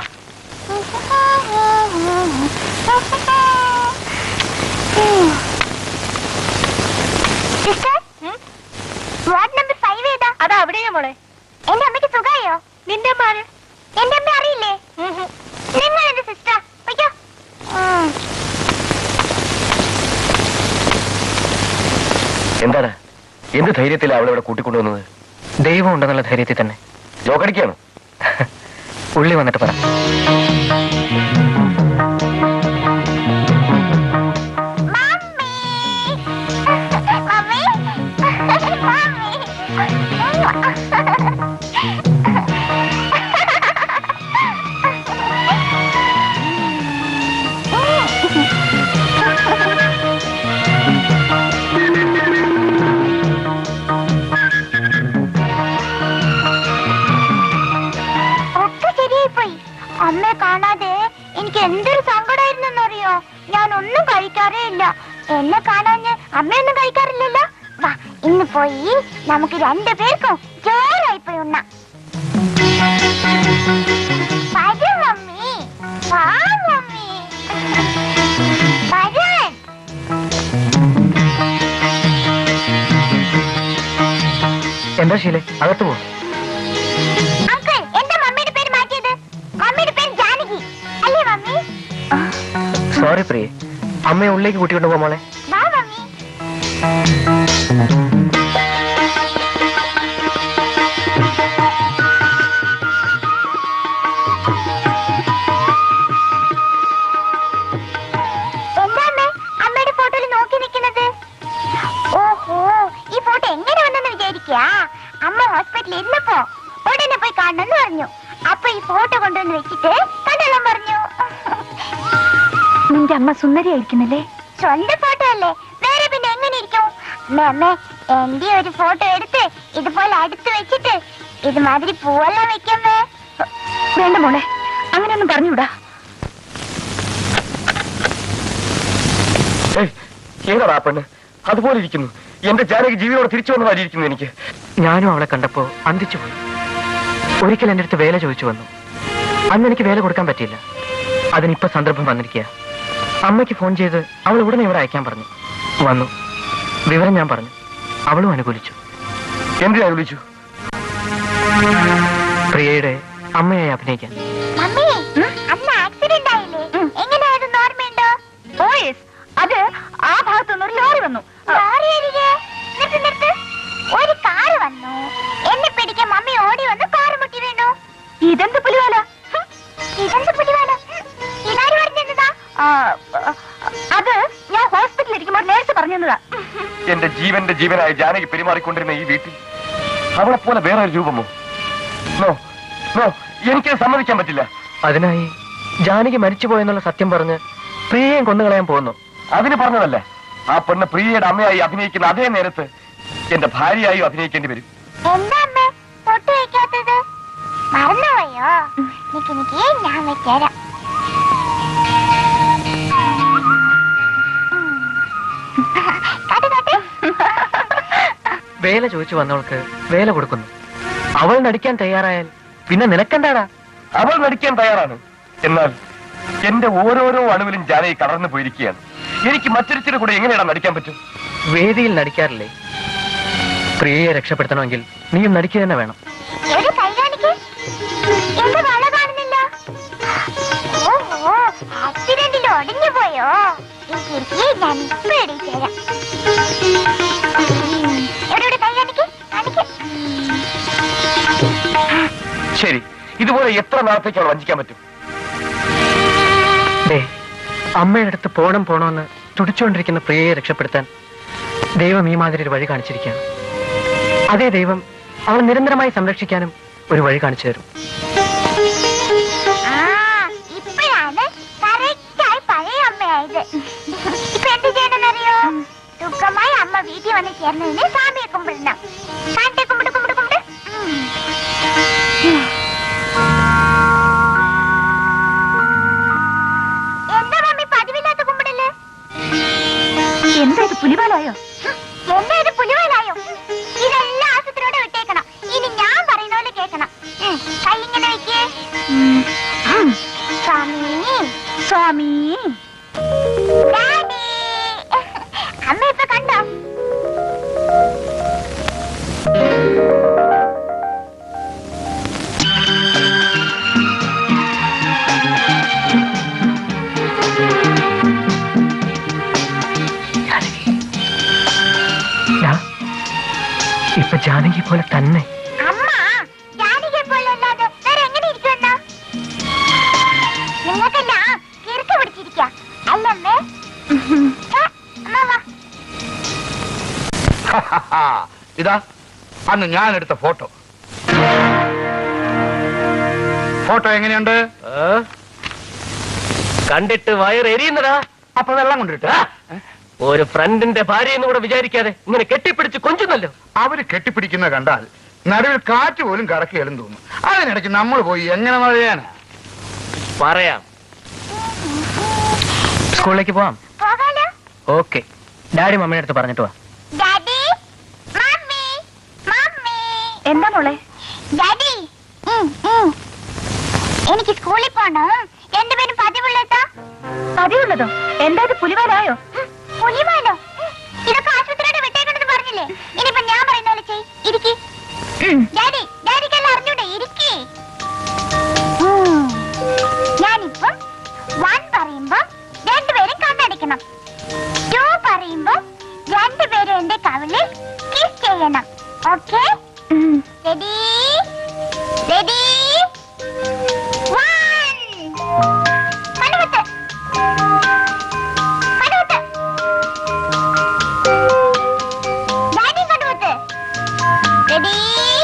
സിസ്റ്റർ വാർഡ് നമ്പർ ഫൈവ് ഏതാ അതാ അവിടെയാ മോളെ എന്റെ അമ്മയ്ക്ക് സുഖായോ നിന്റെ അമ്മ എന്റെ അമ്മ അറിയില്ലേ നിങ്ങൾ എന്റെ സിസ്റ്റർ വയ്ക്കോ എന്താണ് എന്ത് ധൈര്യത്തിലാണ് അവളെ ഇവിടെ കൂട്ടിക്കൊണ്ടുവന്നത് ദൈവം ഉണ്ടെന്നുള്ള ധൈര്യത്തിൽ തന്നെ ജോക്കടിക്കാണ് ഉള്ളി വന്നിട്ട് പറ മമ്മി മമ്മി ഒക്കെ ശരിയായിപ്പോയി അമ്മയെ കാണാതെ എനിക്ക് എന്തൊരു സങ്കടമായിരുന്നെന്നറിയോ ഞാൻ ഒന്നും കഴിക്കാറേ ഇല്ല എന്നെ കാണാഞ്ഞ് അമ്മയൊന്നും കഴിക്കാറില്ലല്ലോ വാ ഇന്ന് പോയി നമുക്ക് രണ്ടു പേർക്കും ജോറായി പോയി ഉണ്ണാം വരൂ മമ്മി വാ മമ്മി വരാൻ എന്താ ശീലെ അകത്ത് പോ അങ്കിൾ എന്താ മമ്മിയുടെ പേര് മാറ്റിയത് മമ്മിയുടെ പേര് ജാനകി അല്ലേ മമ്മി സോറി പ്രിയെ അമ്മയെ ഉള്ളിലേക്ക് കൂട്ടിക്കൊണ്ടു പോ മോളെ വാ മമ്മി എന്താ അമ്മേ അമ്മയുടെ ഫോട്ടോയിൽ നോക്കി നിൽക്കുന്നത് ഓഹോ ഈ ഫോട്ടോ എങ്ങനെ വന്നെന്ന് വിചാരിക്കാ അമ്മ ഹോസ്പിറ്റലിൽ ഇരുന്നപ്പോ ഉടനെ പോയി കാണണമെന്ന് പറഞ്ഞു അപ്പൊ ഈ ഫോട്ടോ കൊണ്ടുവന്ന് വെച്ചിട്ട് കണ്ടെല്ലാം പറഞ്ഞു നിന്റെ അമ്മ സുന്ദരിയായിരിക്കുന്നില്ലേ സ്വന്തം ഫോട്ടോ അല്ലേ വേറെ പിന്നെ എങ്ങനെ ഇരിക്കും അമ്മേ അമ്മേ എന്റെ ഒരു ഫോട്ടോ എടുത്ത് ഇതുപോലെ അടുത്ത് വെച്ചിട്ട് ഇതുമാതിരി പൂവെല്ലാം വെക്കമ്മേ വേണ്ട മോളെ അങ്ങനെയൊന്നും പറഞ്ഞുവിടാ ഏയ്, ഏതാടാ ആ പെണ്ണ് അതുപോലെ ഇരിക്കുന്നു എന്റെ ജാനകി ജീവിയോടെ തിരിച്ചു വന്ന മാതിരി ഇരിക്കുന്നു എനിക്ക് ഞാനും അവളെ കണ്ടപ്പോ അന്തിച്ചു പോയി ഒരിക്കൽ എന്റെ അടുത്ത് വേല ചോദിച്ചു വന്നു അന്ന് എനിക്ക് വേല കൊടുക്കാൻ പറ്റിയില്ല അതിനിപ്പോ സന്ദർഭം വന്നിരിക്കുക അമ്മയ്ക്ക് ഫോൺ ചെയ്ത് അവൾ ഉടനെ ഇവിടെ അയക്കാൻ പറഞ്ഞു വന്നു വിവരം ഞാൻ പറഞ്ഞു അവളും അനുകൂലിച്ചു എന്തിനാ വിളിച്ചു പ്രിയയുടെ അമ്മയായി അഭിനയിക്കാൻ മമ്മി അന്ന് ആക്സിഡന്റ് ആയില്ലേ എങ്ങനെയായിരുന്നു ഓർമ്മയുണ്ടോ ഓയസ് അത് ആ ഭാഗത്തുനിന്ന് ഒരു ലോറി വന്നു ലോറി അരികെ നിർത്ത് നിർത്ത് ഒരു കാറ് വന്നു എന്നെ പിടിക്കാൻ മമ്മി ഓടി വന്ന് കാറ് മുട്ടി വീണു ഇതെന്ത് പുലിവാല ഹും, ഇതെന്ത് പുലിവാല ഇതാര് പറഞ്ഞതാ അത് ഞാൻ ഹോസ്പിറ്റലിൽ ഇരിക്കുമ്പോൾ നേഴ്സ് പറഞ്ഞതാ എന്റെ ജീവന്റെ ജീവനായ ജാനകി പെരുമാറിക്കൊണ്ടിരുന്ന ഈ വീട്ടിൽ അവളെ പോലെ വേറെ ഒരു രൂപമോ നോ നോ എനിക്ക് സമ്മതിക്കാൻ പറ്റില്ല അതിനായി ജാനകി മരിച്ചുപോയെന്നുള്ള സത്യം പറഞ്ഞ് പ്രിയയും കൊന്നുകളയാൻ പോകുന്നു അതിന് പറഞ്ഞതല്ല ആ പെണ്ണ് പ്രിയയുടെ അമ്മയായി അഭിനയിക്കുന്ന അതേ നേരത്ത് എന്റെ ഭാര്യയായും അഭിനയിക്കേണ്ടി വരും എന്താ അമ്മേ പൊട്ട് വയ്ക്കാത്തത് മറന്നുപോയോ നിക്ക് നിക്ക് ഞാൻ വെച്ചേരാം കാട്ട് കാട്ട് വേല ചോദിച്ചു വന്നവൾക്ക് വേല കൊടുക്കുന്നു അവൾ നടിക്കാൻ തയ്യാറായാൽ പിന്നെ നിനക്കെന്താടാ അവൾ നടിക്കാൻ തയ്യാറാണ് എന്നാൽ എന്റെ ഓരോരോ അണുവിലും ജാനകി കടന്നു പോയിരിക്കുകയാണ് എനിക്ക് മറ്റൊരുത്തിരി കൂടെ എങ്ങനെയാണ് നടിക്കാൻ പറ്റും വേദിയിൽ നടിക്കാറില്ലേ പ്രിയയെ രക്ഷപ്പെടുത്തണമെങ്കിൽ നീയും നടിക്കുക തന്നെ വേണം ഒരു കൈ കാണിക്ക് എന്റെ വള കാണുന്നില്ല ഓഹോ ആക്സിഡന്റിൽ ഒടിഞ്ഞു പോയോ എനിക്ക് ഞാൻ ഇപ്പൊ എഴുതി തരാം എവിടെ കൈ കാണിക്ക് കാണിക്ക് ശരി ഇതുപോലെ എത്ര നാളത്തേക്ക് അവൾ വഞ്ചിക്കാൻ പറ്റും ദേ അമ്മയുടെ അടുത്ത് പോണം പോണമെന്ന് തുടിച്ചുകൊണ്ടിരിക്കുന്ന പ്രിയയെ രക്ഷപ്പെടുത്താൻ ദൈവം ഈ മാതിരി ഒരു വഴി കാണിച്ചിരിക്കുകയാണ് അതേ ദൈവം അവൾ നിരന്തരമായി സംരക്ഷിക്കാനും ഒരു വഴി കാണിച്ചു തരും ആ ഇപ്പോഴാണ് കറക്റ്റായി പഴയ അമ്മയായത് ഇപ്പൊ എന്ത് ചെയ്യണമെന്നറിയോ ദുഃഖമായി അമ്മ വീട്ടിൽ വന്ന് ചേർന്നതിന് സ്വാമിയെ കുമ്പിടണം കാട്ടെ കുമ്പിട് കുമ്പിട് കുമ്പിട് ഉം. പുലിവാലായോ എന്താ ഇത് പുലിവാലായോ ഇതെല്ലാം ആസത്തിനോട് വിട്ടേക്കണം ഇനി ഞാൻ പറയുന്ന പോലെ കേൾക്കണം ഉം, കൈ ഇങ്ങനെ വെക്കേ സ്വാമി സ്വാമി ഡാഡി അമ്മ ഇപ്പൊ കണ്ടോ ദാ, ഇപ്പൊ ജാനകി പോലെ തന്നെ അമ്മ ജാനകിയെ പോലെ അല്ലാതെ വേറെ എങ്ങനെ ഇരിക്കുമെന്ന നിങ്ങൾക്കെല്ലാം കിറുക്ക് പിടിച്ചിരിക്ക അല്ലമ്മേ ഛെ, അമ്മ വാ ഇതാ അന്ന് ഞാൻ എടുത്ത ഫോട്ടോ ഫോട്ടോ എങ്ങനെയുണ്ട് കണ്ടിട്ട് വയർ എരിയുന്നടാ അപ്പൊ വെള്ളം കൊണ്ടിട്ട് ഒരു ഫ്രണ്ടിന്റെ ഭാര്യ എന്ന് കൂടെ വിചാരിക്കാതെ ഇങ്ങനെ കെട്ടിപ്പിടിച്ച് കൊഞ്ചുന്നല്ലോ അവര് കെട്ടിപ്പിടിക്കുന്ന കണ്ടാൽ നടുവിൽ കാറ്റ് പോലും കടക്കുകയും തോന്നും അതിനിടയ്ക്ക് നമ്മൾ പോയി എങ്ങനെ മഴയാനാ പറയാം സ്കൂളിലേക്ക് പോവാം പോകാലോ ഓക്കെ ഡാഡി മമ്മിയുടെ അടുത്ത് പറഞ്ഞിട്ട് വാ ഡാഡി മമ്മി മമ്മി എന്താ മോളെ ഡാഡി ഉം, ഉം. എനിക്ക് സ്കൂളിൽ പോണം രണ്ടുപേരും പതിവുള്ളതാ പതിവുള്ളതോ എന്താ ഇത് പുലിവാലായോ പുലിമാലോ ഉം, ഇതൊക്കെ ആശുപത്രിയുടെ വിട്ടേക്കണെന്ന് പറഞ്ഞില്ലേ ഇനിയിപ്പോ ഞാൻ പറയുന്ന പോലെ ചെയ് ഇരിക്കി ഡാഡി ഡാഡിക്കെല്ലാം അറിഞ്ഞൂടെ ഇരിക്കി ഞാനിപ്പം വൺ പറയുമ്പോ രണ്ടുപേരും കണ്ണടിക്കണം ടു പറയുമ്പോ രണ്ടുപേരും എന്റെ കവിളിൽ കിസ് ചെയ്യണം ഓക്കെ റെഡി റെഡി വൺ കണ്ണുകുത്ത് കണ്ണുകുത്ത് ഡാഡി കണ്ണുകുത്ത് റെഡി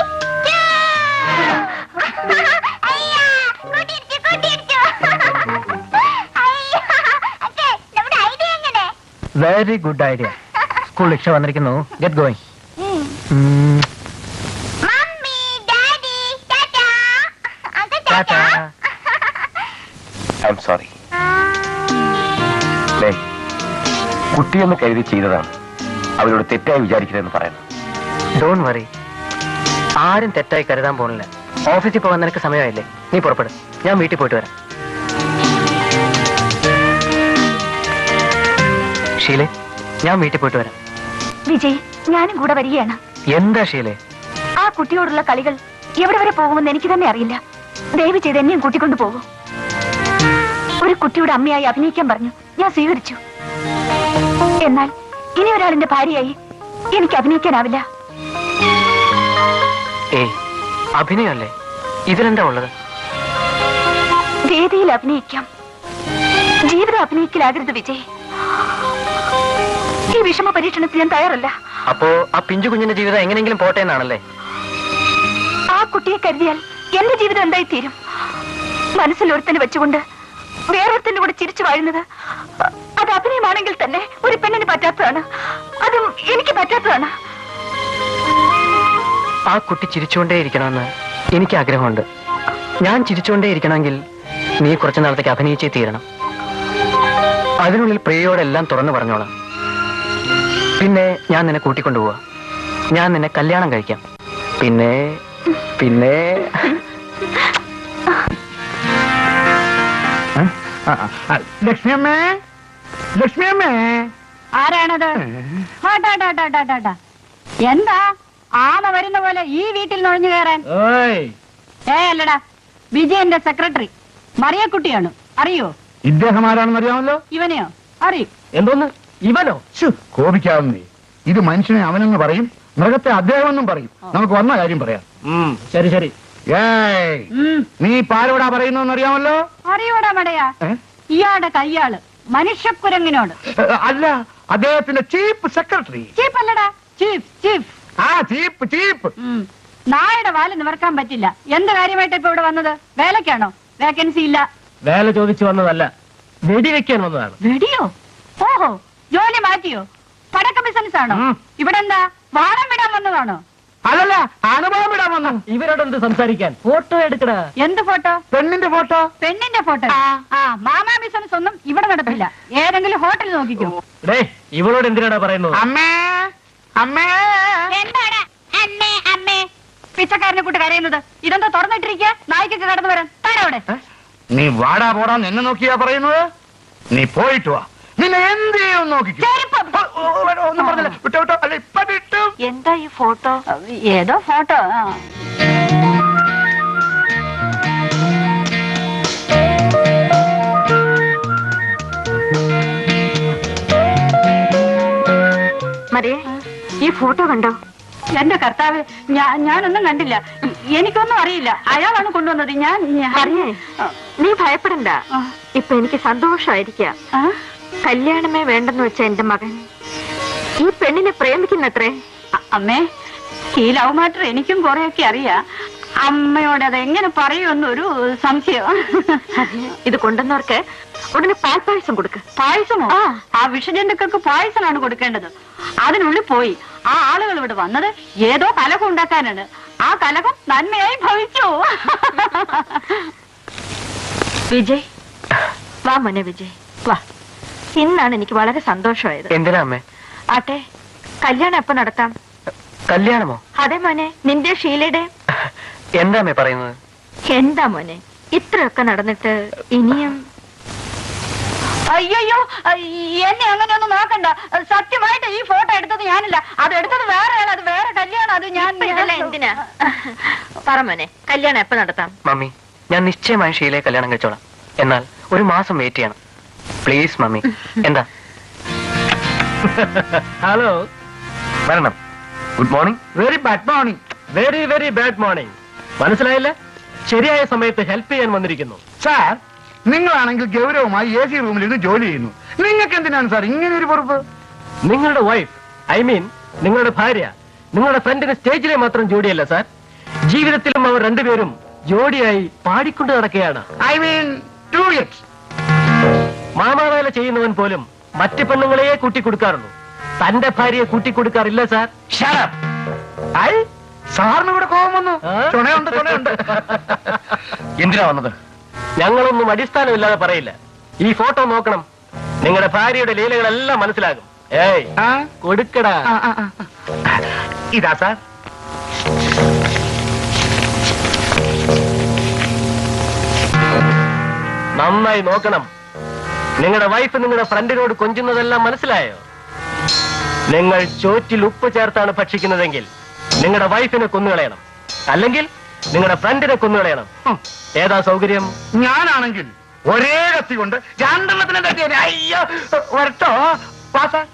അയ്യാ കൂട്ടിയിടിച്ചു കൂട്ടിയിടിച്ചു അയ്യാ അച്ഛേ നമ്മുടെ ഐഡിയ എങ്ങനെ വെരി ഗുഡ് ഐഡിയ സ്കൂൾ രക്ഷ വന്നിരിക്കുന്നു ഗെറ്റ് ഗോയിങ് ഉം. Mummy daddy tata uncle tata I am sorry കുട്ടിയെന്ന് കരുതി ചെയ്തതാണ് അവരോട് തെറ്റായി വിചാരിക്കരുതെന്ന് പറയുന്നു ഡോൺ വറി ആരും തെറ്റായി കരുതാൻ പോണില്ല ഓഫീസിൽ പോകാൻ നിനക്ക് സമയമായില്ലേ നീ പുറപ്പെടും ഞാൻ വീട്ടിൽ പോയിട്ട് വരാം ഷീലെ ഞാൻ വീട്ടിൽ പോയിട്ട് വരാം വിജയ് ഞാനും കൂടെ വരികയാണ് എന്താ ഷീലെ ആ കുട്ടിയോടുള്ള കളികൾ എവിടെ വരെ പോകുമെന്ന് എനിക്ക് തന്നെ അറിയില്ല ദയവ് ചെയ്ത് എന്നെയും കൂട്ടിക്കൊണ്ടു പോകൂ ഒരു കുട്ടിയുടെ അമ്മയായി അഭിനയിക്കാൻ പറഞ്ഞു ഞാൻ സ്വീകരിച്ചു എന്നാൽ ഇനി ഒരാളിന്റെ ഭാര്യയായി എനിക്ക് അഭിനയിക്കാനാവില്ല ഏയ് അഭിനയമല്ലേ ഇതിലെന്താ ഉള്ളത് വേദിയിൽ അഭിനയിക്കാം ജീവിതം അഭിനയിക്കലാകരുത് വിജയ് ഈ വിഷമ പരീക്ഷണത്തിന് ഞാൻ തയ്യാറല്ല അപ്പോ ആ പിഞ്ചു കുഞ്ഞിന്റെ ജീവിതം എങ്ങനെയെങ്കിലും പോട്ടെ എന്നാണല്ലേ ആ കുട്ടിയെ കരുതിയാൽ എന്റെ ജീവിതം എന്തായി തീരും മനസ്സിൽ ഒരുത്തന്നെ വെച്ചുകൊണ്ട് വേറൊരുത്തന്റെ കൂടെ ചിരിച്ചു വാഴുന്നത് അ- അത് അഭിനയമാണെങ്കിൽ തന്നെ ഒരു പെണ്ണിന് പറ്റാത്തതാണ് അതും എനിക്ക് പറ്റാത്തതാണ് ആ കുട്ടി ചിരിച്ചുകൊണ്ടേ ഇരിക്കണമെന്ന് എനിക്ക് ആഗ്രഹമുണ്ട് ഞാൻ ചിരിച്ചുകൊണ്ടേ ഇരിക്കണമെങ്കിൽ നീ കുറച്ചു നാളത്തേക്ക് അഭിനയിച്ചേ തീരണം അതിനുള്ളിൽ പ്രിയയോടെല്ലാം തുറന്നു പറഞ്ഞോളാം പിന്നെ ഞാൻ നിന്നെ കൂട്ടിക്കൊണ്ടുപോവാ ഞാൻ നിന്നെ കല്യാണം കഴിക്കാം പിന്നെ പിന്നെ ലക്ഷ്മിയമ്മേ ലക്ഷ്മിയമ്മേ ആരാണത് ഹോട്ടാട്ടാട്ടാട്ടാട്ടാ എന്താ ആമ വരുന്ന പോലെ ഈ വീട്ടിൽ നുഴഞ്ഞു കയറാൻ ഏ അല്ലടാ വിജയന്റെ സെക്രട്ടറി മറിയക്കുട്ടിയാണ് അറിയോ ഇദ്ദേഹം ആരാണെന്ന് അറിയാമല്ലോ ഇവനെയോ അറിയും എന്തോന്ന് ഇവനോ ശ്ശ്, കോപിക്കാവുന്നേ ഇത് മനുഷ്യനെ അവനെന്ന് പറയും മൃഗത്തെ അദ്ദേഹം എന്നും പറയും നമുക്ക് വന്ന കാര്യം പറയാം ശരി ശരി ഏയ് ഉം, നീ പാരോടാ പറയുന്നതെന്ന് അറിയാമല്ലോ അറിയൂടാ മടയാ ഏ? ഇയാളുടെ കയ്യാള് മനുഷ്യക്കുരങ്ങിനോട് ഏ, അല്ല അദ്ദേഹത്തിന്റെ ചീഫ് സെക്രട്ടറി ചീഫ് അല്ലടാ ചീഫ് ചീഫ് ആ ചീഫ് ചീഫ് ഉം. നായുടെ വാല് നിവർക്കാൻ പറ്റില്ല എന്ത് കാര്യമായിട്ട് ഇപ്പൊ ഇവിടെ വന്നത് വേലക്കാണോ വേക്കൻസി ഇല്ല വേല ചോദിച്ചു വന്നതല്ല വെടിവെക്കാൻ വന്നതാണ് വെടിയോ ഓഹോ ജോലി മാറ്റിയോ പടക്ക ബിസിനസ് ആണോ ഉം. ഇവിടെ എന്താ വാണം വിടാൻ വന്നതാണോ അല്ലല്ല അനുഭവം വിടാൻ വന്നു ഇവരോടെന്ത് സംസാരിക്കാൻ ഫോട്ടോ എടുക്കടാ എന്ത് ഫോട്ടോ പെണ്ണിന്റെ ഫോട്ടോ പെണ്ണിന്റെ ഫോട്ടോ ആ മാമാ ബിസിനസ് ഒന്നും ഇവിടെ നടപ്പില്ല ഏതെങ്കിലും ഹോട്ടൽ നോക്കിക്കോ ഡേ ഇവളോട് എന്തിനാടാ പറയുന്നത് അമ്മേ അമ്മേ എന്താണ് അമ്മേ അമ്മേ പിച്ചക്കാരനെ കൂട്ട് കരയുന്നത് ഇതെന്താ തുറന്നിട്ടിരിക്കുക നായ്ക്കൊക്കെ കടന്നു വരാൻ താരവിടെ നീ വാടാ പോടാ എന്നെ നോക്കിയാ പറയുന്നത് നീ പോയിട്ട് വാ നിന്നെ എന്ത് ചെയ്യും നോക്കിക്കോ ഓ, ഓ, വേണ്ട, ഒന്നും പറഞ്ഞില്ല വിട്ടോ വിട്ടോ അല്ല ഇപ്പൊ വിട്ടു എന്താ ഈ ഫോട്ടോ ഏതോ ഫോട്ടോ ആ മറിയേ ഈ ഫോട്ടോ കണ്ടോ എന്റെ കർത്താവ് ഞാൻ ഞാനൊന്നും കണ്ടില്ല എ- എനിക്കൊന്നും അറിയില്ല അയാളാണ് കൊണ്ടുവന്നത് ഞാൻ ഞാൻ- മറിയേ ആ, നീ ഭയപ്പെടണ്ട ആ, ഇപ്പൊ എനിക്ക് സന്തോഷായിരിക്ക ആ, കല്യാണമേ വേണ്ടെന്ന് വെച്ച എന്റെ മകൻ ഈ പെണ്ണിനെ പ്രേമിക്കുന്നത്രേ അ- അമ്മേ ഈ ലവ് മാറ്റർ എനിക്കും കുറെയൊക്കെ അറിയാം അമ്മയോട് അത് എങ്ങനെ പറയുമെന്നൊരു സംശയം ഇത് കൊണ്ടുവന്നവർക്ക് ഉടനെ പാൽപ്പായസം കൊടുക്ക് പായസമോ ആ. ആ വിഷജന്തുക്കൾക്ക് പായസമാണ് കൊടുക്കേണ്ടത് അതിനുള്ളിൽ പോയി ആ ആളുകൾ ഇവിടെ വന്നത് ഏതോ കലഹം ഉണ്ടാക്കാനാണ് ആ കലഹം നന്മയായി ഭവിച്ചു വിജയ് വാ മോനെ വിജയ് വാ ഇന്നാണ് എനിക്ക് വളരെ സന്തോഷമായത് എന്തിനാ അമ്മേ ആട്ടെ കല്യാണം എപ്പോ നടത്താം കല്യാണമോ അതെ മോനെ നിന്റെ ഷീലയുടെ എന്താ അമ്മേ പറയുന്നത് എന്താ മോനെ ഇത്രയൊക്കെ നടന്നിട്ട് ഇനിയും അയ്യോ എന്നെ അങ്ങനെയൊന്നും നോക്കണ്ട സത്യമായിട്ട് ഈ ഫോട്ടോ എടുത്തത് ഞാനല്ല അത് എടുത്തത് വേറെ ആൾ അത് വേറെ കല്യാണം അത് ഞാൻ ഇപ്പൊ ഇതെല്ലാം എന്തിനാ പറ മോനെ കല്യാണം എപ്പോ നടത്താം മമ്മി ഞാൻ നിശ്ചയമായി ഷീലയെ കല്യാണം കഴിച്ചോളാം എന്നാൽ ഒരു മാസം വെയിറ്റ് ചെയ്യണം പ്ലീസ് മമ്മി എന്താ ഹലോ വരണം good morning very bad morning very very bad morning മനസ്സിലായില്ല ശരിയായ സമയത്ത് ഹെൽപ്പ് ചെയ്യാൻ വന്നിരിക്കുന്നു സാർ നിങ്ങളാണെങ്കിൽ ഗൗരവമായി എ സി റൂമിൽ ഇരുന്ന് ജോലി ചെയ്യുന്നു നിങ്ങൾക്ക് എന്തിനാണ് സാർ ഇങ്ങനെ ഒരു പൊറുപ്പ് നിങ്ങളുടെ വൈഫ് ഐ മീൻ നിങ്ങളുടെ ഭാര്യ നിങ്ങളുടെ ഫ്രണ്ടിന് സ്റ്റേജിലെ മാത്രം ജോഡിയല്ല സാർ ജീവിതത്തിലും അവർ രണ്ടുപേരും ജോഡിയായി പാടിക്കൊണ്ട് നടക്കുകയാണ് ഐ മീൻ ടു ഇയർസ് മാമാവേല ചെയ്യുന്നവൻ പോലും മറ്റു പെണ്ണുങ്ങളെയേ കൂട്ടിക്കൊടുക്കാറുള്ളൂ തന്റെ ഭാര്യയെ കൂട്ടിക്കൊടുക്കാറില്ല സാർ ഐ സാറിന് ഇവിടെ കോപം വന്നു ആ? ചുണയുണ്ട് ചുണയുണ്ട് എന്തിനാ വന്നത് ഞങ്ങളൊന്നും അടിസ്ഥാനമില്ലാതെ പറയില്ല ഈ ഫോട്ടോ നോക്കണം നിങ്ങളുടെ ഭാര്യയുടെ ലീലകളെല്ലാം മനസ്സിലാകും ഏയ് ആ? കൊടുക്കടാ ആ, ആ, ആ. ഇതാ സാർ നന്നായി നോക്കണം നിങ്ങളുടെ വൈഫ് നിങ്ങളുടെ ഫ്രണ്ടിനോട് കൊഞ്ചുന്നതെല്ലാം മനസ്സിലായോ നിങ്ങൾ ചോറ്റിൽ ഉപ്പ് ചേർത്താണ് ഭക്ഷിക്കുന്നതെങ്കിൽ നിങ്ങളുടെ വൈഫിനെ കൊന്നുകളയണം അല്ലെങ്കിൽ നിങ്ങളുടെ ഫ്രണ്ടിനെ കൊന്നുകളയണം ഹും, ഏതാ സൗകര്യം ഞാനാണെങ്കിൽ ഒരേ കത്തി കൊണ്ട് രണ്ടെണ്ണത്തിനെ തട്ടിയ അയ്യോ വരട്ടോ വാ സാർ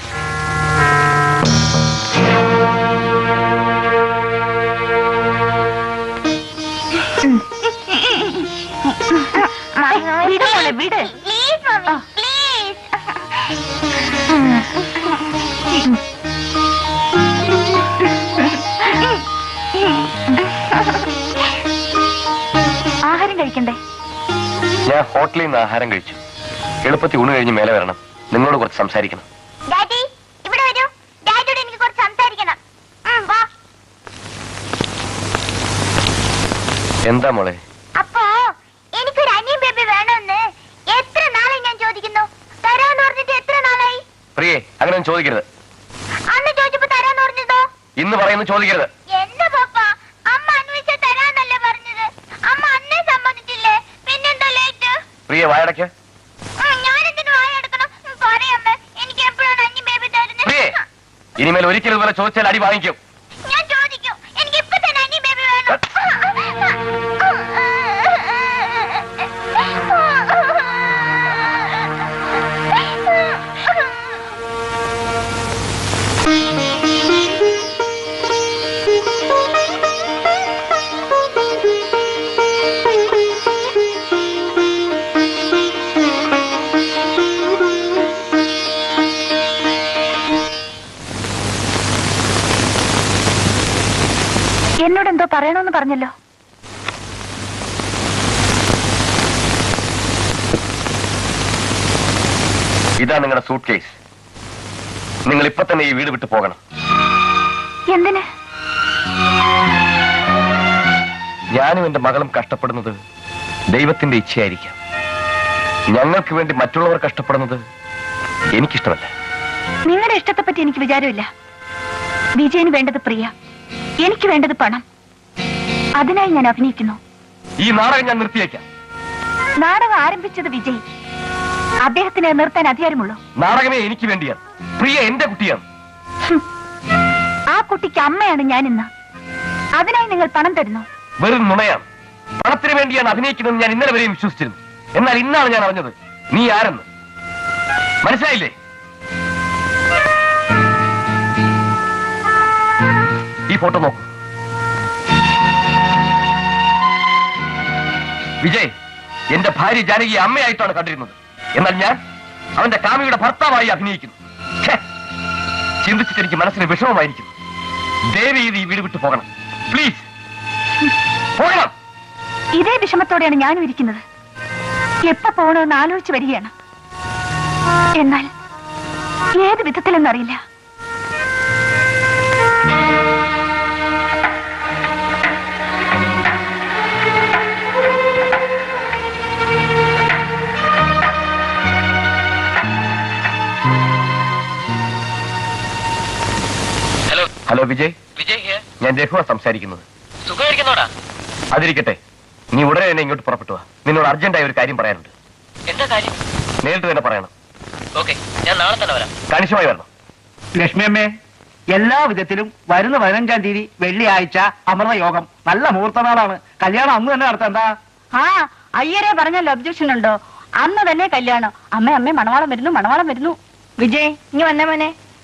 വിട് മോളെ വിട് പ്ലീസ് മമ്മി പ്ലീസ് ആഹാരം കഴിക്കണ്ടേ ഞാൻ ഹോട്ടലിൽ നിന്ന് ആഹാരം കഴിച്ചു എളുപ്പത്തിൽ ഊണ് കഴിഞ്ഞ് മേലെ വരണം നിങ്ങളോട് കുറച്ച് സംസാരിക്കണം ഡാഡി ഇവിടെ വരൂ ഡാഡിയോട് എനിക്ക് കുറച്ച് സംസാരിക്കണം ഉം, വാ എന്താ മോളെ അപ്പോ എനിക്കൊരു അനിയൻ ബേബി വേണമെന്ന് എത്ര നാളായി ഞാൻ ചോദിക്കുന്നു തരാന്ന് പറഞ്ഞിട്ട് എത്ര നാളായി പ്രിയേ അങ്ങനെ ഒന്നും ചോദിക്കരുത് അന്ന് ചോദിച്ചപ്പോ തരാന്ന് പറഞ്ഞതോ ഇന്ന് പറയുന്നു ചോദിക്കരുത് എന്താ പപ്പ അമ്മ അന്വേഷിച്ച തരാന്നല്ലേ പറഞ്ഞത് അമ്മ അന്നേ സമ്മതിച്ചില്ലേ പിന്നെന്താ ലേറ്റ് പ്രിയ വായടയ്ക്ക് ഞാനെന്തിനു വായെടുക്കണം പറയമ്മ എനിക്ക് എപ്പോഴാണ് അന്യ ബേബി പ്രിയേ തരുന്നത് ഇനിമേൽ ഒരിക്കലും ഇതുപോലെ ചോദിച്ചാൽ അടി വാങ്ങിക്കും ഞാൻ ചോദിക്കും എനിക്ക് ഇപ്പൊ തന്നെ അന്യ ബേബി വേണം എന്നോട് എന്തോ പറയണമെന്ന് പറഞ്ഞല്ലോ ഇതാ നിങ്ങളുടെ സൂട്ട് കേസ് നിങ്ങൾ ഇപ്പൊ തന്നെ ഈ വീട് വിട്ടു പോകണം എന്തിന് ഞാനും എന്റെ മകളും കഷ്ടപ്പെടുന്നത് ദൈവത്തിന്റെ ഇച്ഛയായിരിക്കാം ഞങ്ങൾക്ക് വേണ്ടി മറ്റുള്ളവർ കഷ്ടപ്പെടുന്നത് എനിക്കിഷ്ടമല്ല നിങ്ങളുടെ ഇഷ്ടത്തെ പറ്റി എനിക്ക് വിചാരമില്ല വിജയന് വേണ്ടത് പ്രിയ എനിക്ക് വേണ്ടത് പണം അതിനായി ഞാൻ അഭിനയിക്കുന്നു ഈ നാടകം ഞാൻ നിർത്തിയേക്കാം നാടകം ആരംഭിച്ചത് വിജയ് അദ്ദേഹത്തിന് നിർത്താൻ അധികാരമുള്ളൂ നാടകമേ എനിക്ക് വേണ്ടിയാണ് പ്രിയ എന്റെ കുട്ടിയാണ് ആ കുട്ടിക്ക് അമ്മയാണ് ഞാൻ ഇന്ന് അതിനായി നിങ്ങൾ പണം തരുന്നു വെറും നുണയാണ് പണത്തിന് വേണ്ടിയാണ് അഭിനയിക്കുന്നത് ഞാൻ ഇന്നലെ വരെയും വിശ്വസിച്ചിരുന്നു എന്നാൽ ഇന്നാണ് ഞാൻ അറിഞ്ഞത് നീ ആരെന്ന് മനസ്സിലായില്ലേ ഈ ഫോട്ടോ നോക്കൂ വിജയ് എന്റെ ഭാര്യ ജാനകി അമ്മയായിട്ടാണ് കണ്ടിരുന്നത് എന്നാൽ ഞാൻ അവന്റെ കാമിയുടെ ഭർത്താവായി അഭിനയിക്കുന്നു ഛേ, ചിന്തിച്ചിട്ട് എനിക്ക് മനസ്സിന് വിഷമമായിരിക്കുന്നു ദേവി ഇത് ഈ വീട് വിട്ടു പോകണം പ്ലീസ് പോകണം ഇതേ വിഷമത്തോടെയാണ് ഞാനും ഇരിക്കുന്നത് എപ്പോ പോകണമെന്ന് ആലോചിച്ച് വരികയാണ് എന്നാൽ ഏത് വിധത്തിലെന്നറിയില്ല ഹലോ ഹലോ വിജയ് വിജയ് ഞാൻ രഘുവ സംസാരിക്കുന്നത് സുഖമായിരിക്കുന്നോടാ അതിരിക്കട്ടെ നീ ഉടനെ തന്നെ ഇങ്ങോട്ട് പുറപ്പെട്ടു വാ നിന്നോട് അർജന്റായ ഒരു കാര്യം പറയാനുണ്ട് എന്താ കാര്യം നേരിട്ട് തന്നെ പറയണം ഓക്കെ ഞാൻ നാളെ തന്നെ വരാം കണിശമായി വരണം ലക്ഷ്മി അമ്മേ എല്ലാ വിധത്തിലും വരുന്ന പതിനഞ്ചാം തീയതി വെള്ളിയാഴ്ച അമൃത യോഗം നല്ല മുഹൂർത്ത നാളാണ് കല്യാണം അന്ന് തന്നെ നടത്താം എന്താ ആ അയ്യരെ പറഞ്ഞാൽ ഒബ്ജക്ഷൻ ഉണ്ടോ അന്ന് തന്നെ കല്യാണം അമ്മ അമ്മ മണവാളം വരുന്നു മണവാളം വരുന്നു വിജയ് ഇനി വന്നേ മോനെ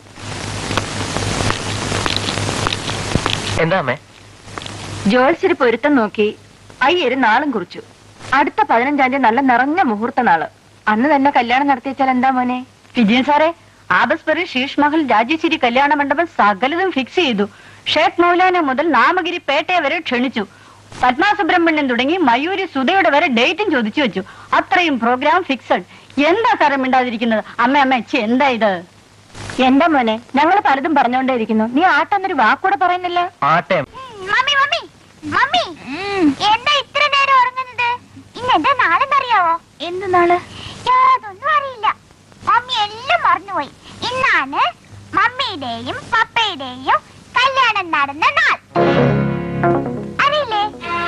എന്താ അമ്മേ ജോത്സ്യര് പൊരുത്തം നോക്കി അയ്യര് നാളും കുറിച്ചു അടുത്ത പതിനഞ്ചാം തീയതി നല്ല നിറഞ്ഞ മുഹൂർത്ത നാള് അന്ന് തന്നെ കല്യാണം നടത്തിച്ചാൽ എന്താ മോനെ വിജയൻ സാറേ ആബസ്പറി ശീഷ് മഹൽ രാജേശ്വരി കല്യാണ മണ്ഡപം സകലതും ഫിക്സ് ചെയ്തു ഷേഖ് മൗലാന മുതൽ നാമഗിരി പേട്ടയെ വരെ ക്ഷണിച്ചു പത്മാസുബ്രഹ്മണ്യൻ തുടങ്ങി മയൂരി സുധയുടെ വരെ ഡേറ്റും ചോദിച്ചു വെച്ചു അത്രയും പ്രോഗ്രാം ഫിക്സഡ് എന്താ സാറേ മിണ്ടാതിരിക്കുന്നത് അമ്മ അമ്മ എച്ചി എന്താ ഇത് എന്താ മോനെ ഞങ്ങൾ പലതും പറഞ്ഞോണ്ടേ ഇരിക്കുന്നു നീ ആട്ടെന്നൊരു വാക്കൂടെ പറയുന്നില്ല ആട്ടെ മമ്മി മമ്മി മമ്മി എന്താ ഇത്ര നേരം ഉറങ്ങുന്നത് ഇന്ന് എന്താ നാളെന്നറിയാവോ എന്ത് നാള് യാതൊന്നും അറിയില്ല മമ്മി എല്ലാം മറന്നുപോയി ഇന്നാണ് മമ്മിയുടെയും പപ്പയുടെയും കല്യാണം നടന്ന നാൾ അറിയില്ലേ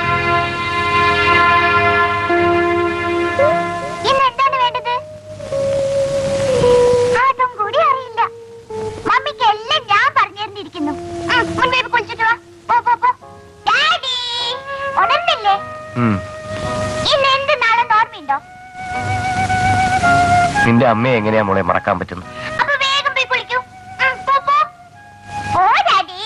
ഇന്ന് എന്താണ് വേണ്ടത് അതും കൂടി അറിയില്ല മമ്മിക്ക് എല്ലാം ഞാൻ പറഞ്ഞു തന്നിരിക്കുന്നു ഉം, മുൻപേ പോയി കുളിച്ചിട്ട് വാ പോ പോ പോ ഡാഡി ഉണർന്നില്ലേ ഉം. ഇന്ന് എന്ത് നാളെന്ന് ഓർമ്മയുണ്ടോ നിന്റെ അമ്മയെ എങ്ങനെയാ മോളെ മറക്കാൻ പറ്റുന്നത് അപ്പൊ വേഗം പോയി കുളിക്കൂ ഉം, പോ പോ ഓ ഡാഡി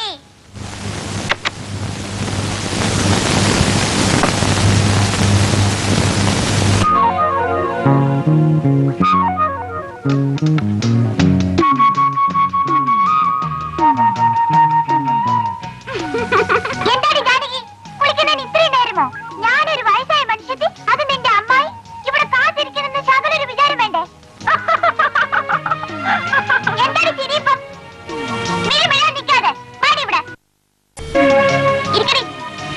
എന്താടി ജാനകി കുളിക്കുന്നതിന് ഇത്രയും നേരമോ ഞാനൊരു വയസ്സായ മനുഷ്യത്തി അത് നിന്റെ അമ്മായി ഇവിടെ കാത്തിരിക്കണമെന്ന് ശകലൊരു വിചാരം വേണ്ടേ എന്താണ് ചിരിയിപ്പം മിഴി മിഴാൻ നിൽക്കാതെ പാടി ഇവിടെ ഇരിക്കടി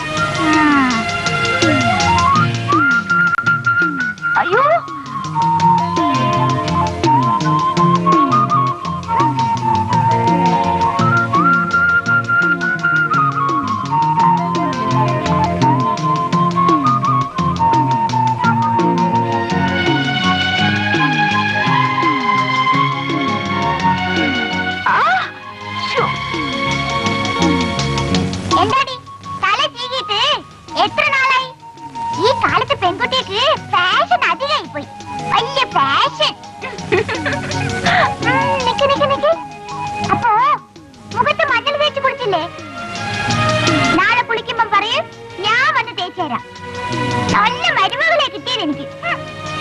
അയ്യോ ആ ശ്ശോ. എന്താടി തല ചീകിയിട്ട് എത്ര നാളായി ഈ കാലത്ത് പെൺകുട്ടിക്ക് ഫാഷൻ അധികമായി പോയി വലിയ ഫാഷൻ നിക്ക് നിക്ക് നിക്ക് അപ്പോ മുഖത്ത് മഞ്ഞൾ തേച്ച് കുളിച്ചില്ലേ നാളെ കുളിക്കുമ്പം പറയും ഞാൻ വന്ന് തേച്ചു തരാം നല്ല മരുമകളെ കിട്ടിയത് എനിക്ക് ഉം.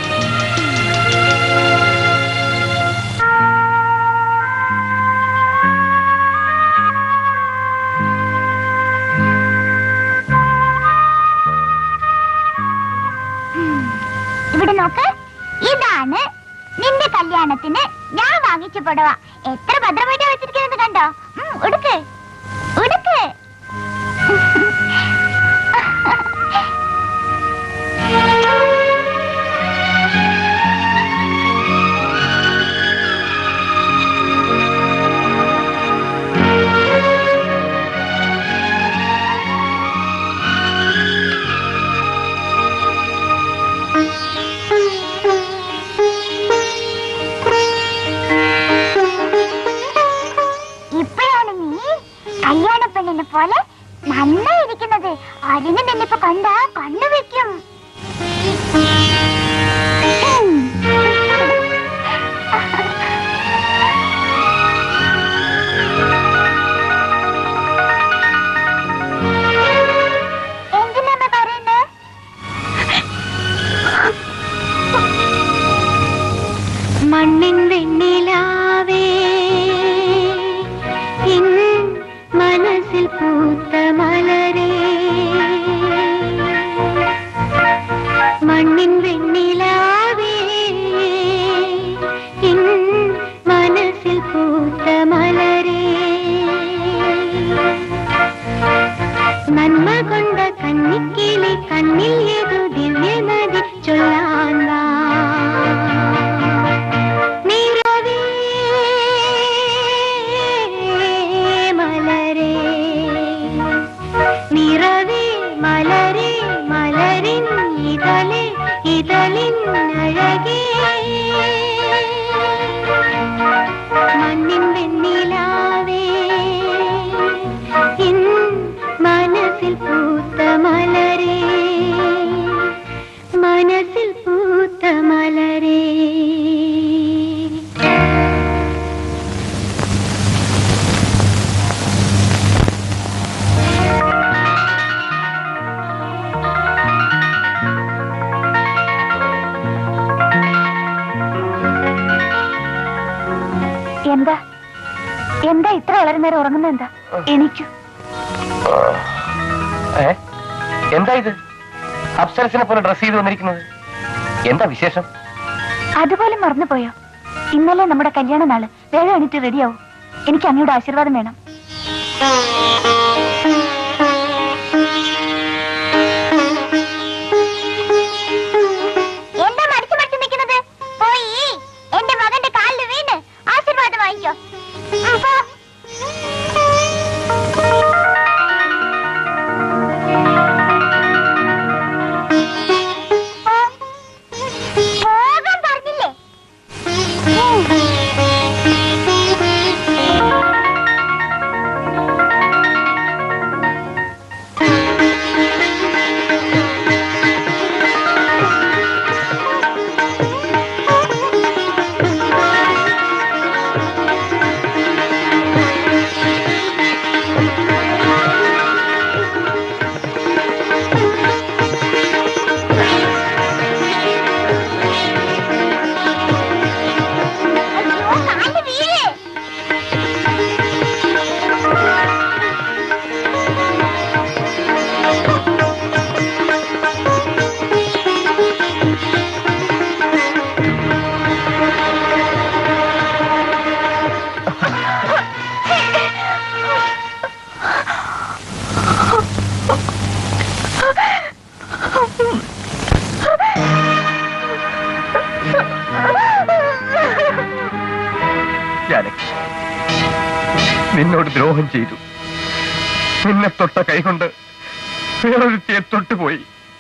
ഇവിടെ നോക്ക് ഇതാണ് നിന്റെ കല്യാണത്തിന് ഞാൻ വാങ്ങിച്ച പുടവ എത്ര ഭദ്രമായിട്ട് വെച്ചിരിക്കുന്നത് കണ്ടോ ഉം, ഉടുക്ക് ഉടുക്ക് മണ്ണിൻ വെണ്ണിലാവേ ഇൻ മനസ്സിൽ പൂത്ത മലരേ മണ്ണിൻ വെണ്ണിലാവേ ഇൻ മനസ്സിൽ പൂത്ത മലരേ നന്മ കൊണ്ട കന്നിക്കിളി കണ്ണിൽ ഏതു ദിവ്യനദി ചൊല്ലാൻ വാ നിറവേ മലരേ നിറവേ മലരേ മലരിൻ ഇതളെ ഇതളിൻ അഴകേ മണ്ണിൻ വെണ്ണിലാവേ ഇൻ മനസ്സിൽ പൂത്ത മലരേ മനസ്സിൽ പൂത്ത മലരേ എന്താ എന്താ ഇത്ര വളരെ നേരം ഉറങ്ങുന്നത് എന്താ എണീക്കൂ ഏ എന്താ ഇത് അപ്സരസിനെ പോലെ ഡ്രസ് ചെയ്ത് വന്നിരിക്കുന്നത് എന്താ വിശേഷം അതുപോലെ മറന്നുപോയോ ഇന്നലെ നമ്മുടെ കല്യാണ നാള് വേഗം എണീറ്റ് റെഡിയാവും എനിക്ക് അങ്ങയുടെ ആശീർവാദം വേണം എന്താ മടിച്ചു മടിച്ചു നിൽക്കുന്നത് പോയി എന്റെ മകന്റെ കാലിൽ വീണ് ആശീർവാദം വാങ്ങിക്കോ ഉം, പോ. പോ. പോകാൻ പറഞ്ഞില്ലേ അയ്യോ കാലിൽ വീഴേ ജാനകി നിന്നോട് ദ്രോഹം ചെയ്തു നിന്നെ തൊട്ട കൈകൊണ്ട് വേറൊരുത്തിയെ തൊട്ടുപോയി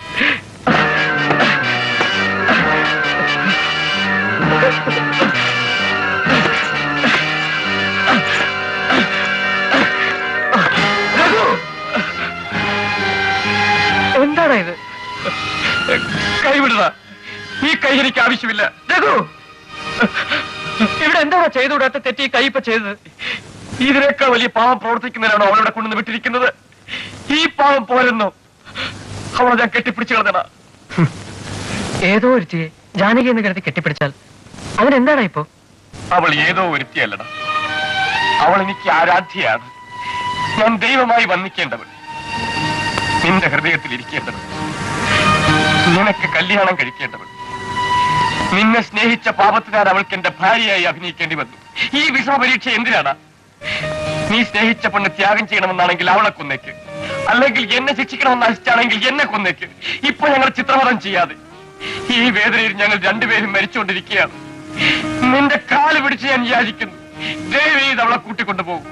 എന്താണ് ഇത് കൈവിടുക ഈ കൈ എനിക്ക് ആവശ്യമില്ല രഘു ഇവിടെ എന്താണ് ചെയ്തുകൂടാത്ത തെറ്റി ഈ കൈ ഇപ്പൊ ചെയ്തത് ഇതിനേക്കാൾ വലിയ പാവം പ്രവർത്തിക്കുന്നതിനാണോ അവളവിടെ കൊണ്ടുവന്ന് വിട്ടിരിക്കുന്നത് ഈ പാവം പോരെന്നോ അവളെ ഞാൻ കെട്ടിപ്പിടിച്ചു കളഞ്ഞടാ ഏതോ ഒരുത്തിയെ ജാനകി എന്ന് കരുതി കെട്ടിപ്പിടിച്ചാൽ അവൻ എന്താണ് ഇപ്പോ അവൾ ഏതോ ഒരുത്തിയല്ലടാ അവൾ എനിക്ക് ആരാധ്യയാണ് ഞാൻ ദൈവമായി വന്നിക്കേണ്ടവൾ നിന്റെ ഹൃദയത്തിൽ ഇരിക്കേണ്ടവൾ നിനക്ക് കല്യാണം കഴിക്കേണ്ടവൾ നിന്നെ സ്നേഹിച്ച പാപത്തിനാർ അവൾക്ക് എന്റെ ഭാര്യയായി അഭിനയിക്കേണ്ടി വന്നു ഈ വിഷമ പരീക്ഷ എന്തിനാണ് നീ സ്നേഹിച്ച പെണ്ണ് ത്യാഗം ചെയ്യണമെന്നാണെങ്കിൽ അവളെ കൊന്നേക്ക് അല്ലെങ്കിൽ എന്നെ ശിക്ഷിക്കണമെന്ന് ആശിച്ചാണെങ്കിൽ എന്നെ കൊന്നേക്ക് ഇപ്പൊ ഞങ്ങൾ ചിത്രവധം ചെയ്യാതെ ഈ വേദനയിൽ ഞങ്ങൾ രണ്ടുപേരും മരിച്ചുകൊണ്ടിരിക്കുകയാണ് നിന്റെ കാല് പിടിച്ച് ഞാൻ യാചിക്കുന്നു ദയവ് ചെയ്ത് അവളെ കൂട്ടിക്കൊണ്ടുപോകും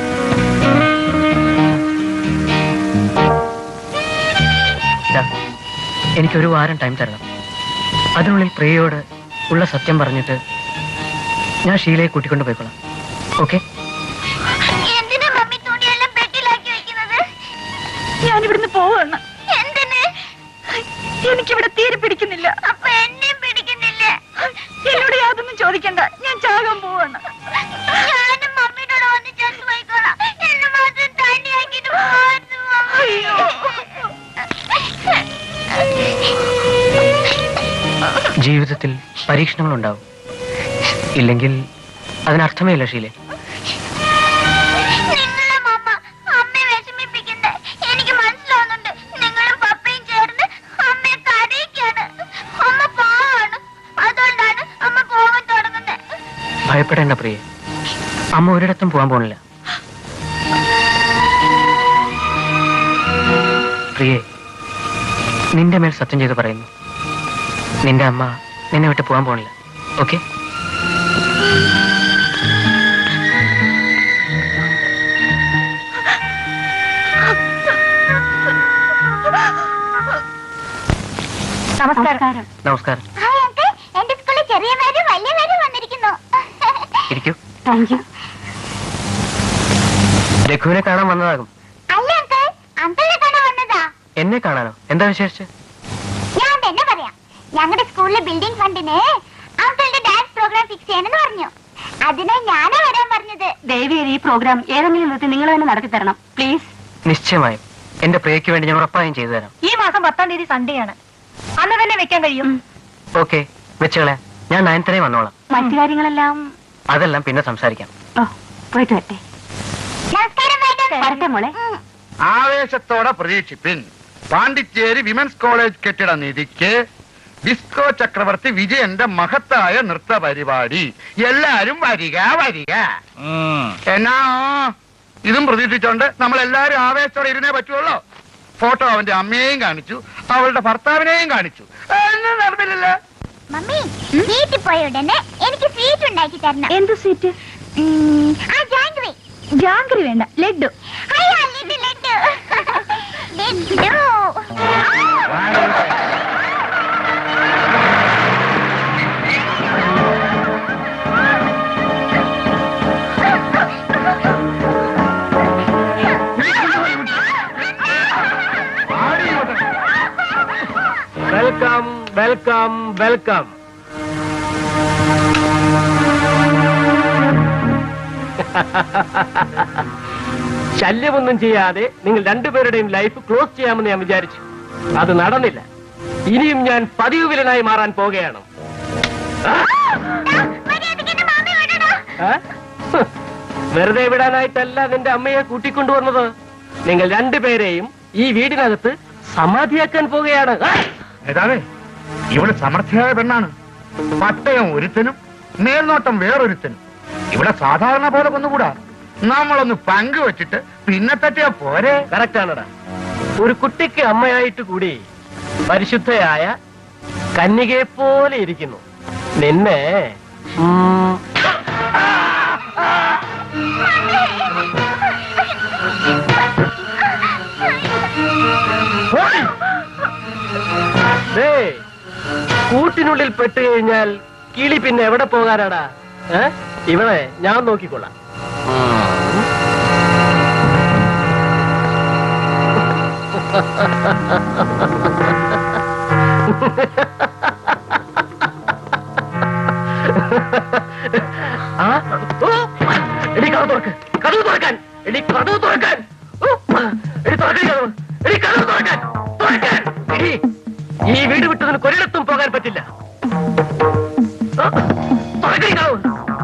ഇതാ, എനിക്കൊരു വാരം ടൈം തരണം അതിനുള്ളിൽ പ്രിയയോട് ഉള്ള സത്യം പറഞ്ഞിട്ട് ഞാൻ ഷീലയെ കൂട്ടിക്കൊണ്ട് പോയിക്കോളാം ഓക്കെ എന്തിനാ മമ്മി തുണിയെല്ലാം പെട്ടിലാക്കി വെക്കുന്നത് ഞാൻ ഇവിടുന്ന് പോവാണ് എന്തിന് എനിക്കിവിടെ തീരെ പിടിക്കുന്നില്ല അപ്പൊ എന്നെയും പിടിക്കുന്നില്ലേ എന്നോട് യാതൊന്നും ചോദിക്കണ്ട ഞാൻ ചാകാൻ പോവാണ് ഞാനും മമ്മിയോട് വന്ന് ചെന്ന് പോയിക്കോളാം എന്നെ മാത്രം തനിയാക്കിട്ട് പോകാൻ അയ്യോ. ജീവിതത്തിൽ പരീക്ഷണങ്ങളുണ്ടാവും ഇല്ലെങ്കിൽ അതിനർത്ഥമേ ഇല്ല ഷീലെ നിങ്ങളും അമ്മ അമ്മയെ വിഷമിപ്പിക്കണ്ടേ എനിക്ക് മനസ്സിലാവുന്നുണ്ട് നിങ്ങളും പപ്പയും ചേർന്ന് അമ്മയെ കരയിക്കാണ് അമ്മ പാവാണ് അതുകൊണ്ടാണ് അമ്മ പോകാൻ തുടങ്ങുന്നത് ഭയപ്പെടേണ്ട പ്രിയെ അമ്മ ഒരിടത്തും പോകാൻ പോണില്ല പ്രിയെ നിന്റെ മേൽ സത്യം ചെയ്ത് പറയുന്നു നിന്റെ അമ്മ നിന്നെ വിട്ട് പോകാൻ പോണില്ല ഓക്കെ നമസ്കാരം നമസ്കാരം ഹായ് അങ്കിൾ എന്റെ സ്കൂളിൽ ചെറിയ പേരും വലിയ പേരും വന്നിരിക്കുന്നു ഇരിക്കൂ താങ്ക് യു രഘുവിനെ കാണാൻ വന്നതാകും അല്ല അങ്കിൾ അങ്കിളിനെ കാണാൻ വന്നതാ എന്നെ കാണാനോ എന്താ വിശേഷിച്ച് ഞാൻ തന്നെ പറയാം ഞങ്ങളുടെ സ്കൂളിലെ ബിൽഡിംഗ് ഫണ്ടിന് അങ്കിളുടെ ഡാൻസ് പ്രോഗ്രാം ഫിക്സ് ചെയ്യണമെന്ന് പറഞ്ഞു അതിനാ ഞാനാ വരാൻ പറഞ്ഞത് ദേവി ഈ പ്രോഗ്രാം ഏതെങ്കിലും വിധത്തിൽ നിങ്ങൾ തന്നെ നടത്തി തരണം പ്ലീസ് നിശ്ചയമായും എന്റെ പ്രിയയ്ക്ക് വേണ്ടി ഞാൻ ഉറപ്പായും ചെയ്തു തരാം ഈ മാസം പത്താം തീയതി സൺഡേ ആണ് അന്ന് തന്നെ വെക്കാൻ കഴിയും ഓക്കെ വെച്ചുകളെ ഞാൻ നയൻതരേ വന്നോളാം മറ്റു കാര്യങ്ങളെല്ലാം അതെല്ലാം പിന്നെ സംസാരിക്കാം ഓ പോയിട്ട് വരട്ടെ നമസ്കാരം മാഡം വരട്ടെ മോളെ ഉം. ആവേശത്തോടെ പ്രതീക്ഷിപ്പിൻ പാണ്ഡിച്ചേരി വിമൻസ് കോളേജ് കെട്ടിട നിധിക്ക് ഡിസ്കോ ചക്രവർത്തി വിജയന്റെ മഹത്തായ നൃത്ത പരിപാടി എല്ലാരും വരിക വരിക എന്നാ ഇതും പ്രതീക്ഷിച്ചോണ്ട് നമ്മൾ എല്ലാരും ആവേശത്തോടെ ഇരുന്നേ പറ്റുള്ളൂ ഫോട്ടോ അവന്റെ അമ്മയെയും കാണിച്ചു അവളുടെ ഭർത്താവിനെയും കാണിച്ചു ഒന്നും നടന്നില്ലല്ലോ മമ്മി വീട്ടിൽ പോയ ഉടനെ എനിക്ക് സ്വീറ്റ് ഉണ്ടാക്കി തരണം എന്ത് സ്വീറ്റ് ഉം, ആ ജാങ്കറി ജാങ്കറി വേണ്ട ലഡ്ഡു അയ്യോ laddu laddu laddu welcome welcome welcome ശല്യമൊന്നും ചെയ്യാതെ നിങ്ങൾ രണ്ടുപേരുടെയും ലൈഫ് ക്ലോസ് ചെയ്യാമെന്ന് ഞാൻ വിചാരിച്ചു അത് നടന്നില്ല ഇനിയും ഞാൻ പതിവ് വിലനായി മാറാൻ പോകുകയാണ് മര്യാദയ്ക്ക് എന്നെ മാമി വിടണോ ആ? ഹ്. വെറുതെ വിടാനായിട്ടല്ല നിന്റെ അമ്മയെ കൂട്ടിക്കൊണ്ടുവന്നത് നിങ്ങൾ രണ്ടുപേരെയും ഈ വീടിനകത്ത് സമാധിയാക്കാൻ പോവുകയാണ് ആ! നേതാവേ ഇവിടെ സമർത്ഥയായ പെണ്ണാണ് പട്ടയം ഒരുത്തനും മേൽനോട്ടം വേറൊരുത്തനും ഇവിടെ സാധാരണ പോലെ കൊന്നുകൂടാ നമ്മളൊന്ന് പങ്കുവച്ചിട്ട് പിന്നെ തട്ടിയാ പോരെ കറക്റ്റ് ആണടാ ഒരു കുട്ടിക്ക് അമ്മയായിട്ട് കൂടി പരിശുദ്ധയായ കന്യകയെ പോലെ ഇരിക്കുന്നു നിന്നെ ഉം, ഓടി. ദേ, കൂട്ടിനുള്ളിൽ പെട്ട് കഴിഞ്ഞാൽ കിളി പിന്നെ എവിടെ പോകാനാടാ ഏ? ഇവിടെ ഞാൻ നോക്കിക്കൊള്ളാം ആ? ഓ! എടി കഥ തുറക്ക് കഥവ് തുറക്കാൻ എടി കഥവ് തുറക്കാൻ ഓ! എടി തുറക്കടി കഥവ് എടി കഥവ് തുറക്കാൻ തുറക്കാൻ എടി ഈ വീട് വിട്ട് നിനക്ക് ഒരിടത്തും പോകാൻ പറ്റില്ല ആ! തുറക്കടി കഥവ്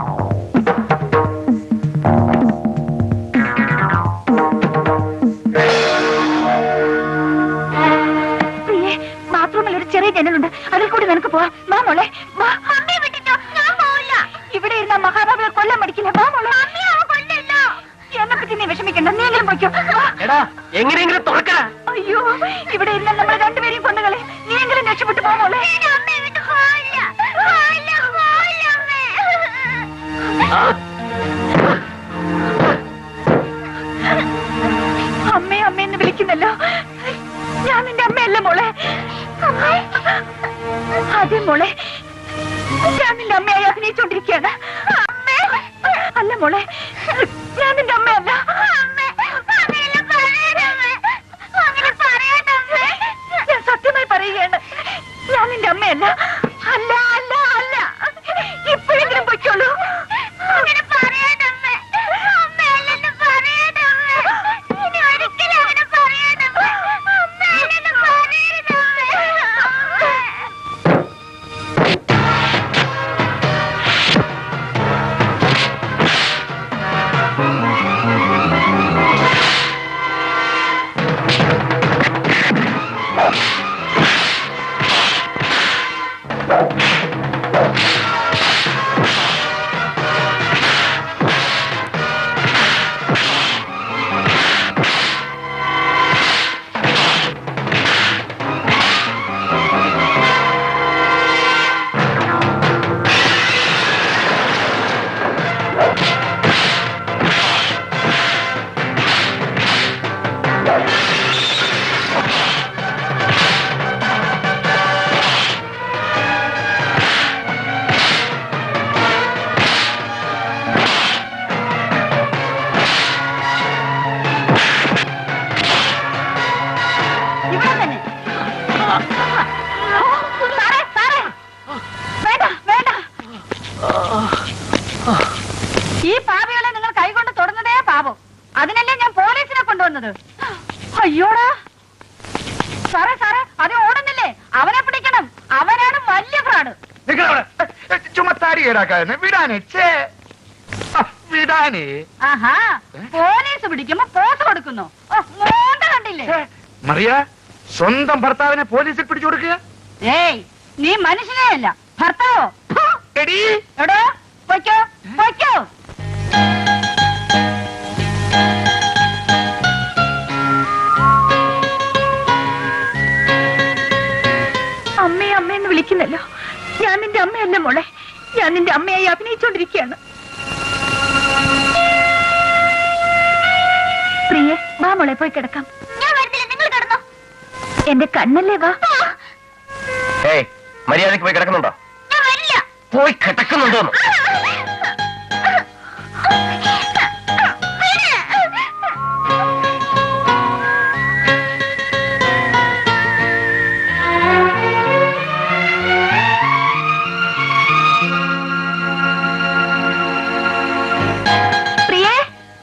പ്രിയേ ബാത്റൂമിൽ ഒരു ചെറിയ ജനലുണ്ട് അതിൽ കൂടി നിനക്ക് പോവാം വാ മോളെ വാ അമ്മയെ വിട്ടിട്ടോ ഞാൻ പോവില്ല ഇവിടെ ഇരുന്ന മഹാഭാവിയെ കൊല്ലാൻ മടിക്കില്ല വാ മോളെ അമ്മയെ അവൻ കൊല്ലല്ലോ എന്നെ പറ്റി നീ വിഷമിക്കണ്ട നീ എങ്കിലും പൊയ്ക്കോ വാ. എടാ എങ്ങനെയെങ്കിലും തുറക്കടാ അയ്യോ ഇവിടെ ഇരുന്ന നമ്മൾ രണ്ടുപേരെയും കൊന്നുകളെ നീ എങ്കിലും രക്ഷപ്പെട്ടു പോ മോളെ ഞാൻ അമ്മയെ വിട്ട് പോവില്ല പോവില്ല പോവില്ല അമ്മേ ആ! അമ്മേ അമ്മയെന്ന് വിളിക്കുന്നല്ലോ ഞാൻ നിന്റെ അമ്മയല്ല മോളെ അതെ മോളെ ഞാൻ നിന്റെ അമ്മയായി അഭിനയിച്ചോണ്ടിരിക്കുകയാണ് അമ്മേ അല്ല മോളെ ഞാൻ നിന്റെ അമ്മയല്ല അമ്മേ അങ്ങനെയല്ല പറയണമേ അങ്ങനെ പറയണമേ ഞാൻ സത്യമായി പറയുകയാണ് ഞാൻ നിന്റെ അമ്മയല്ല അല്ല അല്ല അല്ല ഇപ്പോഴെങ്കിലും പൊയ്ക്കോളൂ അങ്ങനെ പറയണമേ അമ്മയല്ലെന്ന് പറയണമേ ഇനി ഒരിക്കലും അങ്ങനെ പറയണമേ അമ്മയല്ലെന്ന് പറയണമേ അമ്മേ പറയുന്നത് അയ്യോടാ സാറേ സാറേ അത് ഓടുന്നില്ലേ അവനെ പിടിക്കണം അവനാണ് വലിയ ഫ്രാഡ് നിങ്ങളവിടെ ചുമത്താരി ഈടാക്കാതെ വിടാനേ ചേ ആ, വിടാനേ ആഹാ പോലീസ് പിടിക്കുമ്പോ പോസ് കൊടുക്കുന്നു ഓ, മോന്ത കണ്ടില്ലേ ഛേ, മറിയ സ്വന്തം ഭർത്താവിനെ പോലീസിൽ പിടിച്ചു കൊടുക്കുക ഏയ് നീ മനുഷ്യനേ അല്ല ഭർത്താവോ ഫു, എടീ എടോ പൊയ്ക്കോ പൊയ്ക്കോ അമ്മയെ അമ്മയെന്ന് വിളിക്കുന്നല്ലോ ഞാൻ നിന്റെ അമ്മയല്ല മോളെ ഞാൻ നിന്റെ അമ്മയായി അഭിനയിച്ചോണ്ടിരിക്കുകയാണ് പ്രിയെ വാ മോളെ പോയി കിടക്കാം ഞാൻ വരുന്നില്ല നിങ്ങൾ കിടന്നോ എന്റെ കണ്ണല്ലേ വാ ഏയ് മര്യാദയ്ക്ക് പോയി കിടക്കുന്നുണ്ടോ ഞാൻ വരില്ല പോയി കിടക്കുന്നുണ്ടോന്ന് പ്രിയേ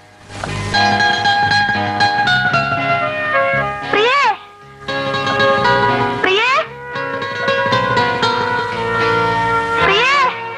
പ്രിയേ പ്രിയേ പ്രിയേ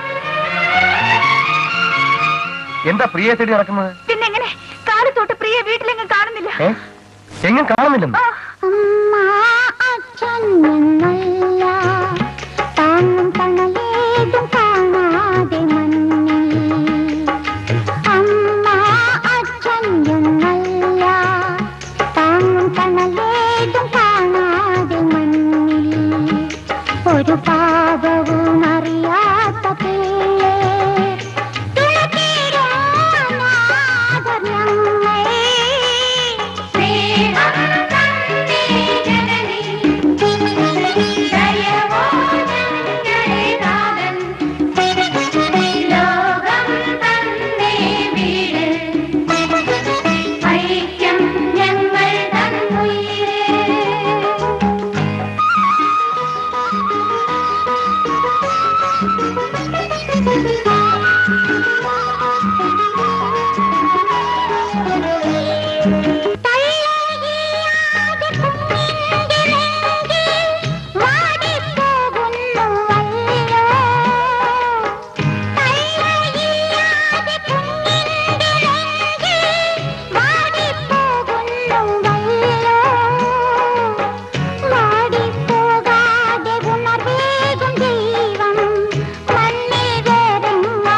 എന്താ പ്രിയെ തേടി നടക്കുന്നത് പിന്നെങ്ങനെ കാലത്തോട്ട് പ്രിയ വീട്ടിലെങ്ങും കാണുന്നില്ല ഏ എങ്ങും കാണുന്നില്ലെന്ന് ആ, അമ്മ അച്ഛൻ എന്നല്ല താങ്ങും തണലേതും കാണാതെ മണ്ണിൽ അമ്മ അച്ഛൻ എന്നല്ല താങ്ങും തണലേതും കാണാതെ മണ്ണിൽ ഒരു പാപവും അറിയാത്ത പിള്ളേ തുളതീരാ നാദർ ഞങ്ങൾ സ്നേഹം തന്നേ ജനനി ദയവോ ഞങ്ങളെ നാഥൻ ലോകം തന്നേ വീട് ഐക്യം ഞങ്ങൾ തന്നുയിരേ വാടിപ്പോകാതെ ഉണർവേകും ദൈവം മണ്ണിൽ വേറെങ്ങ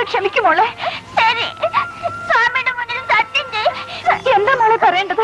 ക്ഷമിക്കുമോളെ ശരി സ്വാമിയുടെ മുന്നിൽ സത്യം ചെയ് എന്താ മോളെ പറയേണ്ടത്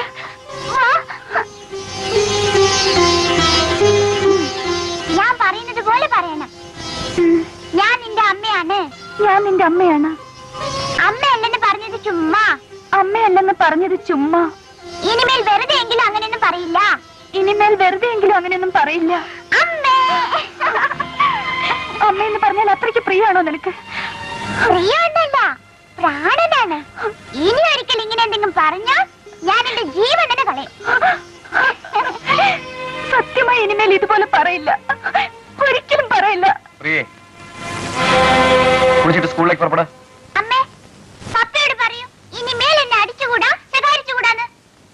ഞാൻ പറയുന്നത് പോലെ പറയണം ഞാൻ നിന്റെ അമ്മയാണ് ഞാൻ നിന്റെ അമ്മയാണ് അമ്മയല്ലെന്ന് പറഞ്ഞത് ചുമ്മാ അമ്മയല്ലെന്ന് പറഞ്ഞത് ചുമ്മാ ഇനിമേൽ വെറുതെ എങ്കിലും അങ്ങനെയൊന്നും പറയില്ല ഇനിമേൽ വെറുതെ എങ്കിലും അങ്ങനെയൊന്നും പറയില്ല അമ്മേ അമ്മയെന്ന് പറഞ്ഞാൽ അത്രയ്ക്ക് പ്രിയാണോ നിനക്ക് പ്രിയൊന്നല്ല പ്രാണനാണ് ഇനി ഒരിക്കൽ ഇങ്ങനെ എന്തെങ്കിലും പറഞ്ഞാൽ ഞാൻ എന്റെ ജീവൻ തന്നെ കളയും സത്യമായി ഇനിമേൽ ഇതുപോലെ പറയില്ല ഒരിക്കലും പറയില്ല പ്രിയേ കുളിച്ചിട്ട് സ്കൂളിലേക്ക് പുറപ്പെട അമ്മേ പപ്പയോട് പറയൂ ഇനിമേൽ എന്നെ അടിച്ചുകൂടാ ശകാരിച്ചുകൂടാന്ന്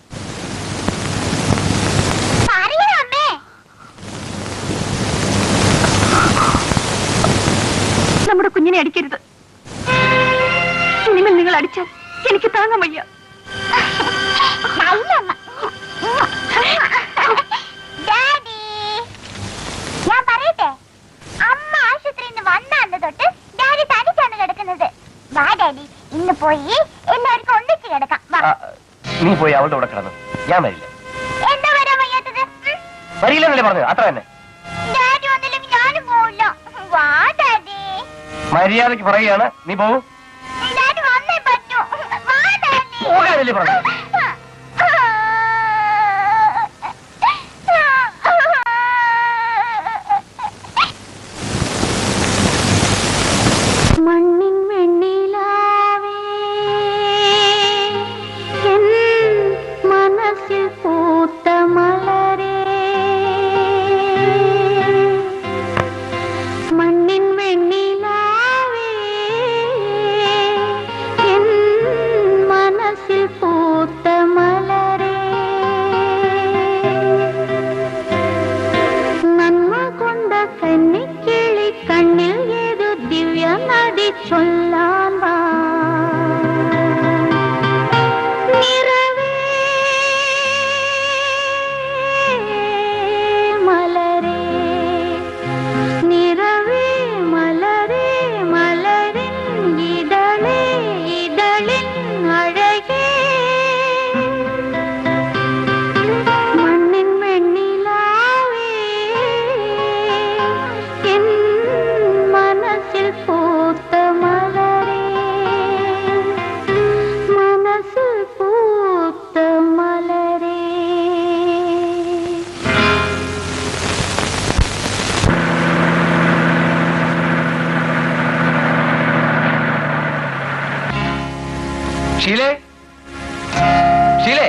പറയൂ അമ്മേ നമ്മുടെ കുഞ്ഞിനെ അടിക്കരുത് ഇനിമേൽ നിങ്ങൾ അടിച്ചാൽ എനിക്ക് താങ്ങാൻ വയ്യ നല്ല അമ്മ. ഡാഡി ഞാൻ പറയട്ടെ അമ്മ ആശുപത്രിയിൽ നിന്ന് വന്ന അന്ന് തൊട്ട് ഡാഡി തനിച്ചാണ് കിടക്കുന്നത് വാ ഡാഡി ഇന്ന് പോയി എല്ലാവർക്കും ഒന്നിച്ച് കിടക്കാം വാ നീ പോയി അവളുടെ കൂടെ കിടന്നു ഞാൻ വരില്ല എന്താ വരാൻ വയ്യാത്തത് ഉം? വരില്ലെന്നല്ലേ പറഞ്ഞത് അത്ര തന്നെ ഡാഡി വന്നില്ലെങ്കിൽ ഞാനും പോവില്ല വാ ഡാഡി മര്യാദക്ക് പറയുകയാണ് നീ പോവും ഡാഡി വന്നേ പറ്റൂ വാ ഡാഡി പോകാനല്ലേ പറഞ്ഞത് മണ്ണിൻ വെണ്ണിലാവേ എൻ മനസ്സിൽ പൂത്ത മലരേ മണ്ണിൻ വെണ്ണിലാവേ എൻ മനസ്സിൽ പൂത്ത മലരേ നന്മ കൊണ്ട കന്നിക്കിളി കണ്ണിൽ ഏതു ദിവ്യ നദി ചൊല്ലാൻ വാ നിറവേ മലരേ നിറവേ മലരേ മലരിൻ ഇതളേ ഇതളിൻ അഴകേ മണ്ണിൻ വെണ്ണിലാവേ എൻ മനസ്സിൽ പൂത്ത മലരേ മനസ്സിൽ പൂത്ത മലരേ ഷീലേ ഷീലേ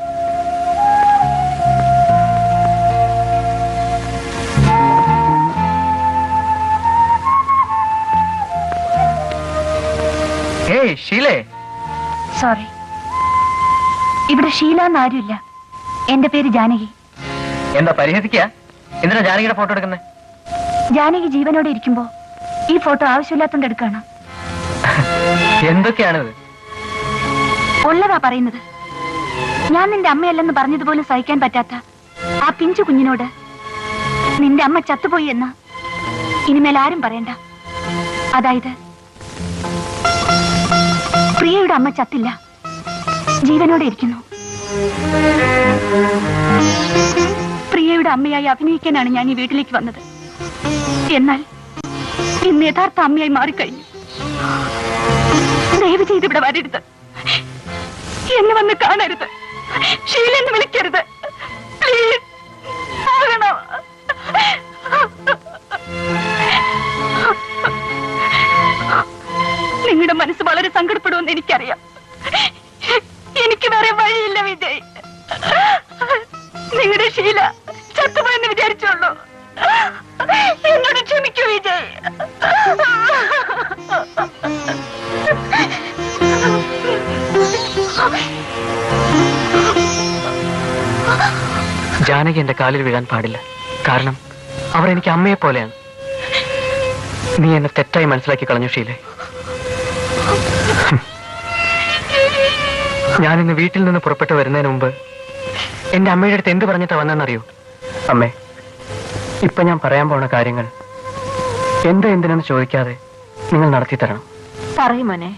ഏയ് ഷീലേ സോറി ഇവിടെ ഷീല എന്നാരുമില്ല എന്റെ പേര് ജാനകി എന്താ പരിഹസിക്കുക എന്തിനാ ജാനകിയുടെ ഫോട്ടോ എടുക്കുന്നത് ജാനകി ജീവനോടെ ഇരിക്കുമ്പോ ഈ ഫോട്ടോ ആവശ്യമില്ലാത്തോണ്ട് എടുക്കണം എന്തൊക്കെയാണിത് ഉള്ളതാ പറയുന്നത് ഞാൻ നിന്റെ അമ്മയല്ലെന്ന് പറഞ്ഞതുപോലും സഹിക്കാൻ പറ്റാത്ത ആ പിഞ്ചു കുഞ്ഞിനോട് നിന്റെ അമ്മ ചത്തുപോയി എന്ന് ഇനിമേൽ ആരും പറയണ്ട അതായത് പ്രിയയുടെ അമ്മ ചത്തില്ല ജീവനോടെ ഇരിക്കുന്നു പ്രിയയുടെ അമ്മയായി അഭിനയിക്കാനാണ് ഞാൻ ഈ വീട്ടിലേക്ക് വന്നത് എന്നാൽ ഇന്ന് യഥാർത്ഥ അമ്മയായി മാറിക്കഴിഞ്ഞു ദയവ് ചെയ്ത് ഇവിടെ വരരുത് എന്നെ വന്ന് കാണരുത് ഷീല എന്ന് വിളിക്കരുത് പ്ലീസ് പോകണോ നിങ്ങളുടെ മനസ്സ് വളരെ സങ്കടപ്പെടുമെന്ന് എനിക്കറിയാം എനിക്ക് വേറെ വഴിയില്ല വിജയ് നിങ്ങളുടെ ശീല ചത്തുപോയെന്ന് വിചാരിച്ചോളൂ എന്നോട് ക്ഷമിക്കൂ വിജയ് ജാനകി എന്റെ കാലിൽ വീഴാൻ പാടില്ല കാരണം അവർ എനിക്ക് അമ്മയെ പോലെയാണ് നീ എന്നെ തെറ്റായി മനസ്സിലാക്കി കളഞ്ഞു ഷീലെ ഞാൻ ഇന്ന് വീട്ടിൽ നിന്ന് പുറപ്പെട്ടു വരുന്നതിന് മുമ്പ് എന്റെ അമ്മയുടെ അടുത്ത് എന്ത് പറഞ്ഞിട്ടാ വന്നെന്നറിയോ അമ്മേ ഇപ്പൊ ഞാൻ പറയാൻ പോണ കാര്യങ്ങൾ എന്താ എന്തിനെന്ന് ചോദിക്കാതെ നിങ്ങൾ നടത്തി തരണം പറയും മോനെ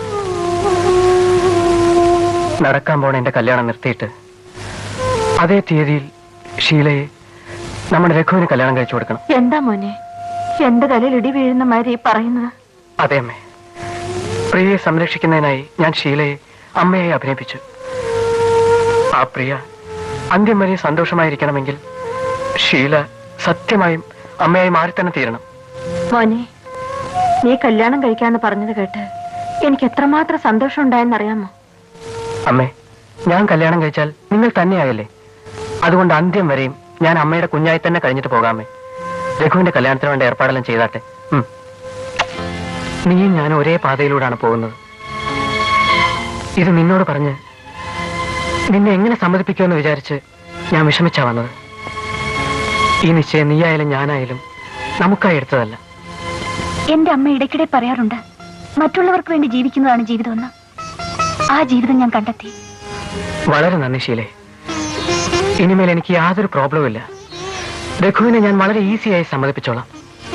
നടക്കാൻ പോണ എന്റെ കല്യാണം നിർത്തിയിട്ട് അതേ തീയതിയിൽ ഷീലയെ നമ്മുടെ രഘുവിന് കല്യാണം കഴിച്ചു കൊടുക്കണം എന്താ മോനെ എന്റെ തലയിൽ ഇടി വീഴുന്ന മാതിരി പറയുന്നത് അതെ അമ്മേ പ്രിയയെ സംരക്ഷിക്കുന്നതിനായി ഞാൻ ഷീലയെ അമ്മയെ അഭിനയിപ്പിച്ചു ആ പ്രിയ അന്ത്യം വരെ സന്തോഷമായിരിക്കണമെങ്കിൽ ഷീല സത്യമായും അമ്മയായി മാറി തന്നെ തീരണം മോനെ നീ കല്യാണം കഴിക്കാന്ന് പറഞ്ഞത് കേട്ട് എനിക്ക് എത്രമാത്രം സന്തോഷം ഉണ്ടായെന്നറിയാമോ അമ്മേ ഞാൻ കല്യാണം കഴിച്ചാൽ നിങ്ങൾ തന്നെയായല്ലേ അതുകൊണ്ട് അന്ത്യം വരെയും ഞാൻ അമ്മയുടെ കുഞ്ഞായി തന്നെ കഴിഞ്ഞിട്ട് പോകാമേ രഘുവിന്റെ കല്യാണത്തിന് വേണ്ട ഏർപ്പാടെല്ലാം ചെയ്താട്ടെ ഉം. നീയും ഞാനും ഒരേ പാതയിലൂടെയാണ് പോകുന്നത് ഇത് നിന്നോട് പറഞ്ഞ് നിന്നെ എങ്ങനെ സമ്മതിപ്പിക്കുമെന്ന് വിചാരിച്ച് ഞാൻ വിഷമിച്ചാ വന്നത് ഈ നിശ്ചയം നീയായാലും ഞാനായാലും നമുക്കായി എടുത്തതല്ല എന്റെ അമ്മ ഇടയ്ക്കിടെ പറയാറുണ്ട് മറ്റുള്ളവർക്ക് വേണ്ടി ജീവിക്കുന്നതാണ് ജീവിതമെന്ന് ആ ജീവിതം ഞാൻ കണ്ടെത്തി വളരെ നന്ദി ശീലേ ഇനിമേൽ എനിക്ക് യാതൊരു പ്രോബ്ലവും ഇല്ല രഘുവിനെ ഞാൻ വളരെ ഈസിയായി സമ്മതിപ്പിച്ചോളാം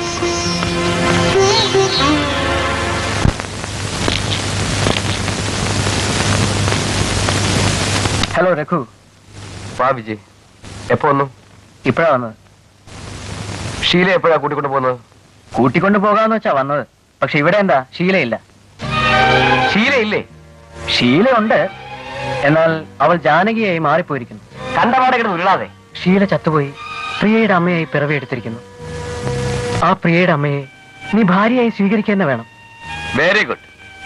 ഹലോ രഘു വാ വിജയ് എപ്പോ വന്നു ഇപ്പഴാ വന്നത് ഷീല എപ്പോഴാ കൂട്ടിക്കൊണ്ട് പോകുന്നത് കൂട്ടിക്കൊണ്ടു പോകാന്ന് വെച്ചാ വന്നത് പക്ഷെ ഇവിടെ എന്താ ശീലയില്ല ഷീല ഇല്ലേ ശീലയുണ്ട് എന്നാൽ അവൾ ജാനകിയായി മാറിപ്പോയിരിക്കുന്നു കണ്ടപാടെ കിടന്ന് ഉരുളാതെ ഷീല ചത്തുപോയി പ്രിയയുടെ അമ്മയായി പിറവിയെടുത്തിരിക്കുന്നു ആ പ്രിയയുടെ അമ്മയെ നീ ഭാര്യയായി സ്വീകരിക്കുക വേണം വെരി ഗുഡ്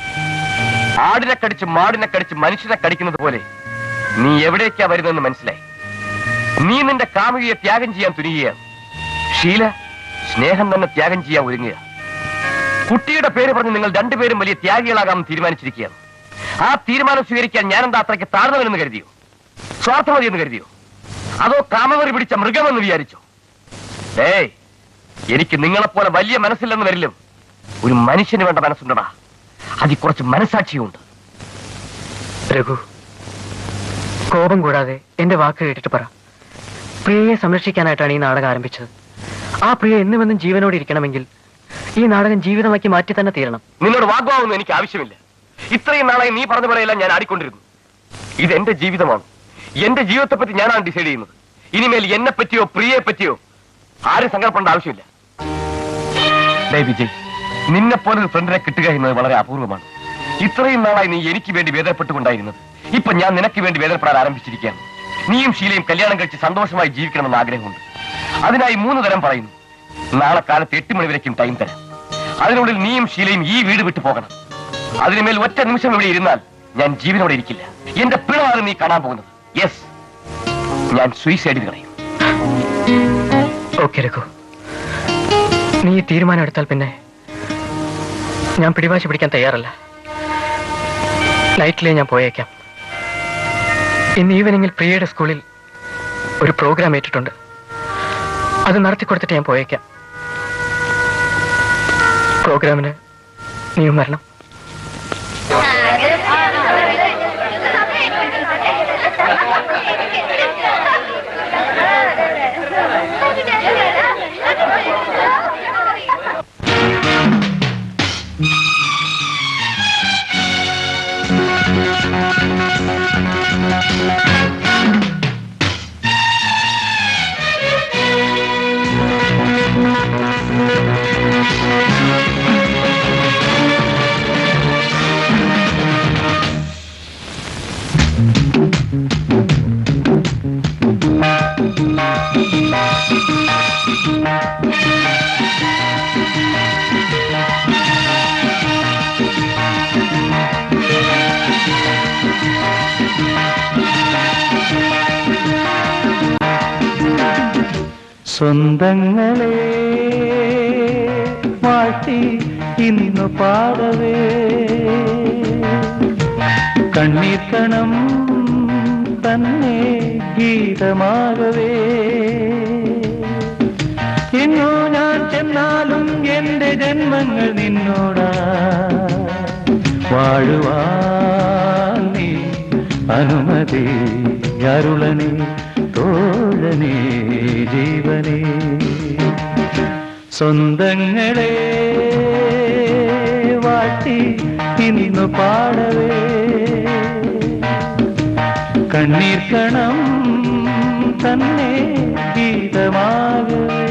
ആടിനെ കടിച്ച് മാടിനെ കടിച്ച് മനുഷ്യനെ കടിക്കുന്നത് പോലെ നീ എവിടേക്കാ വരുന്നതെന്ന് മനസ്സിലായി നീ നിന്റെ കാമുകിയെ ത്യാഗം ചെയ്യാൻ തുനിയുകയാണ് ഷീല സ്നേഹം തന്നെ ത്യാഗം ചെയ്യാൻ ഒരുങ്ങുക കുട്ടിയുടെ പേര് പറഞ്ഞ് നിങ്ങൾ രണ്ടുപേരും വലിയ ത്യാഗികളാകാമെന്ന് തീരുമാനിച്ചിരിക്കുകയാണ് ആ തീരുമാനം സ്വീകരിക്കാൻ ഞാനെന്താ അത്രയ്ക്ക് താഴ്ന്നവനെന്ന് കരുതിയോ സ്വാർത്ഥമതി എന്ന് കരുതിയോ അതോ കാമവറി പിടിച്ച മൃഗമെന്ന് വിചാരിച്ചോ ഏയ് എനിക്ക് നിങ്ങളെപ്പോലെ വലിയ മനസ്സില്ലെന്ന് വരില്ലും ഒരു മനുഷ്യന് വേണ്ട മനസ്സുണ്ടടാ അതിൽ കുറച്ച് മനസാക്ഷിയുണ്ട് രഘു കോപം കൂടാതെ എന്റെ വാക്ക് കേട്ടിട്ട് പറ പ്രിയയെ സംരക്ഷിക്കാനായിട്ടാണ് ഈ നാടകം ആരംഭിച്ചത് ആ പ്രിയ എന്നുമെന്നും ജീവനോട് ഇരിക്കണമെങ്കിൽ ഈ നാടകം ജീവിതമാക്കി മാറ്റി തന്നെ തീരണം നിന്നോട് വാഗ്വാദമൊന്നും എനിക്ക് ആവശ്യമില്ല ഇത്രയും നാളായി നീ പറഞ്ഞ പോലെയെല്ലാം ഞാൻ ആടിക്കൊണ്ടിരുന്നു ഇത് എന്റെ ജീവിതമാണ് എന്റെ ജീവിതത്തെ പറ്റി ഞാനാണ് ഡിസൈഡ് ചെയ്യുന്നത് ഇനിമേൽ എന്നെ പറ്റിയോ പ്രിയയെ പറ്റിയോ ആരും സങ്കല്പേണ്ട ആവശ്യമില്ല ഡേ വിജയ് നിന്നെ പോലെ ഒരു ഫ്രണ്ടിനെ കിട്ടുക എന്നത് വളരെ അപൂർവമാണ് ഇത്രയും നാളായി നീ എനിക്ക് വേണ്ടി വേദനപ്പെട്ടുകൊണ്ടായിരുന്നത് ഇപ്പൊ ഞാൻ നിനക്ക് വേണ്ടി വേദനപ്പെടാൻ ആരംഭിച്ചിരിക്കുകയാണ് നീയും ശീലയും കല്യാണം കഴിച്ച് സന്തോഷമായി ജീവിക്കണമെന്ന് ആഗ്രഹമുണ്ട് അതിനായി മൂന്ന് തരം പറയുന്നു നാളെ കാലത്ത് എട്ട് മണി വരയ്ക്കും ടൈം തരാം അതിനുള്ളിൽ നീയും ശീലയും ഈ വീട് വിട്ടു പോകണം അതിനുമേൽ ഒറ്റ നിമിഷം ഇവിടെ ഇരുന്നാൽ ഞാൻ ജീവനോടെ ഇരിക്കില്ല എന്റെ പിഴവാണ് നീ കാണാൻ പോകുന്നത് യെസ് ഞാൻ സൂയിസൈഡ് കളയും ഓക്കെ രഘു നീ ഈ തീരുമാനം എടുത്താൽ പിന്നെ ഞാൻ പിടിവാശി പിടിക്കാൻ തയ്യാറല്ല നൈറ്റിലേ ഞാൻ പോയേക്കാം ഇന്ന് ഈവനിങ്ങിൽ പ്രിയയുടെ സ്കൂളിൽ ഒരു പ്രോഗ്രാം ഏറ്റിട്ടുണ്ട് അത് നടത്തി കൊടുത്തിട്ട് ഞാൻ പോയേക്കാം പ്രോഗ്രാമിന് നീയും വരണം സ്വന്തങ്ങളെ വാഴ്ത്തി ഇന്നു പാടവേ കണ്ണീർ കണം തന്നെ ഗീതമാകവേ എങ്ങോ ഞാൻ ചെന്നാലും എന്റെ ജന്മങ്ങൾ നിന്നോടാ വാഴുവാൻ നീ അനുമതി അരുളനേ തോഴനേ ജീവനേ സ്വന്തങ്ങളെ വാട്ടി പാടവേ കണ്ണീർ കണം തന്നെ ഗീതമാകവേ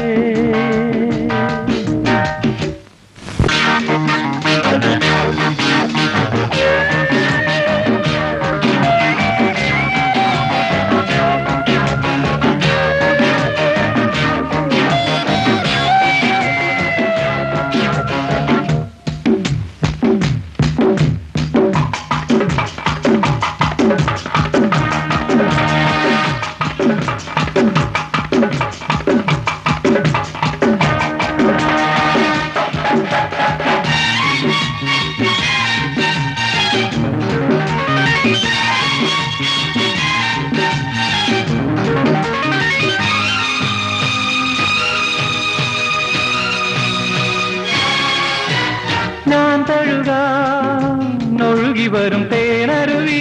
ഞാൻ തഴുകാൻ ഒഴുകി വരും തേനരുവി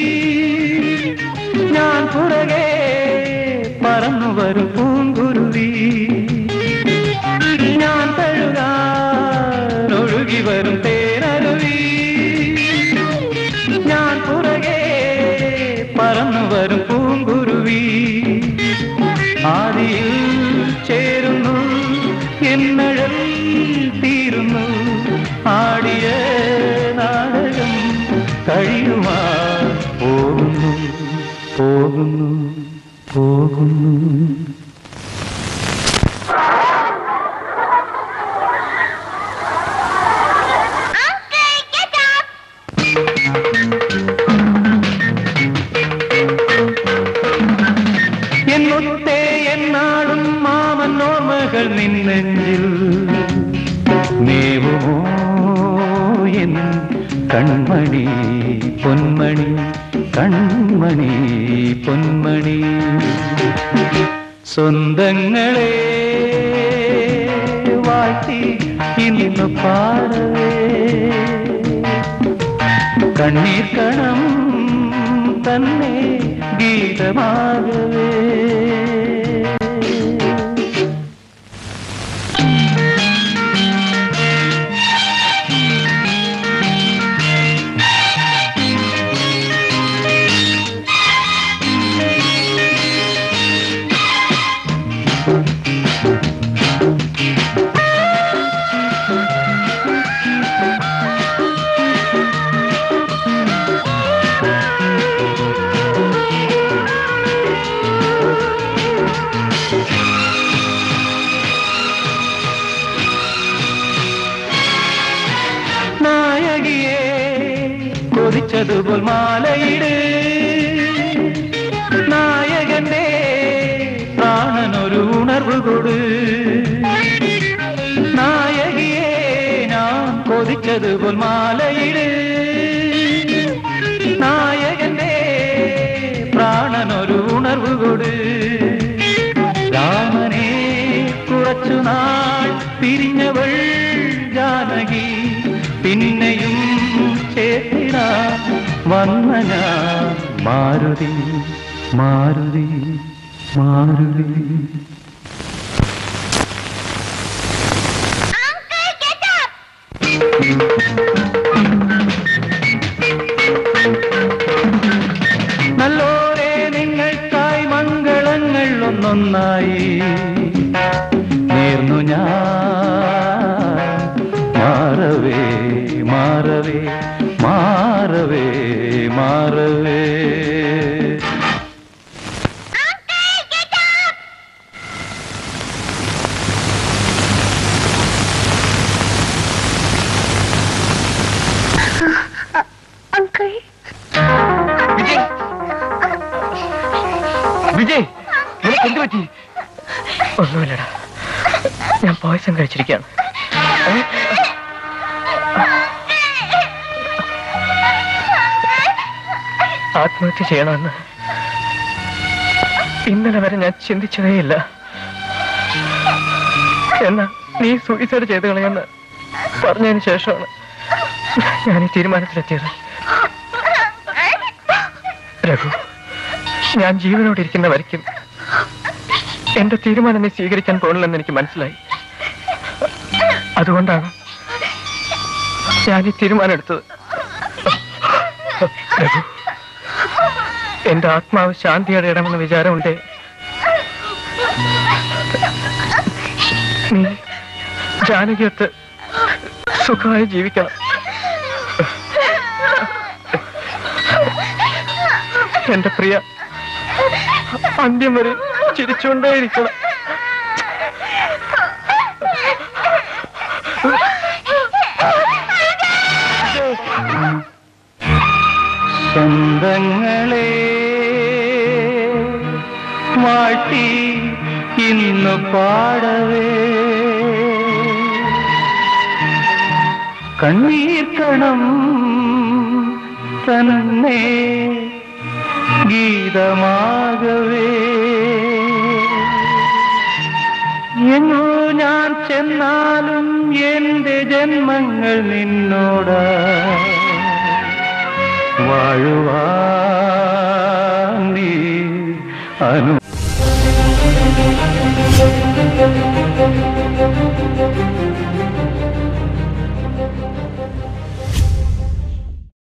ഞാൻ പുറകെ പറന്നു വരും പൂങ്കുരുവി ഞാൻ തഴുകാൻ ഒഴുകി വരും തേനരുവി ഞാൻ പുറകെ പറന്നു വരും പൂങ്കുരുവി ആദിയിൽ ചേരുന്നു എന്നഴൽ തീരുന്നു ആടിയ നാടകം കഴിയുവാൻ പോകുന്നു പോകുന്നു പോകുന്നു എന്നൊത്തേ എന്നാളും മാമൻ ഓർമ്മകൾ നിന്നെഞ്ചിൽ നേവുമോ എൻ കൺമണി പൊന്മണി കൺമണി പൊന്മണി സ്വന്തങ്ങളെ വാഴ്ത്തി ഇന്ന് പാടവേ കണ്ണീർ കണം തന്നെ ഗീതമാകവേ നായകിയെ കൊതിച്ചതുപോൽ മാലയിട് നായകന്റെ പ്രാണനൊരു ഉണർവ് കൊട് നായകിയെ ഞാൻ കൊതിച്ചതുപോൽ മാലയിട് നായകന്റെ പ്രാണനൊരു ഉണർവ് കൊട് രാമനെ കുറച്ചു നാൾ പിരിഞ്ഞവൾ ജാനകി പിന്നെയും ചേർത്തിട വന്ന ഞാൻ മാരുതി മാരുതി മാരുതി നല്ലോരെ നിങ്ങൾക്കായി മംഗളങ്ങൾ ഒന്നൊന്നായി നേർന്നു ഞാൻ മാറവേ മാറവേ മാറവേ മാറവേ അങ്കിൾ വിജയ് വിജയ് നിനക്ക് എന്ത് പറ്റി ഒന്നുമില്ലടാ ഞാൻ പോയസം കഴിച്ചിരിക്കുകയാണ് ഏ? ആത്മഹത്യ ചെയ്യണമെന്ന് ഇന്നലെ വരെ ഞാൻ ചിന്തിച്ചതേയില്ല എന്നാ നീ സൂയിസൈഡ് ചെയ്ത് കളയെന്ന് പറഞ്ഞതിന് ശേഷമാണ് ഞാൻ ഈ തീരുമാനത്തിലെത്തിയത് രഘു ഞാൻ ജീവനോട് ഇരിക്കുന്ന വരയ്ക്കും എന്റെ തീരുമാനം നീ സ്വീകരിക്കാൻ പോണില്ലെന്ന് എനിക്ക് മനസ്സിലായി അതുകൊണ്ടാണ് ഞാൻ ഈ തീരുമാനം എടുത്തത് രഘു, എന്റെ ആത്മാവ് ശാന്തിയുടെ ഇടമെന്ന വിചാരമുണ്ടേ നീ ജാനകിയത്ത് സുഖമായി ജീവിക്കണം എന്റെ പ്രിയ അന്ത്യം വരെ ചിരിച്ചുകൊണ്ടേയിരിക്കണം സ്വന്തങ്ങളെ മാറ്റി ഇന്ന് പാടവേ കണ്ണീർ കണം തന്നെ ഗീതമാകവേ എങ്ങോ ഞാൻ ചെന്നാലും എന്റെ ജന്മങ്ങൾ നിന്നോടാ വാഴുവാൻ നീ അനു